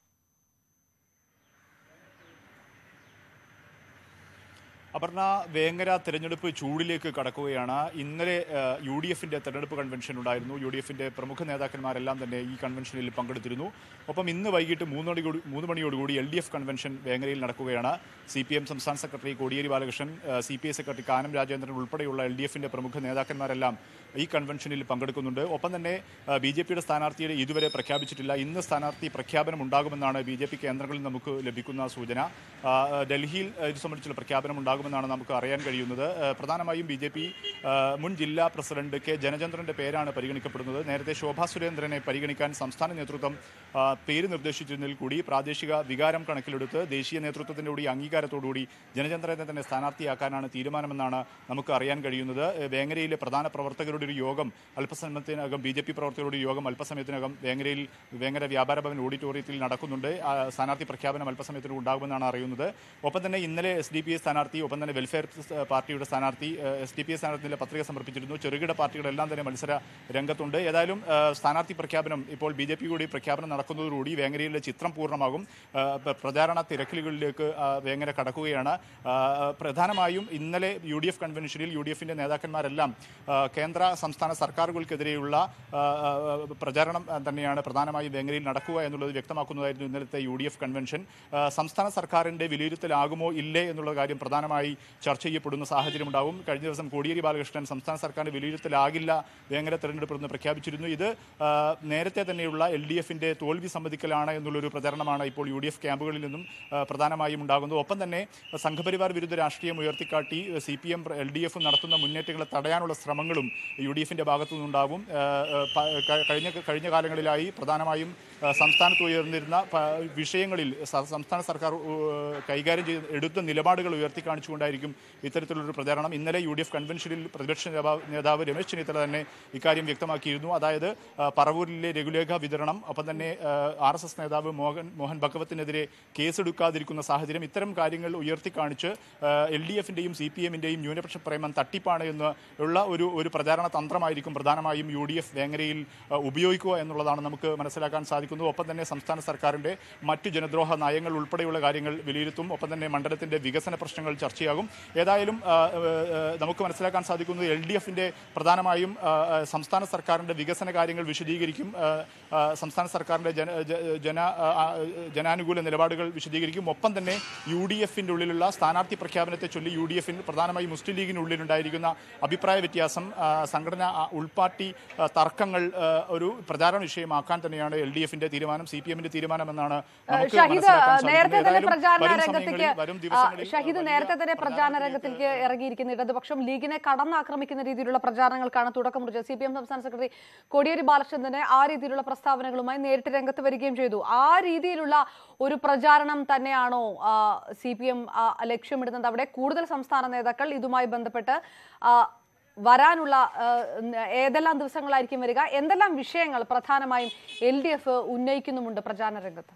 അപർണ വേങ്ങര തെരഞ്ഞെടുപ്പ് ചൂടിലേക്ക് കടക്കുകയാണ് ഇന്നലെ യു ഡി എഫിന്റെ തെരഞ്ഞെടുപ്പ് കൺവെൻഷൻ ഉണ്ടായിരുന്നു യു ഡി എഫിന്റെ പ്രമുഖ നേതാക്കന്മാരെല്ലാം തന്നെ ഈ കൺവെൻഷനിൽ പങ്കെടുത്തിരുന്നു ഒപ്പം ഇന്ന് വൈകിട്ട് മൂന്ന് മണിയോട് മൂന്ന് മണിയോടുകൂടി എൽ ഡി എഫ് കൺവെൻഷൻ വേങ്ങരയിൽ നടക്കുകയാണ് സി പി എം സംസ്ഥാന സെക്രട്ടറി Kodiyeri Balakrishnan C P I secretary Kanam Rajendran ഉൾപ്പെടെയുള്ള എൽ ഡി എഫിന്റെ പ്രമുഖ നേതാക്കന്മാരെല്ലാം ഈ കൺവെൻഷനിൽ പങ്കെടുക്കുന്നുണ്ട് ഒപ്പം തന്നെ ബി ജെ പിയുടെ സ്ഥാനാർത്ഥിയെ ഇതുവരെ പ്രഖ്യാപിച്ചിട്ടില്ല ഇന്ന് സ്ഥാനാർത്ഥി പ്രഖ്യാപനം ഉണ്ടാകുമെന്നാണ് ബി ജെ പി കേന്ദ്രങ്ങളിൽ നമുക്ക് ലഭിക്കുന്ന സൂചന ആ, ഡൽഹിയിൽ ഇത് സംബന്ധിച്ചുള്ള പ്രഖ്യാപനം ഉണ്ടാകുമെന്നാണ് നമുക്ക് അറിയാൻ കഴിയുന്നത് ആ, പ്രധാനമായും ബി ജെ പി മുൻ ജില്ലാ പ്രസിഡന്റ് കെ ജനചന്ദ്രന്റെ പേരാണ് പരിഗണിക്കപ്പെടുന്നത് നേരത്തെ ശോഭാ സുരേന്ദ്രനെ പരിഗണിക്കാൻ സംസ്ഥാന നേതൃത്വം ആ, പേര് നിർദ്ദേശിച്ചിരുന്നതിൽ കൂടി പ്രാദേശിക വികാരം കണക്കിലെടുത്ത് ദേശീയ നേതൃത്വത്തിന്റെ കൂടി അംഗീകാരത്തോടുകൂടി ജനചന്ദ്രനെ തന്നെ സ്ഥാനാർത്ഥിയാക്കാനാണ് തീരുമാനമെന്നാണ് നമുക്ക് അറിയാൻ കഴിയുന്നത് ഏ, വേങ്ങരയിലെ പ്രധാന പ്രവർത്തകരുടെ ഒരു യോഗം അല്പസമയത്തിനകം ബി ജെ പി പ്രവർത്തകരുടെ ഒരു യോഗം അല്പസമയത്തിനകം വേങ്ങരയിൽ വേങ്ങര വ്യാപാര ഭവൻ ഓഡിറ്റോറിയത്തിൽ നടക്കുന്നുണ്ട് ആ, സ്ഥാനാർത്ഥി പ്രഖ്യാപനം അല്പസമയത്തിന് ഉണ്ടാകുമെന്നാണ് അറിയുന്നത് ഒപ്പം തന്നെ ഇന്നലെ എസ് ഡി പി എ സ്ഥാനാർത്ഥി ഒപ്പം തന്നെ വെൽഫെയർ സ് പാർട്ടിയുടെ സ്ഥാനാർത്ഥി എസ് ഡി പി എ സ്ഥാനാർത്ഥിയുടെ പത്രിക സമർപ്പിച്ചിരുന്നു ചെറുകിട പാർട്ടികളെല്ലാം തന്നെ മത്സര രംഗത്തുണ്ട് ഏതായാലും ആ, സ്ഥാനാർത്ഥി പ്രഖ്യാപനം ഇപ്പോൾ ബി ജെ പി കൂടി പ്രഖ്യാപനം നടക്കുന്നതോടുകൂടി വേങ്ങരയിലെ ചിത്രം പൂർണ്ണമാകും ആ, പ്ര- പ്രചാരണ തിരക്കിലുകളിലേക്ക് ആ, വേങ്ങര കടക്കുകയാണ് ആ, പ്രധാനമായും ഇന്നലെ യു ഡി എഫ് കൺവെൻഷനിൽ യു ഡി എഫിന്റെ നേതാക്കന്മാരെല്ലാം ആ, കേന്ദ്ര സംസ്ഥാന സർക്കാരുകൾക്കെതിരെയുള്ള ആ, ആ, പ്രചാരണം ആ, തന്നെയാണ് പ്രധാനമായും വേങ്ങരയിൽ നടക്കുക എന്നുള്ളത് വ്യക്തമാക്കുന്നതായിരുന്നു ഇന്നലത്തെ യു ഡി എഫ് കൺവെൻഷൻ ആ, സംസ്ഥാന സർക്കാരിന്റെ വിലയിരുത്തലാകുമോ ഇല്ലേ എന്നുള്ള കാര്യം പ്രധാനമായി ചർച്ച ചെയ്യപ്പെടുന്ന സാഹചര്യമുണ്ടാവും കഴിഞ്ഞ ദിവസം കോടിയേരി ബാലകൃഷ്ണൻ സംസ്ഥാന സർക്കാരിന്റെ വിലയിരുത്തലാകില്ല വേങ്ങര തെരഞ്ഞെടുപ്പ് എന്ന് പ്രഖ്യാപിച്ചിരുന്നു ഇത് ആ, നേരത്തെ തന്നെയുള്ള എൽ ഡി എഫിന്റെ തോൽവി സമ്മതിക്കലാണ് എന്നുള്ളൊരു പ്രചരണമാണ് ഇപ്പോൾ യു ഡി എഫ് ക്യാമ്പുകളിൽ നിന്നും ആ, പ്രധാനമായും ഉണ്ടാകുന്നത് ഒപ്പം തന്നെ സംഘപരിവാർ വിരുദ്ധ രാഷ്ട്രീയം ഉയർത്തിക്കാട്ടി C P M L D F നടത്തുന്ന മുന്നേറ്റങ്ങളെ തടയാനുള്ള ശ്രമങ്ങളും യു ഡി എഫിന്റെ ഭാഗത്തു നിന്നുണ്ടാകും ആ, ആ, പ- ക- കഴിഞ്ഞ കഴിഞ്ഞ കാലങ്ങളിലായി പ്രധാനമായും ആ, സംസ്ഥാനത്ത് ഉയർന്നിരുന്ന പ- വിഷയങ്ങളിൽ സ- സംസ്ഥാന സർക്കാർ ഉ, കൈകാര്യം ചെയ്ത് എടുത്ത നിലപാടുകൾ ഉയർത്തി കാണിച്ചുകൊണ്ടായിരിക്കും ഇത്തരത്തിലൊരു പ്രചാരണം ഇന്നലെ യു ഡി എഫ് കൺവെൻഷനിൽ പ്രതിപക്ഷ നേതാവ് നേതാവ് രമേശ് ചെന്നിത്തല തന്നെ ഇക്കാര്യം വ്യക്തമാക്കിയിരുന്നു അതായത് ആ, പറവൂരിലെ ലഘുലേഖ വിതരണം ഒപ്പം തന്നെ ആർ എസ് എസ് നേതാവ് മോഹൻ മോഹൻ ഭഗവത്തിനെതിരെ കേസെടുക്കാതിരിക്കുന്ന സാഹചര്യം ഇത്തരം കാര്യങ്ങൾ ഉയർത്തി കാണിച്ച് എൽ ഡി എഫിന്റെയും സി പി എമ്മിന്റെയും ന്യൂനപക്ഷ പ്രേമം തട്ടിപ്പാണ് എന്ന് ഉള്ള ഒരു ഒരു പ്രചാരണ തന്ത്രമായിരിക്കും പ്രധാനമായും യു ഡി എഫ് വേങ്ങരയിൽ ആ, ഉപയോഗിക്കുക എന്നുള്ളതാണ് നമുക്ക് മനസ്സിലാക്കാൻ സാധിക്കുന്നത് ഒപ്പം തന്നെ സംസ്ഥാന സർക്കാരിന്റെ മറ്റു ജനദ്രോഹ നയങ്ങൾ ഉൾപ്പെടെയുള്ള കാര്യങ്ങൾ വിലയിരുത്തും ഒപ്പം തന്നെ മണ്ഡലത്തിന്റെ വികസന പ്രശ്നങ്ങൾ ചർച്ചയാകും ഏതായാലും ആ, ആ, ആ, നമുക്ക് മനസ്സിലാക്കാൻ സാധിക്കുന്നത് എൽ ഡി എഫിന്റെ പ്രധാനമായും ആ, ആ, സംസ്ഥാന സർക്കാരിന്റെ വികസന കാര്യങ്ങൾ വിശദീകരിക്കും ആ, ആ, സംസ്ഥാന സർക്കാരിന്റെ ജന ജ- ജന ആ, ആ, ജനാനുകൂല നിലപാടുകൾ വിശദീകരിക്കും ഒപ്പം തന്നെ യു ഡി എഫിന്റെ ഉള്ളിലുള്ള സ്ഥാനാർത്ഥി പ്രഖ്യാപനത്തെ ചൊല്ലി യു ഡി എഫിന് പ്രധാനമായും മുസ്ലിം ലീഗിനുള്ളിലുണ്ടായിരിക്കുന്ന അഭിപ്രായ വ്യത്യാസം ആ, സംഘടന ആ, ഉൾപാർട്ടി ആ, തർക്കങ്ങൾ ആ, ഒരു പ്രചാരണ വിഷയമാക്കാൻ തന്നെയാണ് എൽ ഡി എഫിന്റെ തീരുമാനം സി പി എമ്മിന്റെ തീരുമാനമെന്നാണ് നമുക്ക് ഷഹീദ് മനസ്സിലാക്കാൻ സാധിക്കുന്നത്. നേരത്തെ തന്നെ ഏതായാലും പ്രചാരണ വരും രംഗത്തേക്ക് സമയങ്ങളിൽ, വരും ആ, ദിവസങ്ങളിൽ ഷഹീദ് വലിയ നേരത്തെ തന്നെ പ്രചാരണ പ്രചാരണത്തിലേക്ക് രംഗത്തിലേക്ക് ഇറങ്ങിയിരിക്കുന്ന ഇടതുപക്ഷം ലീഗിനെ കടന്നാക്രമിക്കുന്ന രീതിയിലുള്ള പ്രചാരണങ്ങൾക്കാണ് തുടക്കം കുറിച്ചത് സി പി എം സംസ്ഥാന സെക്രട്ടറി കോടിയേരി ബാലകൃഷ്ണൻ തന്നെ ആ രീതിയിലുള്ള പ്രസ്താവനകളുമായി നേരിട്ട് രംഗത്ത് വരികയും ചെയ്തു ആ രീതിയിലുള്ള ഒരു പ്രചാരണം തന്നെയാണോ സി പി എം ലക്ഷ്യമിടുന്നത് അവിടെ കൂടുതൽ സംസ്ഥാന നേതാക്കൾ ഇതുമായി ബന്ധപ്പെട്ട് ആ, വരാനുള്ള ആ, ഏതെല്ലാം ദിവസങ്ങളായിരിക്കും വരിക എന്തെല്ലാം വിഷയങ്ങൾ പ്രധാനമായും എൽ ഡി എഫ് ഉന്നയിക്കുന്നുമുണ്ട് പ്രചാരണ രംഗത്ത്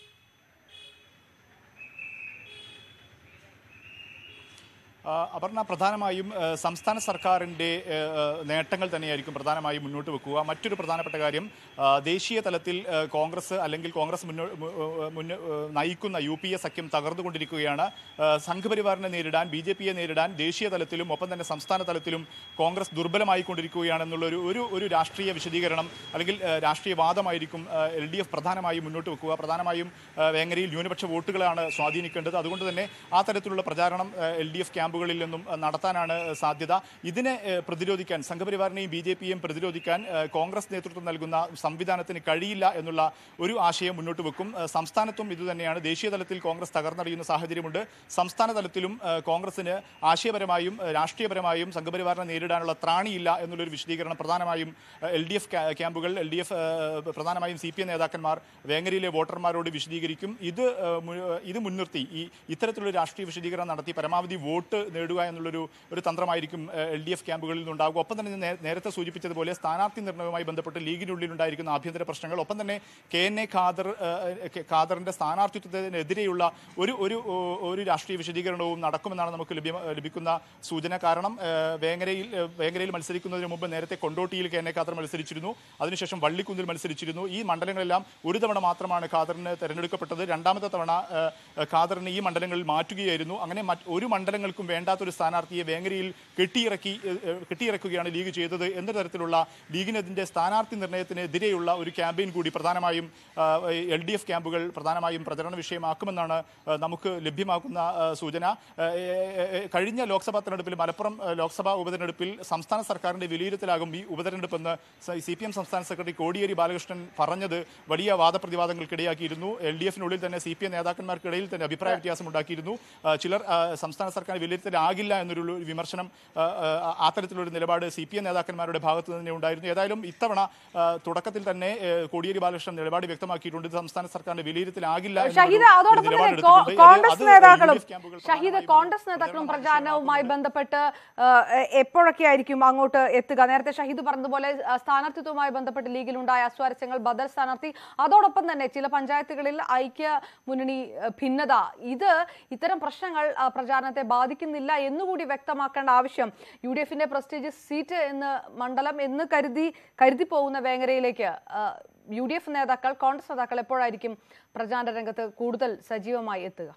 ആ, അപർണ പ്രധാനമായും ആ, സംസ്ഥാന സർക്കാരിൻ്റെ ആ, ആ, നേട്ടങ്ങൾ തന്നെയായിരിക്കും പ്രധാനമായും മുന്നോട്ട് വെക്കുക മറ്റൊരു പ്രധാനപ്പെട്ട കാര്യം ആ, ദേശീയ തലത്തിൽ ആ, കോൺഗ്രസ് അല്ലെങ്കിൽ കോൺഗ്രസ് മുന്നോ മു- ആ, മുന്ന ആ, നയിക്കുന്ന യു പി എ സഖ്യം തകർന്നുകൊണ്ടിരിക്കുകയാണ് ആ, സംഘപരിവാറിനെ നേരിടാൻ ബി ജെ പിയെ നേരിടാൻ ദേശീയ തലത്തിലും ഒപ്പം തന്നെ സംസ്ഥാന തലത്തിലും കോൺഗ്രസ് ദുർബലമായിക്കൊണ്ടിരിക്കുകയാണെന്നുള്ളൊരു ഒരു ഒരു രാഷ്ട്രീയ വിശദീകരണം അല്ലെങ്കിൽ ആ, രാഷ്ട്രീയ വാദമായിരിക്കും എൽ ഡി എഫ് പ്രധാനമായും മുന്നോട്ട് വെക്കുക പ്രധാനമായും ആ, വേങ്ങരയിൽ ന്യൂനപക്ഷ വോട്ടുകളാണ് സ്വാധീനിക്കേണ്ടത് അതുകൊണ്ട് തന്നെ ആ തരത്തിലുള്ള പ്രചാരണം എൽ ഡി എഫ് ക്യാമ്പുകൾ ക്യാമ്പുകളിൽ നിന്നും ആ, നടത്താനാണ് സാധ്യത ഇതിനെ ഏ, പ്രതിരോധിക്കാൻ സംഘപരിവാറിനെയും ബി ജെ പിയെയും പ്രതിരോധിക്കാൻ ഏ, കോൺഗ്രസ് നേതൃത്വം നൽകുന്ന സംവിധാനത്തിന് കഴിയില്ല എന്നുള്ള ഒരു ആശയം മുന്നോട്ട് വെക്കും ഏ, സംസ്ഥാനത്തും ഇതുതന്നെയാണ് ദേശീയ തലത്തിൽ കോൺഗ്രസ് തകർന്നടിയുന്ന സാഹചര്യമുണ്ട് സംസ്ഥാന തലത്തിലും ഏ, കോൺഗ്രസിന് ആശയപരമായും ഏ, രാഷ്ട്രീയപരമായും സംഘപരിവാറിനെ നേരിടാനുള്ള ത്രാണിയില്ല എന്നുള്ളൊരു വിശദീകരണം പ്രധാനമായും എൽ ഡി എഫ് ക്യാമ്പുകൾ എൽ ഡി എഫ് പ്രധാനമായും സി പി എം നേതാക്കന്മാർ വേങ്ങരയിലെ വോട്ടർമാരോട് വിശദീകരിക്കും ഇത് ഏ, മു- ഇത് മുൻനിർത്തി ഈ ഇത്തരത്തിലുള്ള രാഷ്ട്രീയ വിശദീകരണം നടത്തി പരമാവധി വോട്ട് നേടുക എന്നുള്ളൊരു ഒരു തന്ത്രമായിരിക്കും എൽ ഡി എഫ് ക്യാമ്പുകളിൽ നിന്നുണ്ടാകുക ഒപ്പം തന്നെ നേ- നേരത്തെ സൂചിപ്പിച്ചതുപോലെ സ്ഥാനാർത്ഥി നിർണ്ണയവുമായി ബന്ധപ്പെട്ട് ലീഗിനുള്ളിൽ ഉണ്ടായിരിക്കുന്ന ആഭ്യന്തര പ്രശ്നങ്ങൾ ഒപ്പം തന്നെ കെ എൻ എ ഖാദർ ഏഹ്, കെ- ഖാദറിന്റെ സ്ഥാനാർത്ഥിത്വത്തിനെതിരെയുള്ള ഒരു ഒരു ഓ- ഒരു രാഷ്ട്രീയ വിശദീകരണവും നടക്കുമെന്നാണ് നമുക്ക് ലഭ്യ ലഭിക്കുന്ന സൂചന കാരണം ഏഹ്, വേങ്ങരയിൽ ഏഹ്, വേങ്ങരയിൽ മത്സരിക്കുന്നതിന് മുമ്പ് നേരത്തെ കൊണ്ടോട്ടിയിൽ കെ എൻ എ ഖാദർ മത്സരിച്ചിരുന്നു അതിനുശേഷം വള്ളിക്കുന്നിൽ മത്സരിച്ചിരുന്നു ഈ മണ്ഡലങ്ങളെല്ലാം ഒരു തവണ മാത്രമാണ് ഖാദറിന് തെരഞ്ഞെടുക്കപ്പെട്ടത് രണ്ടാമത്തെ തവണ ഏഹ്, ഖാദറിനെ ഈ മണ്ഡലങ്ങളിൽ മാറ്റുകയായിരുന്നു അങ്ങനെ മറ്റ് ഒരു മണ്ഡലങ്ങൾക്കും വേണ്ടാത്തൊരു സ്ഥാനാർത്ഥിയെ വേങ്ങരയിൽ കെട്ടിയിറക്കി ഏഹ്, ഏഹ്, കെട്ടിയിറക്കുകയാണ് ലീഗ് ചെയ്തത് എന്ന തരത്തിലുള്ള ലീഗിനതിന്റെ സ്ഥാനാർത്ഥി നിർണയത്തിനെതിരെയുള്ള ഒരു ക്യാമ്പയിൻ കൂടി പ്രധാനമായും എൽ ഡി എഫ് ക്യാമ്പുകൾ പ്രധാനമായും പ്രചരണ വിഷയമാക്കുമെന്നാണ് ആ, നമുക്ക് ലഭ്യമാക്കുന്ന ആ, സൂചന ആ, ഏ, ഏ, ഏ, കഴിഞ്ഞ ലോക്സഭാ തെരഞ്ഞെടുപ്പിൽ മലപ്പുറം ആ, ലോക്സഭാ ഉപതെരഞ്ഞെടുപ്പിൽ സംസ്ഥാന സർക്കാരിന്റെ വിലയിരുത്തലാകും ഈ ഉപതെരഞ്ഞെടുപ്പെന്ന് സി പി എം സംസ്ഥാന സെക്രട്ടറി കോടിയേരി ബാലകൃഷ്ണൻ പറഞ്ഞത് വലിയ വാദപ്രതിവാദങ്ങൾക്കിടയാക്കിയിരുന്നു എൽ ഡി എഫിനുള്ളിൽ തന്നെ സി പി എം നേതാക്കന്മാർക്കിടയിൽ തന്നെ അഭിപ്രായ വ്യത്യാസം ഉണ്ടാക്കിയിരുന്നു ആ, ചിലർ ആ, സംസ്ഥാന സർക്കാർ വിലയിരുത്തലാകില്ല എന്നൊരു വിമർശനം ആ, ആ, ആ തരത്തിലൊരു നിലപാട് സി പി എം നേതാക്കന്മാരുടെ ഭാഗത്ത് തന്നെ ഉണ്ടായിരുന്നു ഏതായാലും ഇത്തവണ ആ, തുടക്കത്തിൽ തന്നെ ഏ, കോടിയേരി ബാലകൃഷ്ണൻ നിലപാട് വ്യക്തമാക്കിയിട്ടുണ്ട് ഇത് സംസ്ഥാന സർക്കാരിന്റെ വിലയിരുത്തലാകില്ല എന്നൊരു ഷഹീദ് അതോടൊപ്പം തന്നെ നിലപാടെടുത്തിട്ടുണ്ട്. കോ- അത് കോൺഗ്രസ് അത് നേതാക്കളും യു ഡി എഫ് ക്യാമ്പുകൾ ഷഹീദ് പ്രധാനമായും കോൺഗ്രസ് നേതാക്കളും പ്രചരണ പ്രചാരണവുമായി ബന്ധപ്പെട്ട് ആ, എപ്പോഴൊക്കെ ആയിരിക്കും അങ്ങോട്ട് എത്തുക നേരത്തെ ഷഹീദ് പറഞ്ഞതുപോലെ ആ, സ്ഥാനാർത്ഥിത്വവുമായി ബന്ധപ്പെട്ട് ലീഗിലുണ്ടായ അസ്വാരസ്യങ്ങൾ ബദൽ സ്ഥാനാർത്ഥി അതോടൊപ്പം തന്നെ ചില പഞ്ചായത്തുകളിൽ ഐക്യ മുന്നണി ആ, ഭിന്നത ഇത് ഇത്തരം പ്രശ്നങ്ങൾ ആ, പ്രചാരണത്തെ ബാധിക്കുന്നില്ല എന്നുകൂടി വ്യക്തമാക്കേണ്ട ആവശ്യം യു ഡി എഫിന്റെ പ്രസ്റ്റീജിയസ് സീറ്റ് എന്ന് മണ്ഡലം എന്ന് കരുതി കരുതി പോകുന്ന വേങ്ങരയിലേക്ക് ആ, യു ഡി എഫ് നേതാക്കൾ കോൺഗ്രസ് നേതാക്കൾ എപ്പോഴായിരിക്കും പ്രചാരണ രംഗത്ത് കൂടുതൽ സജീവമായി എത്തുക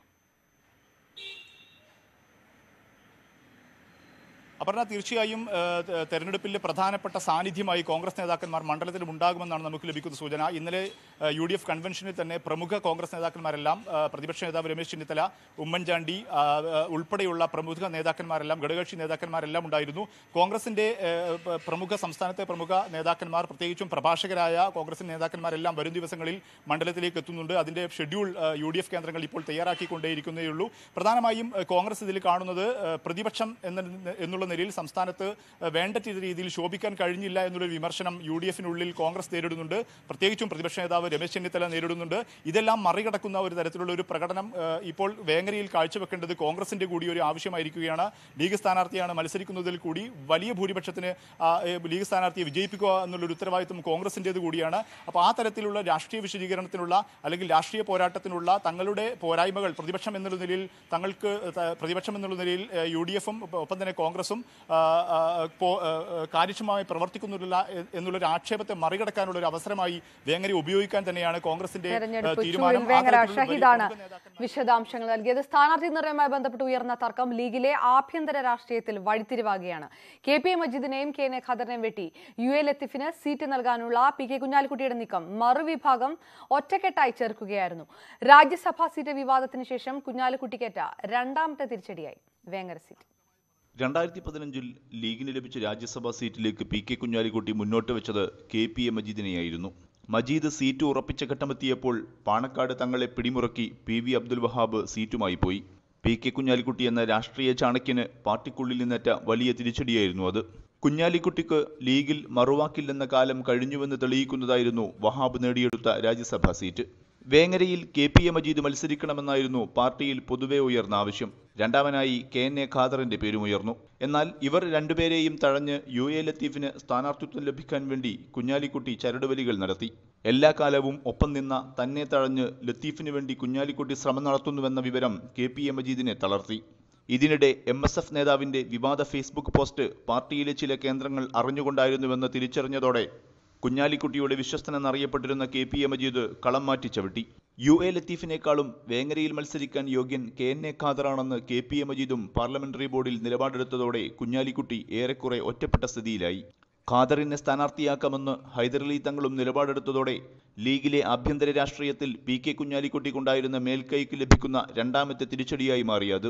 അപർണ തീർച്ചയായും ഏഹ്, തെ- തെരഞ്ഞെടുപ്പിൽ പ്രധാനപ്പെട്ട സാന്നിധ്യമായി കോൺഗ്രസ് നേതാക്കന്മാർ മണ്ഡലത്തിലും ഉണ്ടാകുമെന്നാണ് നമുക്ക് ലഭിക്കുന്ന സൂചന ഇന്നലെ ഏഹ്, യു ഡി എഫ് കൺവെൻഷനിൽ തന്നെ പ്രമുഖ കോൺഗ്രസ് നേതാക്കന്മാരെല്ലാം ഏഹ്, പ്രതിപക്ഷ നേതാവ് രമേശ് ചെന്നിത്തല ഉമ്മൻചാണ്ടി ആ, ഏഹ്, ഉൾപ്പെടെയുള്ള പ്രമുഖ നേതാക്കന്മാരെല്ലാം ഘടകകക്ഷി നേതാക്കന്മാരെല്ലാം ഉണ്ടായിരുന്നു കോൺഗ്രസിന്റെ ഏഹ്, പ- പ്രമുഖ സംസ്ഥാനത്തെ പ്രമുഖ നേതാക്കന്മാർ പ്രത്യേകിച്ചും പ്രഭാഷകരായ കോൺഗ്രസ് നേതാക്കന്മാരെല്ലാം വരും ദിവസങ്ങളിൽ മണ്ഡലത്തിലേക്ക് എത്തുന്നുണ്ട് അതിന്റെ ഷെഡ്യൂൾ ഏഹ്, യു ഡി എഫ് കേന്ദ്രങ്ങൾ ഇപ്പോൾ തയ്യാറാക്കിക്കൊണ്ടേയിരിക്കുന്നേയുള്ളൂ പ്രധാനമായും ഏഹ്, കോൺഗ്രസ് ഇതിൽ കാണുന്നത് ഏഹ്, പ്രതിപക്ഷം എന്ന എന്നുള്ള നിലയിൽ സംസ്ഥാനത്ത് ഏഹ്, വേണ്ട രീതിയിൽ ശോഭിക്കാൻ കഴിഞ്ഞില്ല എന്നുള്ളൊരു വിമർശനം യു ഡി എഫിനുള്ളിൽ കോൺഗ്രസ് നേരിടുന്നുണ്ട് പ്രത്യേകിച്ചും പ്രതിപക്ഷ നേതാവ് രമേശ് ചെന്നിത്തല നേരിടുന്നുണ്ട് ഇതെല്ലാം മറികടക്കുന്ന ഒരു തരത്തിലുള്ള ഒരു പ്രകടനം ഏഹ്, ഇപ്പോൾ വേങ്ങരയിൽ കാഴ്ചവെക്കേണ്ടത് കോൺഗ്രസിന്റെ കൂടി ഒരു ആവശ്യമായിരിക്കുകയാണ് ലീഗ് സ്ഥാനാർത്ഥിയാണ് മത്സരിക്കുന്നതിൽ കൂടി വലിയ ഭൂരിപക്ഷത്തിന് ആ, ഏഹ്, ലീഗ് സ്ഥാനാർത്ഥിയെ വിജയിപ്പിക്കുക എന്നുള്ളൊരു ഉത്തരവാദിത്വം കോൺഗ്രസിന്റേത് കൂടിയാണ് അപ്പോൾ ആ തരത്തിലുള്ള രാഷ്ട്രീയ വിശദീകരണത്തിനുള്ള അല്ലെങ്കിൽ രാഷ്ട്രീയ പോരാട്ടത്തിനുള്ള തങ്ങളുടെ പോരായ്മകൾ പ്രതിപക്ഷം എന്നുള്ള നിലയിൽ തങ്ങൾക്ക് ത- പ്രതിപക്ഷം എന്നുള്ള നിലയിൽ ഏഹ്, യു ഡി എഫും ഒപ്പം തന്നെ കോൺഗ്രസും ആ, ആ, പോ- ആ, ആ, കാര്യക്ഷമമായി പ്രവർത്തിക്കുന്നില്ല എ- എന്നുള്ളൊരു ആക്ഷേപത്തെ മറികടക്കാനുള്ള ഒരു അവസരമായി വേങ്ങര ഉപയോഗിക്കാൻ തന്നെയാണ് കോൺഗ്രസിന്റെ ഏഹ്, തെരഞ്ഞെടുപ്പ് തീരുമാനം ചൂടിൽ ആ വേങ്ങര തരത്തിലുള്ള വലിയ ഷഹീദാണ് പ്രമുഖ നേതാക്കന്മാർ വിശദാംശങ്ങൾ നൽകിയത് സ്ഥാനാർത്ഥി നിർണയവുമായി ബന്ധപ്പെട്ട് ഉയർന്ന തർക്കം ലീഗിലെ ആഭ്യന്തര രാഷ്ട്രീയത്തിൽ വഴിത്തിരിവാകുകയാണ് കെ പി എ മജീദിനെയും കെ എൻ എ ഖദറിനെയും വെട്ടി യു എ ലത്തീഫിന് സീറ്റ് നൽകാനുള്ള പി കെ കുഞ്ഞാലിക്കുട്ടിയുടെ നീക്കം മറുവിഭാഗം ഒറ്റക്കെട്ടായി ചേർക്കുകയായിരുന്നു രാജ്യസഭാ സീറ്റ് വിവാദത്തിന് ശേഷം കുഞ്ഞാലിക്കുട്ടിക്കേറ്റ രണ്ടാമത്തെ തിരിച്ചടിയായി വേങ്ങര സീറ്റ് രണ്ടായിരത്തി പതിനഞ്ചിൽ ലീഗിന് ലഭിച്ച രാജ്യസഭാ സീറ്റിലേക്ക് പി കെ കുഞ്ഞാലിക്കുട്ടി മുന്നോട്ട് വെച്ചത് കെ പി എ മജീദിനെയായിരുന്നു മജീദ് സീറ്റ് ഉറപ്പിച്ച ഘട്ടമെത്തിയപ്പോൾ പാണക്കാട് തങ്ങളെ പിടിമുറക്കി പി വി അബ്ദുൽ വഹാബ് സീറ്റുമായി പോയി പി കെ കുഞ്ഞാലിക്കുട്ടി എന്ന രാഷ്ട്രീയ ചാണക്യന് പാർട്ടിക്കുള്ളിൽ നിന്നേറ്റ വലിയ തിരിച്ചടിയായിരുന്നു അത് കുഞ്ഞാലിക്കുട്ടിക്ക് ലീഗിൽ മറുവാക്കില്ലെന്ന കാലം കഴിഞ്ഞുവെന്ന് തെളിയിക്കുന്നതായിരുന്നു വഹാബ് നേടിയെടുത്ത രാജ്യസഭാ സീറ്റ് വേങ്ങരയിൽ കെ പി എ മജീദ് മത്സരിക്കണമെന്നായിരുന്നു പാർട്ടിയിൽ പൊതുവെ ഉയർന്ന ആവശ്യം രണ്ടാമനായി കെ എൻ എ ഖാദറിന്റെ പേരുമുയർന്നു എന്നാൽ ഇവർ രണ്ടുപേരെയും തഴഞ്ഞ് യു എ ലത്തീഫിന് സ്ഥാനാർത്ഥിത്വം ലഭിക്കാൻ വേണ്ടി കുഞ്ഞാലിക്കുട്ടി ചരടുവലികൾ നടത്തി എല്ലാ കാലവും ഒപ്പം നിന്ന തന്നെ തഴഞ്ഞ് ലത്തീഫിന് വേണ്ടി കുഞ്ഞാലിക്കുട്ടി ശ്രമം നടത്തുന്നുവെന്ന വിവരം കെ പി എ മജീദിനെ തളർത്തി ഇതിനിടെ എം എസ് എഫ് നേതാവിന്റെ വിവാദ ഫേസ്ബുക്ക് പോസ്റ്റ് പാർട്ടിയിലെ ചില കേന്ദ്രങ്ങൾ അറിഞ്ഞുകൊണ്ടായിരുന്നുവെന്ന് തിരിച്ചറിഞ്ഞതോടെ കുഞ്ഞാലിക്കുട്ടിയുടെ വിശ്വസ്തനെന്നറിയപ്പെട്ടിരുന്ന കെ പി എ മജീദ് കളം മാറ്റി ചവിട്ടി യു എ ലത്തീഫിനേക്കാളും വേങ്ങരയിൽ മത്സരിക്കാൻ യോഗ്യൻ കെ എൻ എ ഖാദറാണെന്ന് കെ പി എ മജീദും പാർലമെന്ററി ബോർഡിൽ നിലപാടെടുത്തതോടെ കുഞ്ഞാലിക്കുട്ടി ഏറെക്കുറെ ഒറ്റപ്പെട്ട സ്ഥിതിയിലായി ഖാദറിനെ സ്ഥാനാർത്ഥിയാക്കാമെന്ന് ഹൈദരലി തങ്ങളും നിലപാടെടുത്തതോടെ ലീഗിലെ ആഭ്യന്തര രാഷ്ട്രീയത്തിൽ പി കെ കുഞ്ഞാലിക്കുട്ടിക്കുണ്ടായിരുന്ന മേൽക്കൈക്ക് ലഭിക്കുന്ന രണ്ടാമത്തെ തിരിച്ചടിയായി മാറിയത്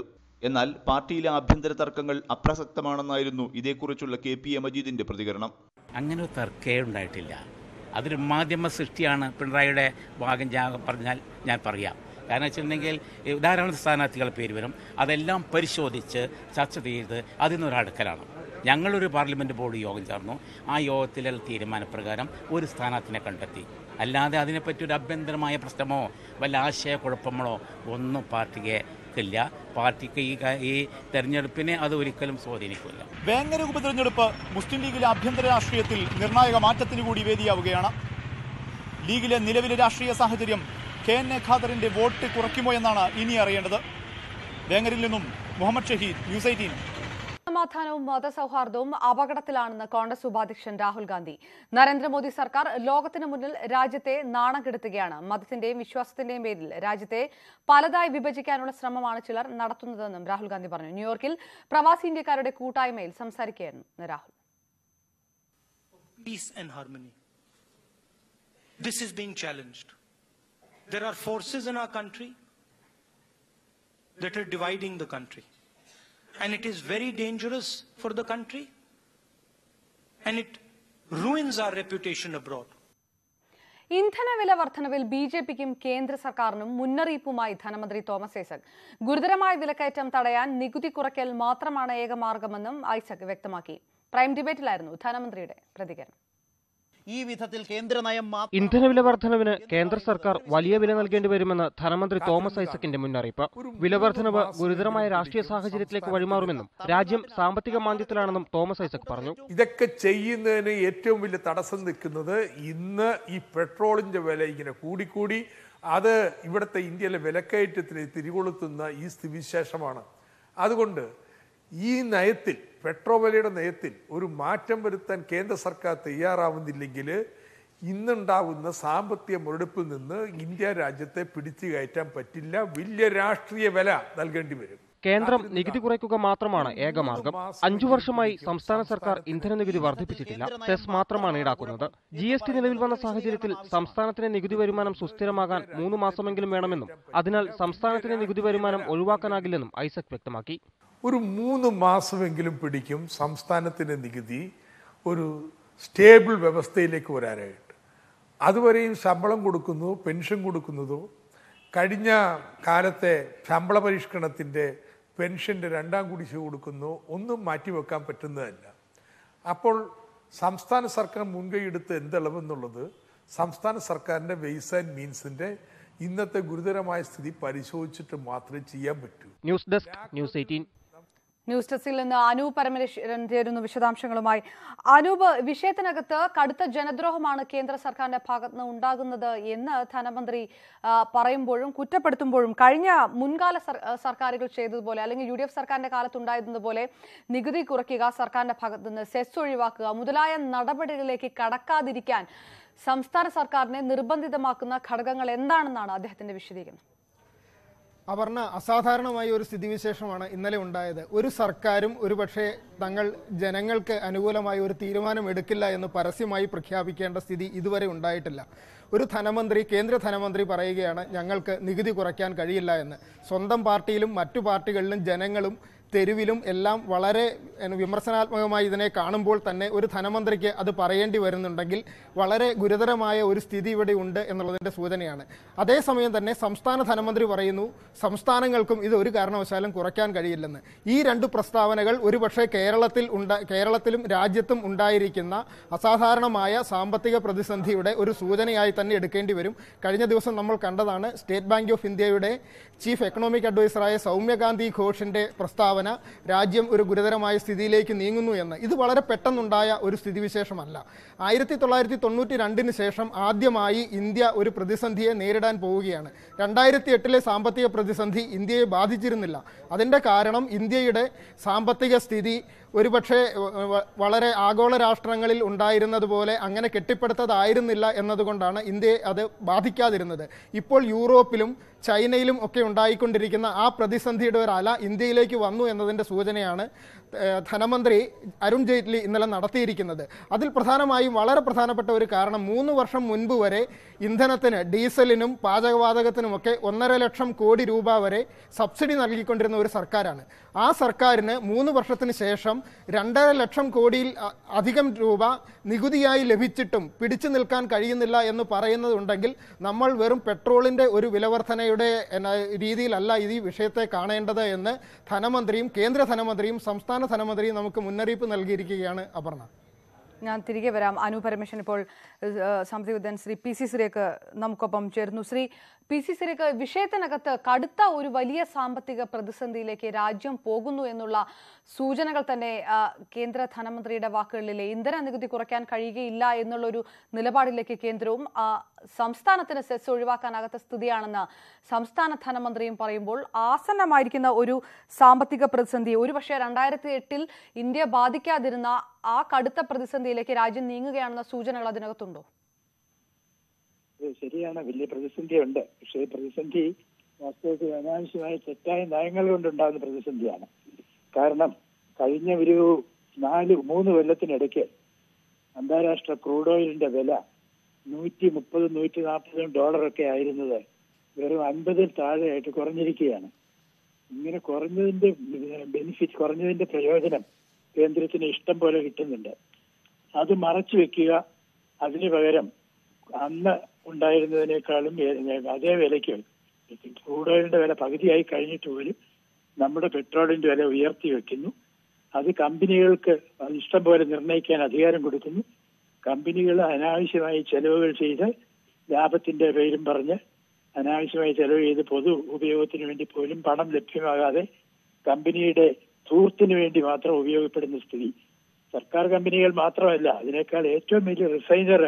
എന്നാൽ പാർട്ടിയിലെ ആഭ്യന്തര തർക്കങ്ങൾ അപ്രസക്തമാണെന്നായിരുന്നു ഇതേക്കുറിച്ചുള്ള കെ പി എ മജീദിന്റെ പ്രതികരണം അങ്ങനെ ഒരു തർക്കേ ഉണ്ടായിട്ടില്ല അതൊരു മാധ്യമ സൃഷ്ടിയാണ് പിണറായിയുടെ ഭാഗം ഞാൻ പറഞ്ഞാൽ ഞാൻ പറയാം കാരണം വെച്ചിട്ടുണ്ടെങ്കിൽ ഈ ധാരാളം സ്ഥാനാർത്ഥികളുടെ പേര് വരും അതെല്ലാം പരിശോധിച്ച് ചർച്ച ചെയ്ത് അതിൽ നിന്നൊരു അടുക്കലാണ് ഞങ്ങളൊരു പാർലമെൻറ്റ് ബോർഡ് യോഗം ചേർന്നു ആ യോഗത്തിലെ തീരുമാനപ്രകാരം ഒരു സ്ഥാനാർത്ഥിനെ കണ്ടെത്തി അല്ലാതെ അതിനെപ്പറ്റി ഒരു അഭ്യന്തരമായ പ്രശ്നമോ വല്ല ആശയക്കുഴപ്പങ്ങളോ ഒന്നും പാർട്ടിക്ക് ഇല്ല പാർട്ടിക്ക് ഈ കാ- ഈ തെരഞ്ഞെടുപ്പിനെ അത് ഒരിക്കലും സ്വാധീനിക്കില്ല വേങ്ങര ഉപതെരഞ്ഞെടുപ്പ് മുസ്ലിം ലീഗിലെ ആഭ്യന്തര രാഷ്ട്രീയത്തിൽ നിർണായക മാറ്റത്തിന് കൂടി വേദിയാവുകയാണ് ലീഗിലെ നിലവിലെ രാഷ്ട്രീയ സാഹചര്യം കെ എൻ എ ഖാദറിന്റെ വോട്ട് കുറയ്ക്കുമോ എന്നാണ് ഇനി അറിയേണ്ടത് വേങ്ങരിൽ നിന്നും മുഹമ്മദ് ഷഹീദ് ന്യൂസ് എയ്റ്റീൻ സമാധാനവും മതസൗഹാർദ്ദവും അപകടത്തിലാണെന്ന് കോൺഗ്രസ് ഉപാധ്യക്ഷൻ രാഹുൽ ഗാന്ധി നരേന്ദ്രമോദി സർക്കാർ ലോകത്തിന് മുന്നിൽ രാജ്യത്തെ നാണം കെടുത്തുകയാണ് മതത്തിന്റെയും വിശ്വാസത്തിന്റെയും പേരിൽ രാജ്യത്തെ പലതായി വിഭജിക്കാനുള്ള ശ്രമമാണ് ചിലർ നടത്തുന്നതെന്നും രാഹുൽ ഗാന്ധി പറഞ്ഞു ന്യൂയോർക്കിൽ പ്രവാസി ഇന്ത്യക്കാരുടെ കൂട്ടായ്മയിൽ സംസാരിക്കുകയായിരുന്നു Rahul peace and harmony. This is being challenged. There are forces in our country that are dividing the country. And it is very dangerous for the country. And it ruins our reputation abroad. ഇന്ധനവില വർധനവിൽ ബി ജെ പിക്കും കേന്ദ്ര സർക്കാരിനും മുന്നറിയിപ്പുമായി ധനമന്ത്രി തോമസ് ഐസക് ഗുരുതരമായ വിലക്കയറ്റം തടയാൻ നികുതി കുറയ്ക്കൽ മാത്രമാണ് ഏക മാർഗമെന്നും ഐസക് വ്യക്തമാക്കി പ്രൈം ഡിബേറ്റിലായിരുന്നു ധനമന്ത്രിയുടെ പ്രതികരണം ഈ വിധത്തിൽ കേന്ദ്ര നയം മാത്രം ഇന്ധനവില വർധനവിന് കേന്ദ്ര സർക്കാർ വലിയ വില നൽകേണ്ടി വരുമെന്ന് ധനമന്ത്രി തോമസ് ഐസക്കിന്റെ മുന്നറിയിപ്പ് വില വർധനവ് ഗുരുതരമായ രാഷ്ട്രീയ സാഹചര്യത്തിലേക്ക് വഴിമാറുമെന്നും രാജ്യം സാമ്പത്തിക മാന്ദ്യത്തിലാണെന്നും തോമസ് ഐസക് പറഞ്ഞു ഇതൊക്കെ ചെയ്യുന്നതിന് ഏറ്റവും വലിയ തടസ്സം നിൽക്കുന്നത് ഇന്ന് ഈ പെട്രോളിന്റെ വില ഇങ്ങനെ കൂടിക്കൂടി അത് ഇവിടുത്തെ ഇന്ത്യയിലെ വിലക്കയറ്റത്തിന് തിരികൊളുത്തുന്ന ഈ സ്ഥിതിവിശേഷമാണ് അതുകൊണ്ട് ഈ നയത്തിൽ പെട്രോൾ വിലയുടെ നയത്തിൽ ഒരു മാറ്റം വരുത്താൻ കേന്ദ്ര സർക്കാർ തയ്യാറാവുന്നില്ലെങ്കിൽ ഇന്നുണ്ടാകുന്ന സാമ്പത്തിക മുരടിപ്പിൽ നിന്ന് ഇന്ത്യ രാജ്യത്തെ പിടിച്ചു കയറ്റാൻ പറ്റില്ല വലിയ രാഷ്ട്രീയ വില നൽകേണ്ടി വരും കേന്ദ്രം നികുതി കുറയ്ക്കുക മാത്രമാണ് ഏക മാർഗം അഞ്ചു വർഷമായി സംസ്ഥാന സർക്കാർ ഇന്ധന നികുതി വർദ്ധിപ്പിച്ചിട്ടില്ല സെസ് മാത്രമാണ് ഈടാക്കുന്നത് ജി എസ് ടി നിലവിൽ വന്ന സാഹചര്യത്തിൽ സംസ്ഥാനത്തിന് നികുതി വരുമാനം സുസ്ഥിരമാകാൻ മൂന്ന് മാസമെങ്കിലും വേണമെന്നും അതിനാൽ സംസ്ഥാനത്തിന് നികുതി വരുമാനം ഒഴിവാക്കാനാകില്ലെന്നും ഐസക് വ്യക്തമാക്കി ഒരു മൂന്ന് മാസമെങ്കിലും പിടിക്കും സംസ്ഥാനത്തിന്റെ നികുതി ഒരു സ്റ്റേബിൾ വ്യവസ്ഥയിലേക്ക് വരാനായിട്ട് അതുവരെയും ശമ്പളം കൊടുക്കുന്നു പെൻഷൻ കൊടുക്കുന്നതോ കഴിഞ്ഞ കാലത്തെ ശമ്പള പരിഷ്കരണത്തിൻ്റെ പെൻഷൻ്റെ രണ്ടാം കുടിശ്ശിക കൊടുക്കുന്നു ഒന്നും മാറ്റിവെക്കാൻ പറ്റുന്നതല്ല അപ്പോൾ സംസ്ഥാന സർക്കാർ മുൻകൈ എടുത്ത് എന്തിളവെന്നുള്ളത് സംസ്ഥാന സർക്കാരിൻ്റെ വെയ്സ് ആൻഡ് മീൻസിൻ്റെ ഇന്നത്തെ ഗുരുതരമായ സ്ഥിതി പരിശോധിച്ചിട്ട് മാത്രമേ ചെയ്യാൻ പറ്റൂ news desk news eighteen news ഡെസ്കിൽ നിന്ന് അനൂപ് പരമേശ്വരൻ ചേരുന്നു വിശദാംശങ്ങളുമായി അനൂപ് വിഷയത്തിനകത്ത് കടുത്ത ജനദ്രോഹമാണ് കേന്ദ്ര സർക്കാരിന്റെ ഭാഗത്ത് നിന്ന് ഉണ്ടാകുന്നത് എന്ന് ധനമന്ത്രി ആ, പറയുമ്പോഴും കുറ്റപ്പെടുത്തുമ്പോഴും കഴിഞ്ഞ മുൻകാല സർ- സർക്കാരുകൾ ചെയ്തതുപോലെ അല്ലെങ്കിൽ യു ഡി എഫ് സർക്കാരിന്റെ കാലത്തുണ്ടായിരുന്നതുപോലെ നികുതി കുറയ്ക്കുക സർക്കാരിന്റെ ഭാഗത്ത് നിന്ന് സെസ് ഒഴിവാക്കുക മുതലായ നടപടികളിലേക്ക് കടക്കാതിരിക്കാൻ സംസ്ഥാന സർക്കാരിനെ നിർബന്ധിതമാക്കുന്ന ഘടകങ്ങൾ എന്താണെന്നാണ് അദ്ദേഹത്തിന്റെ വിശദീകരണം അപർണ അസാധാരണമായ ഒരു സ്ഥിതിവിശേഷമാണ് ഇന്നലെ ഉണ്ടായത് ഒരു സർക്കാരും ഒരുപക്ഷെ തങ്ങൾ ജനങ്ങൾക്ക് അനുകൂലമായ ഒരു തീരുമാനം എടുക്കില്ല എന്ന് പരസ്യമായി പ്രഖ്യാപിക്കേണ്ട സ്ഥിതി ഇതുവരെ ഉണ്ടായിട്ടില്ല ഒരു ധനമന്ത്രി കേന്ദ്ര ധനമന്ത്രി പറയുകയാണ് ഞങ്ങൾക്ക് നികുതി കുറയ്ക്കാൻ കഴിയില്ല എന്ന് സ്വന്തം പാർട്ടിയിലും മറ്റു പാർട്ടികളിലും ജനങ്ങളും തെരുവിലും എല്ലാം വളരെ എന്ന് വിമർശനാത്മകമായി ഇതിനെ കാണുമ്പോൾ തന്നെ ഒരു ധനമന്ത്രിക്ക് അത് പറയേണ്ടി വരുന്നുണ്ടെങ്കിൽ വളരെ ഗുരുതരമായ ഒരു സ്ഥിതി ഇവിടെ ഉണ്ട് എന്നുള്ളതിൻ്റെ സൂചനയാണ് അതേസമയം തന്നെ സംസ്ഥാന ധനമന്ത്രി പറയുന്നു സംസ്ഥാനങ്ങൾക്കും ഇത് ഒരു കാരണവശാലും കുറയ്ക്കാൻ കഴിയില്ലെന്ന് ഈ രണ്ട് പ്രസ്താവനകൾ ഒരുപക്ഷെ കേരളത്തിൽ ഉണ്ട കേരളത്തിലും രാജ്യത്തും ഉണ്ടായിരിക്കുന്ന അസാധാരണമായ സാമ്പത്തിക പ്രതിസന്ധിയുടെ ഒരു സൂചനയായി തന്നെ എടുക്കേണ്ടി വരും കഴിഞ്ഞ ദിവസം നമ്മൾ കണ്ടതാണ് സ്റ്റേറ്റ് ബാങ്ക് ഓഫ് ഇന്ത്യയുടെ ചീഫ് എക്കണോമിക് അഡ്വൈസറായ സൗമ്യകാന്തി ഘോഷിന്റെ പ്രസ്താവന രാജ്യം ഒരു ഗുരുതരമായ സ്ഥിതിയിലേക്ക് നീങ്ങുന്നു എന്ന് ഇത് വളരെ പെട്ടെന്നുണ്ടായ ഒരു സ്ഥിതിവിശേഷമല്ല ആയിരത്തി തൊള്ളായിരത്തി തൊണ്ണൂറ്റി രണ്ടിന് ശേഷം ആദ്യമായി ഇന്ത്യ ഒരു പ്രതിസന്ധിയെ നേരിടാൻ പോവുകയാണ് രണ്ടായിരത്തി എട്ടിലെ സാമ്പത്തിക പ്രതിസന്ധി ഇന്ത്യയെ ബാധിച്ചിരുന്നില്ല അതിൻ്റെ കാരണം ഇന്ത്യയുടെ സാമ്പത്തിക സ്ഥിതി ഒരുപക്ഷെ വ- വ- വളരെ ആഗോള രാഷ്ട്രങ്ങളിൽ ഉണ്ടായിരുന്നതുപോലെ അങ്ങനെ കെട്ടിപ്പടുത്തതായിരുന്നില്ല എന്നതുകൊണ്ടാണ് ഇന്ത്യയെ അത് ബാധിക്കാതിരുന്നത് ഇപ്പോൾ യൂറോപ്പിലും ചൈനയിലും ഒക്കെ ഉണ്ടായിക്കൊണ്ടിരിക്കുന്ന ആ പ്രതിസന്ധിയുടെ ഒരു അല ഇന്ത്യയിലേക്ക് വന്നു എന്നതിൻ്റെ സൂചനയാണ് ഏഹ്, ധനമന്ത്രി അരുൺ ജെയ്റ്റ്ലി ഇന്നലെ നടത്തിയിരിക്കുന്നത് അതിൽ പ്രധാനമായും വളരെ പ്രധാനപ്പെട്ട ഒരു കാരണം മൂന്ന് വർഷം മുൻപ് വരെ ഇന്ധനത്തിന് ഡീസലിനും പാചകവാതകത്തിനുമൊക്കെ ഒന്നര ലക്ഷം കോടി രൂപ വരെ സബ്സിഡി നൽകിക്കൊണ്ടിരുന്ന ഒരു സർക്കാരാണ് ആ സർക്കാരിന് മൂന്ന് വർഷത്തിന് ശേഷം രണ്ടര ലക്ഷം കോടിയിൽ അ- അധികം രൂപ നികുതിയായി ലഭിച്ചിട്ടും പിടിച്ചു നിൽക്കാൻ കഴിയുന്നില്ല എന്ന് പറയുന്നതുണ്ടെങ്കിൽ നമ്മൾ വെറും പെട്രോളിന്റെ ഒരു വിലവർധനയുടെ എന്ന രീതിയിലല്ല ഈ വിഷയത്തെ കാണേണ്ടത് എന്ന് ധനമന്ത്രിയും കേന്ദ്ര ധനമന്ത്രിയും സംസ്ഥാന ധനമന്ത്രിയും നമുക്ക് മുന്നറിയിപ്പ് നൽകിയിരിക്കുകയാണ് അപർണ ഞാൻ തിരികെ വരാം അനു പരമേശ്വരൻ ഇപ്പോൾ സാമ്പത്തിക വിദ്വാൻ ശ്രീ പി സി സിരേക്ക് നമുക്കൊപ്പം ചേരുന്നു ശ്രീ പി സി സിരേക്ക് വിഷയത്തിനകത്ത് കടുത്ത ഒരു വലിയ സാമ്പത്തിക പ്രതിസന്ധിയിലേക്ക് രാജ്യം പോകുന്നു എന്നുള്ള സൂചനകൾ തന്നെ ആ, കേന്ദ്ര ധനമന്ത്രിയുടെ വാക്കുകളിലെ ഇന്ധന നികുതി കുറയ്ക്കാൻ കഴിയുകയില്ല എന്നുള്ളൊരു നിലപാടിലേക്ക് കേന്ദ്രവും ആ, സംസ്ഥാനത്തിന് സെസ് ഒഴിവാക്കാനാകാത്ത സ്ഥിതിയാണെന്ന് സംസ്ഥാന ധനമന്ത്രിയും പറയുമ്പോൾ ആസന്നമായിരിക്കുന്ന ഒരു സാമ്പത്തിക പ്രതിസന്ധി ഒരുപക്ഷെ രണ്ടായിരത്തി എട്ടിൽ ഇന്ത്യ ബാധിക്കാതിരുന്ന ആ കടുത്ത പ്രതിസന്ധിയിലേക്ക് രാജ്യം നീങ്ങുകയാണെന്ന സൂചനകൾ അതിനകത്തുണ്ടോ അത് ശരിയാണ് വലിയ പ്രതിസന്ധിയുണ്ട് പക്ഷേ ഈ പ്രതിസന്ധി വാസ്തവത്തിൽ അനാവശ്യമായ തെറ്റായ നയങ്ങൾ കൊണ്ടുണ്ടാകുന്ന പ്രതിസന്ധിയാണ് കാരണം കഴിഞ്ഞ ഒരു നാല് മൂന്ന് കൊല്ലത്തിനിടയ്ക്ക് അന്താരാഷ്ട്ര ക്രൂഡ് ഓയിലിന്റെ വില നൂറ്റി മുപ്പതും നൂറ്റി നാൽപ്പതും ഡോളറൊക്കെ ആയിരുന്നത് വെറും അൻപതിൽ താഴെയായിട്ട് കുറഞ്ഞിരിക്കുകയാണ് ഇങ്ങനെ കുറഞ്ഞതിന്റെ ബെനിഫിറ്റ് കുറഞ്ഞതിന്റെ പ്രയോജനം കേന്ദ്രത്തിന് ഇഷ്ടം പോലെ കിട്ടുന്നുണ്ട് അത് മറച്ചു വെക്കുക അതിന് പകരം അന്ന് ഉണ്ടായിരുന്നതിനേക്കാളും വേ- അതേ വിലയ്ക്ക് ക്രൂഡ് ഓയിലിന്റെ വില പകുതിയായി കഴിഞ്ഞിട്ട് പോലും നമ്മുടെ പെട്രോളിന്റെ വില ഉയർത്തി വെക്കുന്നു അത് കമ്പനികൾക്ക് അത് ഇഷ്ടം പോലെ നിർണ്ണയിക്കാൻ അധികാരം കൊടുക്കുന്നു കമ്പനികൾ അനാവശ്യമായി ചെലവുകൾ ചെയ്ത് ലാഭത്തിന്റെ പേരും പറഞ്ഞ് അനാവശ്യമായി ചെലവ് ചെയ്ത് പൊതു ഉപയോഗത്തിന് വേണ്ടി പോലും പണം ലഭ്യമാകാതെ കമ്പനിയുടെ ധൂർത്തിന് വേണ്ടി മാത്രം ഉപയോഗപ്പെടുന്ന സ്ഥിതി സർക്കാർ കമ്പനികൾ മാത്രമല്ല അതിനേക്കാൾ ഏറ്റവും വലിയ റിഫൈനർ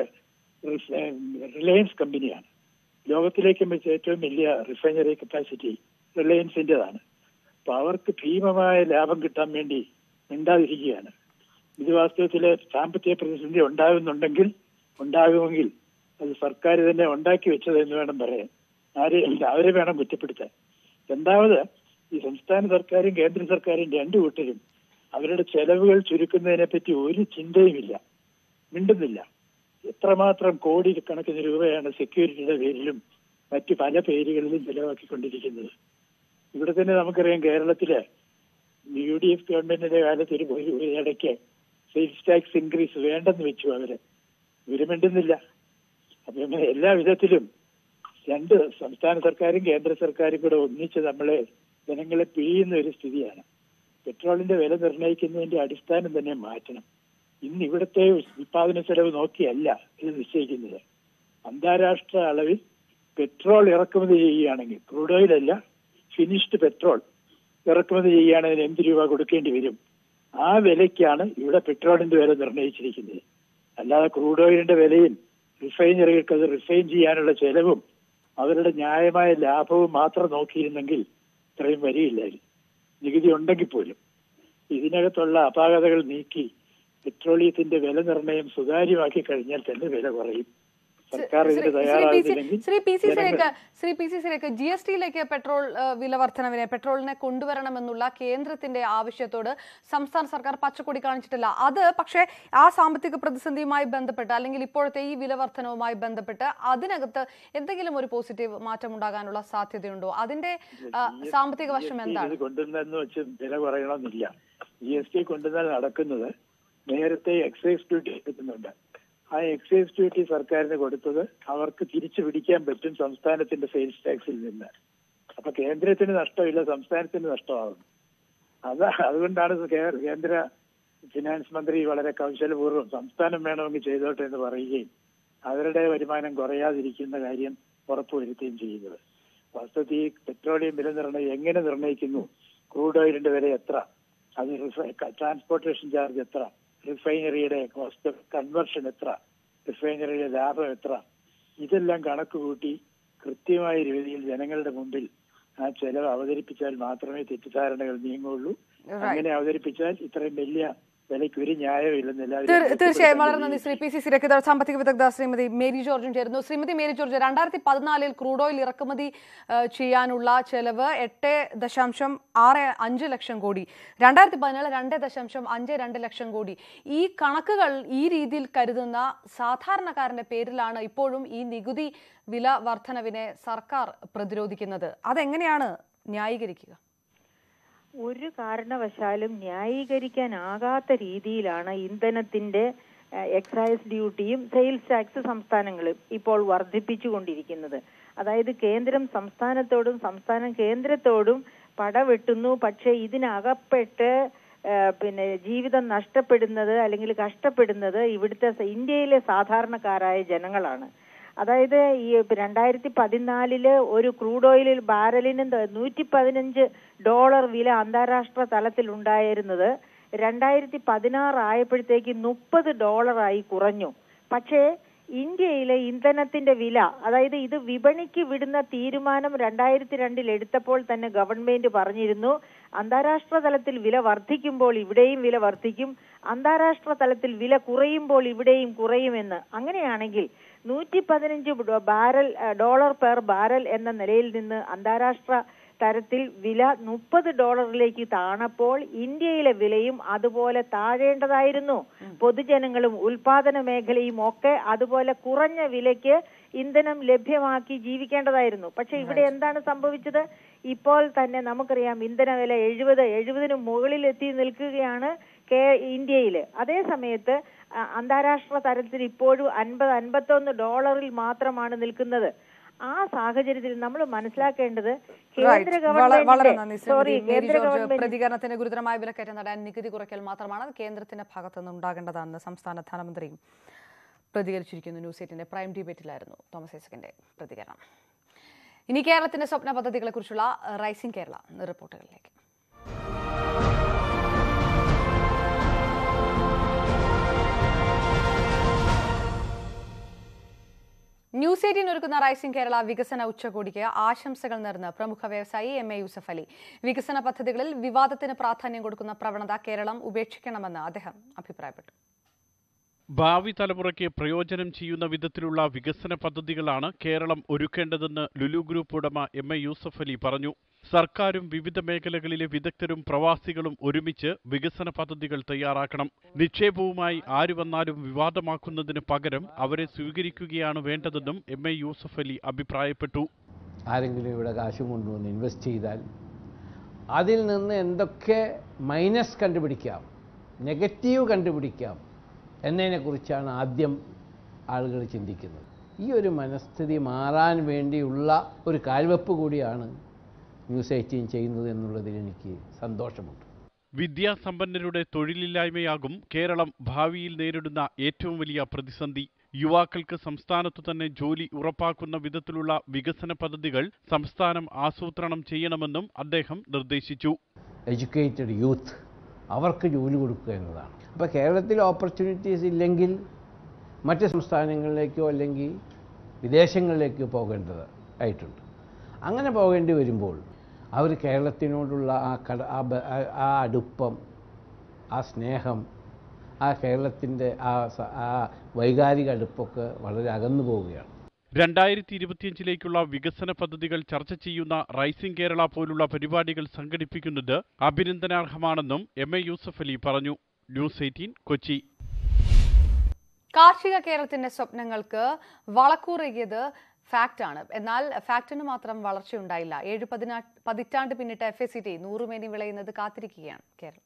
റിലയൻസ് കമ്പനിയാണ് ലോകത്തിലേക്കും വെച്ച് ഏറ്റവും വലിയ റിഫൈനറി കപ്പാസിറ്റി റിലയൻസിൻ്റെതാണ് അപ്പൊ അവർക്ക് ഭീമമായ ലാഭം കിട്ടാൻ വേണ്ടി മിണ്ടാതിരിക്കുകയാണ് ഇത് വാസ്തവത്തില് സാമ്പത്തിക പ്രതിസന്ധി ഉണ്ടാകുന്നുണ്ടെങ്കിൽ ഉണ്ടാകുമെങ്കിൽ അത് സർക്കാർ തന്നെ ഉണ്ടാക്കി വെച്ചത് എന്ന് വേണം പറയാൻ ആരെ അവരെ വേണം കുറ്റപ്പെടുത്താൻ രണ്ടാമത് ഈ സംസ്ഥാന സർക്കാരും കേന്ദ്ര സർക്കാരും രണ്ടു കൂട്ടരും അവരുടെ ചെലവുകൾ ചുരുക്കുന്നതിനെ പറ്റി ഒരു ചിന്തയുമില്ല മിണ്ടുന്നില്ല എത്രമാത്രം കോടിക്കണക്കിന് രൂപയാണ് സെക്യൂരിറ്റിയുടെ പേരിലും മറ്റു പല പേരുകളിലും ചെലവാക്കിക്കൊണ്ടിരിക്കുന്നത് ഇവിടെ തന്നെ നമുക്കറിയാം കേരളത്തില് യു ഡി എഫ് ഗവൺമെന്റിന്റെ കാലത്ത് ഒരു ഒരു ഇടയ്ക്ക് സെയിൽസ് ടാക്സ് ഇൻക്രീസ് വേണ്ടെന്ന് വെച്ചു അവര് ഇവര് മിണ്ടുന്നില്ല അപ്പൊ ഇങ്ങനെ എല്ലാ വിധത്തിലും രണ്ട് സംസ്ഥാന സർക്കാരും കേന്ദ്ര സർക്കാരും കൂടെ ഒന്നിച്ച് നമ്മളെ ജനങ്ങളെ പിഴിയുന്ന ഒരു സ്ഥിതിയാണ് പെട്രോളിന്റെ വില നിർണ്ണയിക്കുന്നതിന്റെ അടിസ്ഥാനം തന്നെ മാറ്റണം ഇന്ന് ഇവിടുത്തെ ഉത്പാദന ചെലവ് നോക്കിയല്ല ഇത് നിശ്ചയിക്കുന്നത് അന്താരാഷ്ട്ര അളവിൽ പെട്രോൾ ഇറക്കുമതി ചെയ്യുകയാണെങ്കിൽ ക്രൂഡ് ഓയിൽ അല്ല ഫിനിഷ്ഡ് പെട്രോൾ ഇറക്കുമതി ചെയ്യുകയാണെങ്കിൽ എന്ത് രൂപ കൊടുക്കേണ്ടി വരും ആ വിലയ്ക്കാണ് ഇവിടെ പെട്രോളിന്റെ വില നിർണ്ണയിച്ചിരിക്കുന്നത് അല്ലാതെ ക്രൂഡ് ഓയിലിന്റെ വിലയും റിഫൈനറികൾക്ക് അത് റിഫൈൻ ചെയ്യാനുള്ള ചെലവും അവരുടെ ന്യായമായ ലാഭവും മാത്രം നോക്കിയിരുന്നെങ്കിൽ ഇത്രയും വരിയില്ലായിരുന്നു നികുതി ഉണ്ടെങ്കിൽ പോലും ഇതിനകത്തുള്ള അപാകതകൾ നീക്കി പെട്രോളിയത്തിന്റെ വില നിർണ്ണയം സുതാര്യമാക്കി കഴിഞ്ഞാൽ തന്നെ വില കുറയും സർക്കാർ ഇതിന് ശ്രീ പി സി തയ്യാറാകുന്നില്ലെങ്കിൽ ശ്രീ പി സി ജനങ്ങൾ- സിയിലേക്ക് ശ്രീ പി സി സിയിലേക്ക് ജി എസ് ടിയിലേക്ക് പെട്രോൾ ഏഹ്, വില വർധനവിനെ പെട്രോളിനെ കൊണ്ടുവരണമെന്നുള്ള കേന്ദ്രത്തിന്റെ ആവശ്യത്തോട് സംസ്ഥാന സർക്കാർ പച്ചക്കൊടി കാണിച്ചിട്ടില്ല അത് പക്ഷേ ആ സാമ്പത്തിക പ്രതിസന്ധിയുമായി ബന്ധപ്പെട്ട് അല്ലെങ്കിൽ ഇപ്പോഴത്തെ ഈ വില വർധനവുമായി ബന്ധപ്പെട്ട് അതിനകത്ത് എന്തെങ്കിലും ഒരു പോസിറ്റീവ് മാറ്റം ഉണ്ടാകാനുള്ള സാധ്യതയുണ്ടോ അതിന്റെ ആ, സാമ്പത്തിക വശം എന്താണ് ഇത് കൊണ്ടുവന്നതെന്ന് വെച്ച് വില കുറയണമെന്നില്ല ജി എസ് ടി കൊണ്ടുവന്നാൽ നടക്കുന്നത് നേരത്തെ എക്സൈസ് ഡ്യൂട്ടി കിട്ടുന്നുണ്ട് ആ എക്സൈസ് ഡ്യൂട്ടി സർക്കാരിന് കൊടുത്തത് അവർക്ക് തിരിച്ചു പിടിക്കാൻ പറ്റും സംസ്ഥാനത്തിന്റെ സെയിൽസ് ടാക്സിൽ നിന്ന് അപ്പൊ കേന്ദ്രത്തിന് നഷ്ടമില്ല സംസ്ഥാനത്തിന് നഷ്ടമാകും അത് അതുകൊണ്ടാണ് കേ- കേന്ദ്ര ഫിനാൻസ് മന്ത്രി വളരെ കൗശലപൂർവ്വം സംസ്ഥാനം വേണമെങ്കിൽ ചെയ്തോട്ടെ എന്ന് പറയുകയും അവരുടെ വരുമാനം കുറയാതിരിക്കുന്ന കാര്യം ഉറപ്പുവരുത്തുകയും ചെയ്യുന്നത് വാസ്തവത്തിൽ ഈ പെട്രോളിയം വില നിർണ്ണയം എങ്ങനെ നിർണ്ണയിക്കുന്നു ക്രൂഡ് ഓയിലിന്റെ വില എത്ര അത് ട്രാൻസ്പോർട്ടേഷൻ ചാർജ് എത്ര റിഫൈനറിയുടെ കോസ്റ്റ് കൺവെർഷൻ എത്ര റിഫൈനറിയുടെ ലാഭം എത്ര ഇതെല്ലാം കണക്ക് കൂട്ടി കൃത്യമായ രീതിയിൽ ജനങ്ങളുടെ മുമ്പിൽ ആ ചെലവ് അവതരിപ്പിച്ചാൽ മാത്രമേ തെറ്റിദ്ധാരണകൾ നീങ്ങുള്ളൂ അങ്ങനെ അവതരിപ്പിച്ചാൽ ഇത്രയും വലിയ വിലയ്ക്ക് ഒരു ന്യായവും ഇല്ലെന്ന് എല്ലാവരും തീർ- തീർച്ചയായും വളരെ നന്ദി ബോധ്യപ്പെടുത്താൻ ശ്രീ പി സി സിരക്കിദർ സാമ്പത്തിക വിദഗ്ധ ശ്രീമതി മേരി ജോർജും ചേരുന്നു ശ്രീമതി മേരി ജോർജ് രണ്ടായിരത്തി പതിനാലിൽ ക്രൂഡ് ഓയിൽ ഇറക്കുമതി ആ, ചെയ്യാനുള്ള ചെലവ് എട്ട് ദശാംശം ആറ് അഞ്ച് ലക്ഷം കോടി രണ്ടായിരത്തി പതിനാല് രണ്ട് ദശാംശം അഞ്ച് രണ്ട് ലക്ഷം കോടി ഈ കണക്കുകൾ ഈ രീതിയിൽ കരുതുന്ന സാധാരണക്കാരന്റെ പേരിലാണ് ഇപ്പോഴും ഈ നികുതി വില വർധനവിനെ സർക്കാർ പ്രതിരോധിക്കുന്നത് അതെങ്ങനെയാണ് ന്യായീകരിക്കുക ഒരു കാരണവശാലും ന്യായീകരിക്കാനാകാത്ത രീതിയിലാണ് ഇന്ധനത്തിന്റെ ഏഹ്, എക്സൈസ് ഡ്യൂട്ടിയും സെയിൽസ് ടാക്സ് സംസ്ഥാനങ്ങളും ഇപ്പോൾ വർദ്ധിപ്പിച്ചുകൊണ്ടിരിക്കുന്നത് അതായത് കേന്ദ്രം സംസ്ഥാനത്തോടും സംസ്ഥാനം കേന്ദ്രത്തോടും പടവെട്ടുന്നു പക്ഷേ ഇതിനകപ്പെട്ട് ഏഹ്, പിന്നെ ജീവിതം നഷ്ടപ്പെടുന്നത് അല്ലെങ്കിൽ കഷ്ടപ്പെടുന്നത് ഇവിടുത്തെ സ- ഇന്ത്യയിലെ സാധാരണക്കാരായ ജനങ്ങളാണ് അതായത് ഈ രണ്ടായിരത്തി പതിനാലില് ഒരു ക്രൂഡ് ഓയിൽ ബാരലിന് നൂറ്റി പതിനഞ്ച് ഡോളർ വില അന്താരാഷ്ട്ര തലത്തിൽ ഉണ്ടായിരുന്നത് രണ്ടായിരത്തി പതിനാറ് ആയപ്പോഴത്തേക്ക് മുപ്പത് ഡോളറായി കുറഞ്ഞു പക്ഷേ ഇന്ത്യയിലെ ഇന്ധനത്തിന്റെ വില അതായത് ഇത് വിപണിക്ക് വിടുന്ന തീരുമാനം രണ്ടായിരത്തി രണ്ടിൽ എടുത്തപ്പോൾ തന്നെ ഗവൺമെന്റ് പറഞ്ഞിരുന്നു അന്താരാഷ്ട്ര തലത്തിൽ വില വർദ്ധിക്കുമ്പോൾ ഇവിടെയും വില വർദ്ധിക്കും അന്താരാഷ്ട്ര തലത്തിൽ വില കുറയുമ്പോൾ ഇവിടെയും കുറയുമെന്ന് അങ്ങനെയാണെങ്കിൽ നൂറ്റി പതിനഞ്ച് ബാരൽ ഏഹ്, ഡോളർ പെർ ബാരൽ എന്ന നിലയിൽ നിന്ന് അന്താരാഷ്ട്ര തരത്തിൽ വില മുപ്പത് ഡോളറിലേക്ക് താണപ്പോൾ ഇന്ത്യയിലെ വിലയും അതുപോലെ താഴേണ്ടതായിരുന്നു പൊതുജനങ്ങളും ഉൽപാദന മേഖലയും ഒക്കെ അതുപോലെ കുറഞ്ഞ വിലയ്ക്ക് ഇന്ധനം ലഭ്യമാക്കി ജീവിക്കേണ്ടതായിരുന്നു പക്ഷെ ഇവിടെ എന്താണ് സംഭവിച്ചത് ഇപ്പോൾ തന്നെ നമുക്കറിയാം ഇന്ധന വില എഴുപത് എഴുപതിന് മുകളിൽ എത്തി നിൽക്കുകയാണ് കേ ഇന്ത്യയിൽ അതേ സമയത്ത് ആ, അന്താരാഷ്ട്ര തലത്തിൽ ഇപ്പോഴും അൻപത് അൻപത്തൊന്ന് ഡോളറിൽ മാത്രമാണ് നിൽക്കുന്നത് ആ സാഹചര്യത്തിൽ നമ്മൾ മനസ്സിലാക്കേണ്ടത് Right. കേന്ദ്ര വള- വളരെ നന്ദി ഗവൺമെന്റ് സോറി ശ്രീമതി മേരി കേന്ദ്ര ജോർജ് ഗവൺമെന്റ് പ്രതികരണത്തിന് ഗുരുതരമായ വിലക്കയറ്റം നേടാൻ നികുതി കുറയ്ക്കൽ മാത്രമാണ് അത് കേന്ദ്രത്തിന്റെ ഭാഗത്തു നിന്ന് ഉണ്ടാകേണ്ടതാണെന്ന് സംസ്ഥാന ധനമന്ത്രിയും പ്രതികരിച്ചിരിക്കുന്നു ന്യൂസ് എയ്റ്റിന്റെ പ്രൈം ഡിബേറ്റിലായിരുന്നു തോമസ് ഐസക്കിന്റെ പ്രതികരണം ഇനി കേരളത്തിന്റെ സ്വപ്ന പദ്ധതികളെക്കുറിച്ചുള്ള റൈസിംഗ് കേരള റിപ്പോർട്ടുകളിലേക്ക് ന്യൂസ് എയ്റ്റീൻ ഒരുക്കുന്ന റൈസിംഗ് കേരള വികസന ഉച്ചകോടിക്ക് ആശംസകൾ നേർന്ന് പ്രമുഖ വ്യവസായി എം എ യൂസഫ് അലി വികസന പദ്ധതികളിൽ വിവാദത്തിന് പ്രാധാന്യം കൊടുക്കുന്ന പ്രവണത കേരളം ഉപേക്ഷിക്കണമെന്ന് അദ്ദേഹം അഭിപ്രായപ്പെട്ടു ഭാവി തലമുറയ്ക്ക് പ്രയോജനം ചെയ്യുന്ന വിധത്തിലുള്ള വികസന പദ്ധതികളാണ് കേരളം ഒരുക്കേണ്ടതെന്ന് ലുലു ഗ്രൂപ്പ് ഉടമ എം എ യൂസഫ് അലി പറഞ്ഞു സർക്കാരും വിവിധ മേഖലകളിലെ വിദഗ്ധരും പ്രവാസികളും ഒരുമിച്ച് വികസന പദ്ധതികൾ തയ്യാറാക്കണം നിക്ഷേപവുമായി ആര് വന്നാലും വിവാദമാക്കുന്നതിന് പകരം അവരെ സ്വീകരിക്കുകയാണ് വേണ്ടതെന്നും എം എ യൂസഫ് അലി അഭിപ്രായപ്പെട്ടു ആരെങ്കിലും ഇവിടെ കാശും കൊണ്ടുവന്ന് ഇൻവെസ്റ്റ് ചെയ്താൽ അതിൽ നിന്ന് എന്തൊക്കെ മൈനസ് കണ്ടുപിടിക്കാം നെഗറ്റീവ് കണ്ടുപിടിക്കാം എന്നതിനെക്കുറിച്ചാണ് ആദ്യം ആളുകൾ ചിന്തിക്കുന്നത് ഈ ഒരു മനസ്ഥിതി മാറാൻ വേണ്ടിയുള്ള ഒരു കാൽവെപ്പ് കൂടിയാണ് ന്യൂസ് എയ്റ്റീൻ ചെയ്യുന്നത് എന്നുള്ളതിൽ എനിക്ക് സന്തോഷമുണ്ട് വിദ്യാസമ്പന്നരുടെ തൊഴിലില്ലായ്മയാകും കേരളം ഭാവിയിൽ നേരിടുന്ന ഏറ്റവും വലിയ പ്രതിസന്ധി യുവാക്കൾക്ക് സംസ്ഥാനത്തു തന്നെ ജോലി ഉറപ്പാക്കുന്ന വിധത്തിലുള്ള വികസന പദ്ധതികൾ സംസ്ഥാനം ആസൂത്രണം ചെയ്യണമെന്നും അദ്ദേഹം നിർദ്ദേശിച്ചു എഡ്യൂക്കേറ്റഡ് യൂത്ത് അവർക്ക് ജോലി കൊടുക്കുക എന്നതാണ് അപ്പോൾ കേരളത്തിൽ ഓപ്പർച്യൂണിറ്റീസ് ഇല്ലെങ്കിൽ മറ്റ് സംസ്ഥാനങ്ങളിലേക്കോ അല്ലെങ്കിൽ വിദേശങ്ങളിലേക്കോ പോകേണ്ടത് ആയിട്ടുണ്ട് അങ്ങനെ പോകേണ്ടി വരുമ്പോൾ അവർ കേരളത്തിനോടുള്ള ആ കട ആ ബ- ആ- ആ അടുപ്പം ആ സ്നേഹം ആ കേരളത്തിൻ്റെ ആ സ- ആ വൈകാരിക അടുപ്പൊക്കെ വളരെ അകന്നു പോവുകയാണ് രണ്ടായിരത്തി ഇരുപത്തിയഞ്ചിലേക്കുള്ള വികസന പദ്ധതികൾ ചർച്ച ചെയ്യുന്ന റൈസിംഗ് കേരള പോലുള്ള പരിപാടികൾ സംഘടിപ്പിക്കുന്നത് അഭിനന്ദനാർഹമാണെന്നും എം എ യൂസഫ് അലി പറഞ്ഞു ന്യൂസ് എയ്റ്റീൻ കൊച്ചി കാർഷിക കേരളത്തിന്റെ സ്വപ്നങ്ങൾക്ക് വളക്കൂറിയത് ഫാക്റ്റാണ് എന്നാൽ ഫാക്ടിന് മാത്രം വളർച്ചയുണ്ടായില്ല ഏഴ് പതിനാ പതിറ്റാണ്ട് പിന്നിട്ട എഫ് എസ് സി ടി നൂറുമേനി വിളയുന്നത് കാത്തിരിക്കുകയാണ് കേരളം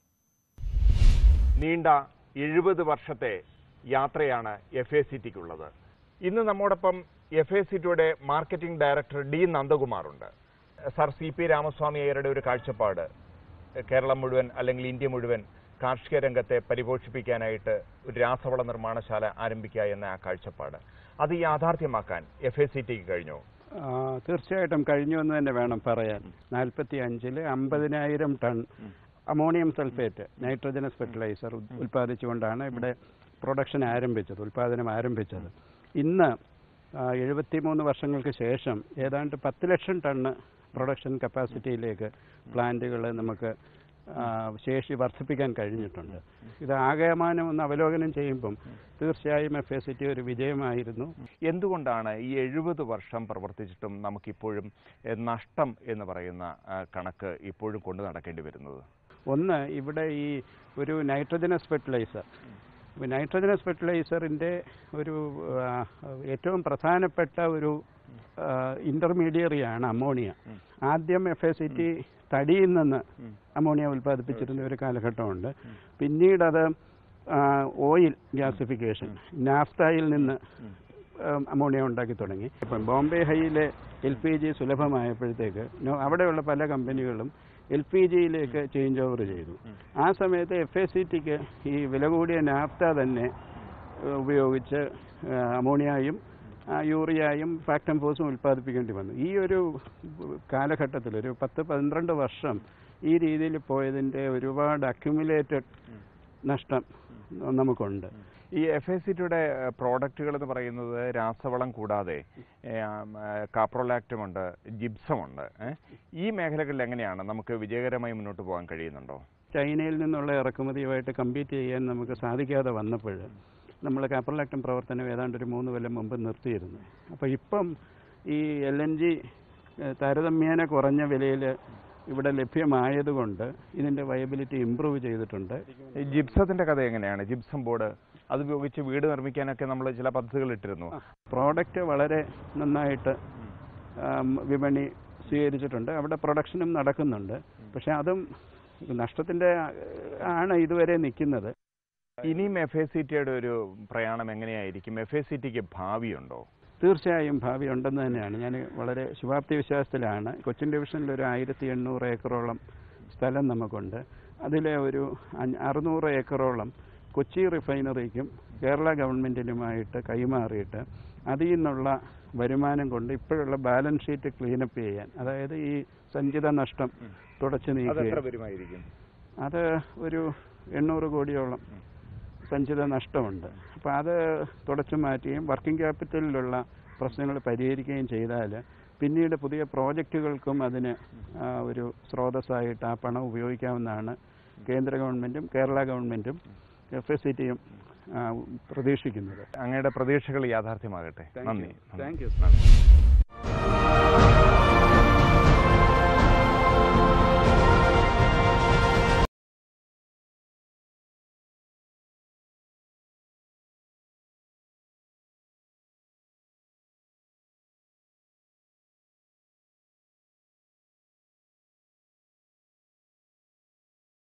നീണ്ട എഴുപത് വർഷത്തെ യാത്രയാണ് എഫ് എ സി ടിക്കുള്ളത് ഇന്ന് നമ്മോടൊപ്പം എഫ് എ സി ടിയുടെ മാർക്കറ്റിംഗ് ഡയറക്ടർ ഡി നന്ദകുമാറുണ്ട് സർ സി പി രാമസ്വാമി അയ്യരുടെ ഒരു കാഴ്ചപ്പാട് കേരളം മുഴുവൻ അല്ലെങ്കിൽ ഇന്ത്യ മുഴുവൻ കാർഷിക രംഗത്തെ പരിപോഷിപ്പിക്കാനായിട്ട് ഒരു രാസവള നിർമ്മാണശാല ആരംഭിക്കുക എന്ന ആ കാഴ്ചപ്പാട് അത് യാഥാർത്ഥ്യമാക്കാൻ എഫ് എ സി ടിക്ക് കഴിഞ്ഞു ആ, തീർച്ചയായിട്ടും കഴിഞ്ഞു എന്ന് തന്നെ വേണം പറയാൻ നാൽപ്പത്തി അഞ്ചില് അമ്പതിനായിരം ton ammonium sulphate nitrogenous fertiliser ഉൽപ്പാദിച്ചുകൊണ്ടാണ് ഇവിടെ പ്രൊഡക്ഷൻ ആരംഭിച്ചത് ഉൽപ്പാദനം ആരംഭിച്ചത് ഇന്ന് എഴുപത്തിമൂന്ന് വർഷങ്ങൾക്ക് ശേഷം ഏതാണ്ട് പത്ത് ലക്ഷം ടണ്ണ് പ്രൊഡക്ഷൻ കപ്പാസിറ്റിയിലേക്ക് പ്ലാന്റുകൾ നമുക്ക് ആ, ശേഷി വർദ്ധിപ്പിക്കാൻ കഴിഞ്ഞിട്ടുണ്ട് ഇത് ആകമാനം ഒന്ന് അവലോകനം ചെയ്യുമ്പം തീർച്ചയായും എഫ് എ സി ടി ഒരു വിജയമായിരുന്നു എന്തുകൊണ്ടാണ് ഈ എഴുപത് വർഷം പ്രവർത്തിച്ചിട്ടും നമുക്കിപ്പോഴും എ, നഷ്ടം എന്ന് പറയുന്ന ആ, കണക്ക് ഇപ്പോഴും കൊണ്ടു നടക്കേണ്ടി വരുന്നത് ഒന്ന് ഇവിടെ ഈ ഒരു നൈട്രജനസ് ഫെർട്ടിലൈസർ നൈട്രജനസ് ഫെർട്ടിലൈസറിൻ്റെ ഒരു ആ, ഏറ്റവും പ്രധാനപ്പെട്ട ഒരു ഇൻ്റർമീഡിയറിയാണ് അമോണിയ ആദ്യം എഫ് എ സി ടി തടിയിൽ നിന്ന് അമോണിയ ഉൽപ്പാദിപ്പിച്ചിരുന്ന ഒരു കാലഘട്ടമുണ്ട് പിന്നീട് അത് ഓയിൽ ഗ്യാസിഫിക്കേഷൻ നാഫ്തായിൽ നിന്ന് ഉം, അമോണിയ ഉണ്ടാക്കി തുടങ്ങി ഇപ്പം ബോംബെ ഹൈയിലെ എൽ പി ജി സുലഭമായപ്പോഴത്തേക്ക് നോ- അവിടെയുള്ള പല കമ്പനികളും എൽ പി ജിയിലേക്ക് ചേഞ്ച് ഓവർ ചെയ്തു ആ സമയത്ത് എഫ് എ സി ടിക്ക് ഈ വില കൂടിയ നാഫ്ത തന്നെ ഏഹ്, ഉപയോഗിച്ച് ഏഹ്, അമോണിയയും ആ, യൂറിയയും ഫാക്ടംഫോസും ഉൽപ്പാദിപ്പിക്കേണ്ടി വന്നു ഈ ഒരു കാലഘട്ടത്തിൽ ഒരു പത്ത് പന്ത്രണ്ട് വർഷം ഈ രീതിയിൽ പോയതിൻ്റെ ഒരുപാട് അക്യുമുലേറ്റഡ് നഷ്ടം നമുക്കുണ്ട് ഈ എഫ് എസ് സിറ്റിയുടെ പ്രോഡക്റ്റുകൾ എന്ന് പറയുന്നത് രാസവളം കൂടാതെ കാപ്രോലാക്റ്റം ഉണ്ട് ജിപ്സം ഉണ്ട് ഏ? ഈ മേഖലകളിൽ എങ്ങനെയാണ് നമുക്ക് വിജയകരമായി മുന്നോട്ട് പോകാൻ കഴിയുന്നുണ്ടോ ചൈനയിൽ നിന്നുള്ള ഇറക്കുമതിയുമായിട്ട് കമ്പീറ്റ് ചെയ്യാൻ നമുക്ക് സാധിക്കാതെ വന്നപ്പോൾ നമ്മൾ കാപ്രലാക്ടം പ്രവർത്തനം ഏതാണ്ട് ഒരു മൂന്ന് കൊല്ലം മുമ്പ് നിർത്തിയിരുന്നു അപ്പോൾ ഇപ്പം ഈ എൽ എൻ ജി താരതമ്യേന കുറഞ്ഞ വിലയിൽ ഇവിടെ ലഭ്യമായതുകൊണ്ട് ഇതിൻ്റെ വയബിലിറ്റി ഇമ്പ്രൂവ് ചെയ്തിട്ടുണ്ട് ഈ ജിപ്സത്തിന്റെ കഥ എങ്ങനെയാണ് ജിപ്സം ബോർഡ് അത് ഉപയോഗിച്ച് വീട് നിർമ്മിക്കാനൊക്കെ നമ്മൾ ചില പദ്ധതികൾ ഇട്ടിരുന്നു പ്രോഡക്റ്റ് വളരെ നന്നായിട്ട് ആം, വിപണി സ്വീകരിച്ചിട്ടുണ്ട് അവിടെ പ്രൊഡക്ഷനും നടക്കുന്നുണ്ട് പക്ഷെ അതും നഷ്ടത്തിൻ്റെ ആണ് ഇതുവരെ നിൽക്കുന്നത് ഇനിയും എഫ് എ സി ടിയുടെ ഒരു പ്രയാണം എങ്ങനെയായിരിക്കും എഫ് എ സി ടിക്ക് ഭാവിയുണ്ടോ തീർച്ചയായും ഭാവി ഉണ്ടെന്ന് തന്നെയാണ് ഞാൻ വളരെ ശുഭാപ്തി വിശ്വാസത്തിലാണ് കൊച്ചിൻ ഡിവിഷനിൽ ഒരു ആയിരത്തി എണ്ണൂറ് ഏക്കറോളം സ്ഥലം നമുക്കുണ്ട് അതിലെ ഒരു അഞ്ഞ- അറുന്നൂറ് ഏക്കറോളം കൊച്ചി റിഫൈനറിക്കും കേരള ഗവൺമെൻറ്റിനുമായിട്ട് കൈമാറിയിട്ട് അതിൽ നിന്നുള്ള വരുമാനം കൊണ്ട് ഇപ്പോഴുള്ള ബാലൻസ് ഷീറ്റ് ക്ലീനപ്പ് ചെയ്യാൻ അതായത് ഈ സഞ്ചിത നഷ്ടം തുടച്ചു അത് എത്ര നീക്കുക വരുമായിരിക്കും അത് ഒരു എണ്ണൂറ് കോടിയോളം സഞ്ചിത നഷ്ടമുണ്ട് അപ്പോൾ അത് തുടച്ചു മാറ്റുകയും വർക്കിംഗ് ക്യാപിറ്റലിലുള്ള പ്രശ്നങ്ങൾ പരിഹരിക്കുകയും ചെയ്താൽ പിന്നീട് പുതിയ പ്രോജക്റ്റുകൾക്കും അതിന് ആ, ഒരു സ്രോതസ്സായിട്ട് ആ പണം ഉപയോഗിക്കാവുന്നതാണ് കേന്ദ്ര ഗവൺമെൻറ്റും കേരള ഗവൺമെൻറ്റും എഫ് എസ് സി ടിയും പ്രതീക്ഷിക്കുന്നത് അങ്ങയുടെ പ്രതീക്ഷകൾ യാഥാർത്ഥ്യമാകട്ടെ Thank you. നന്ദി Thank you. നന്ദി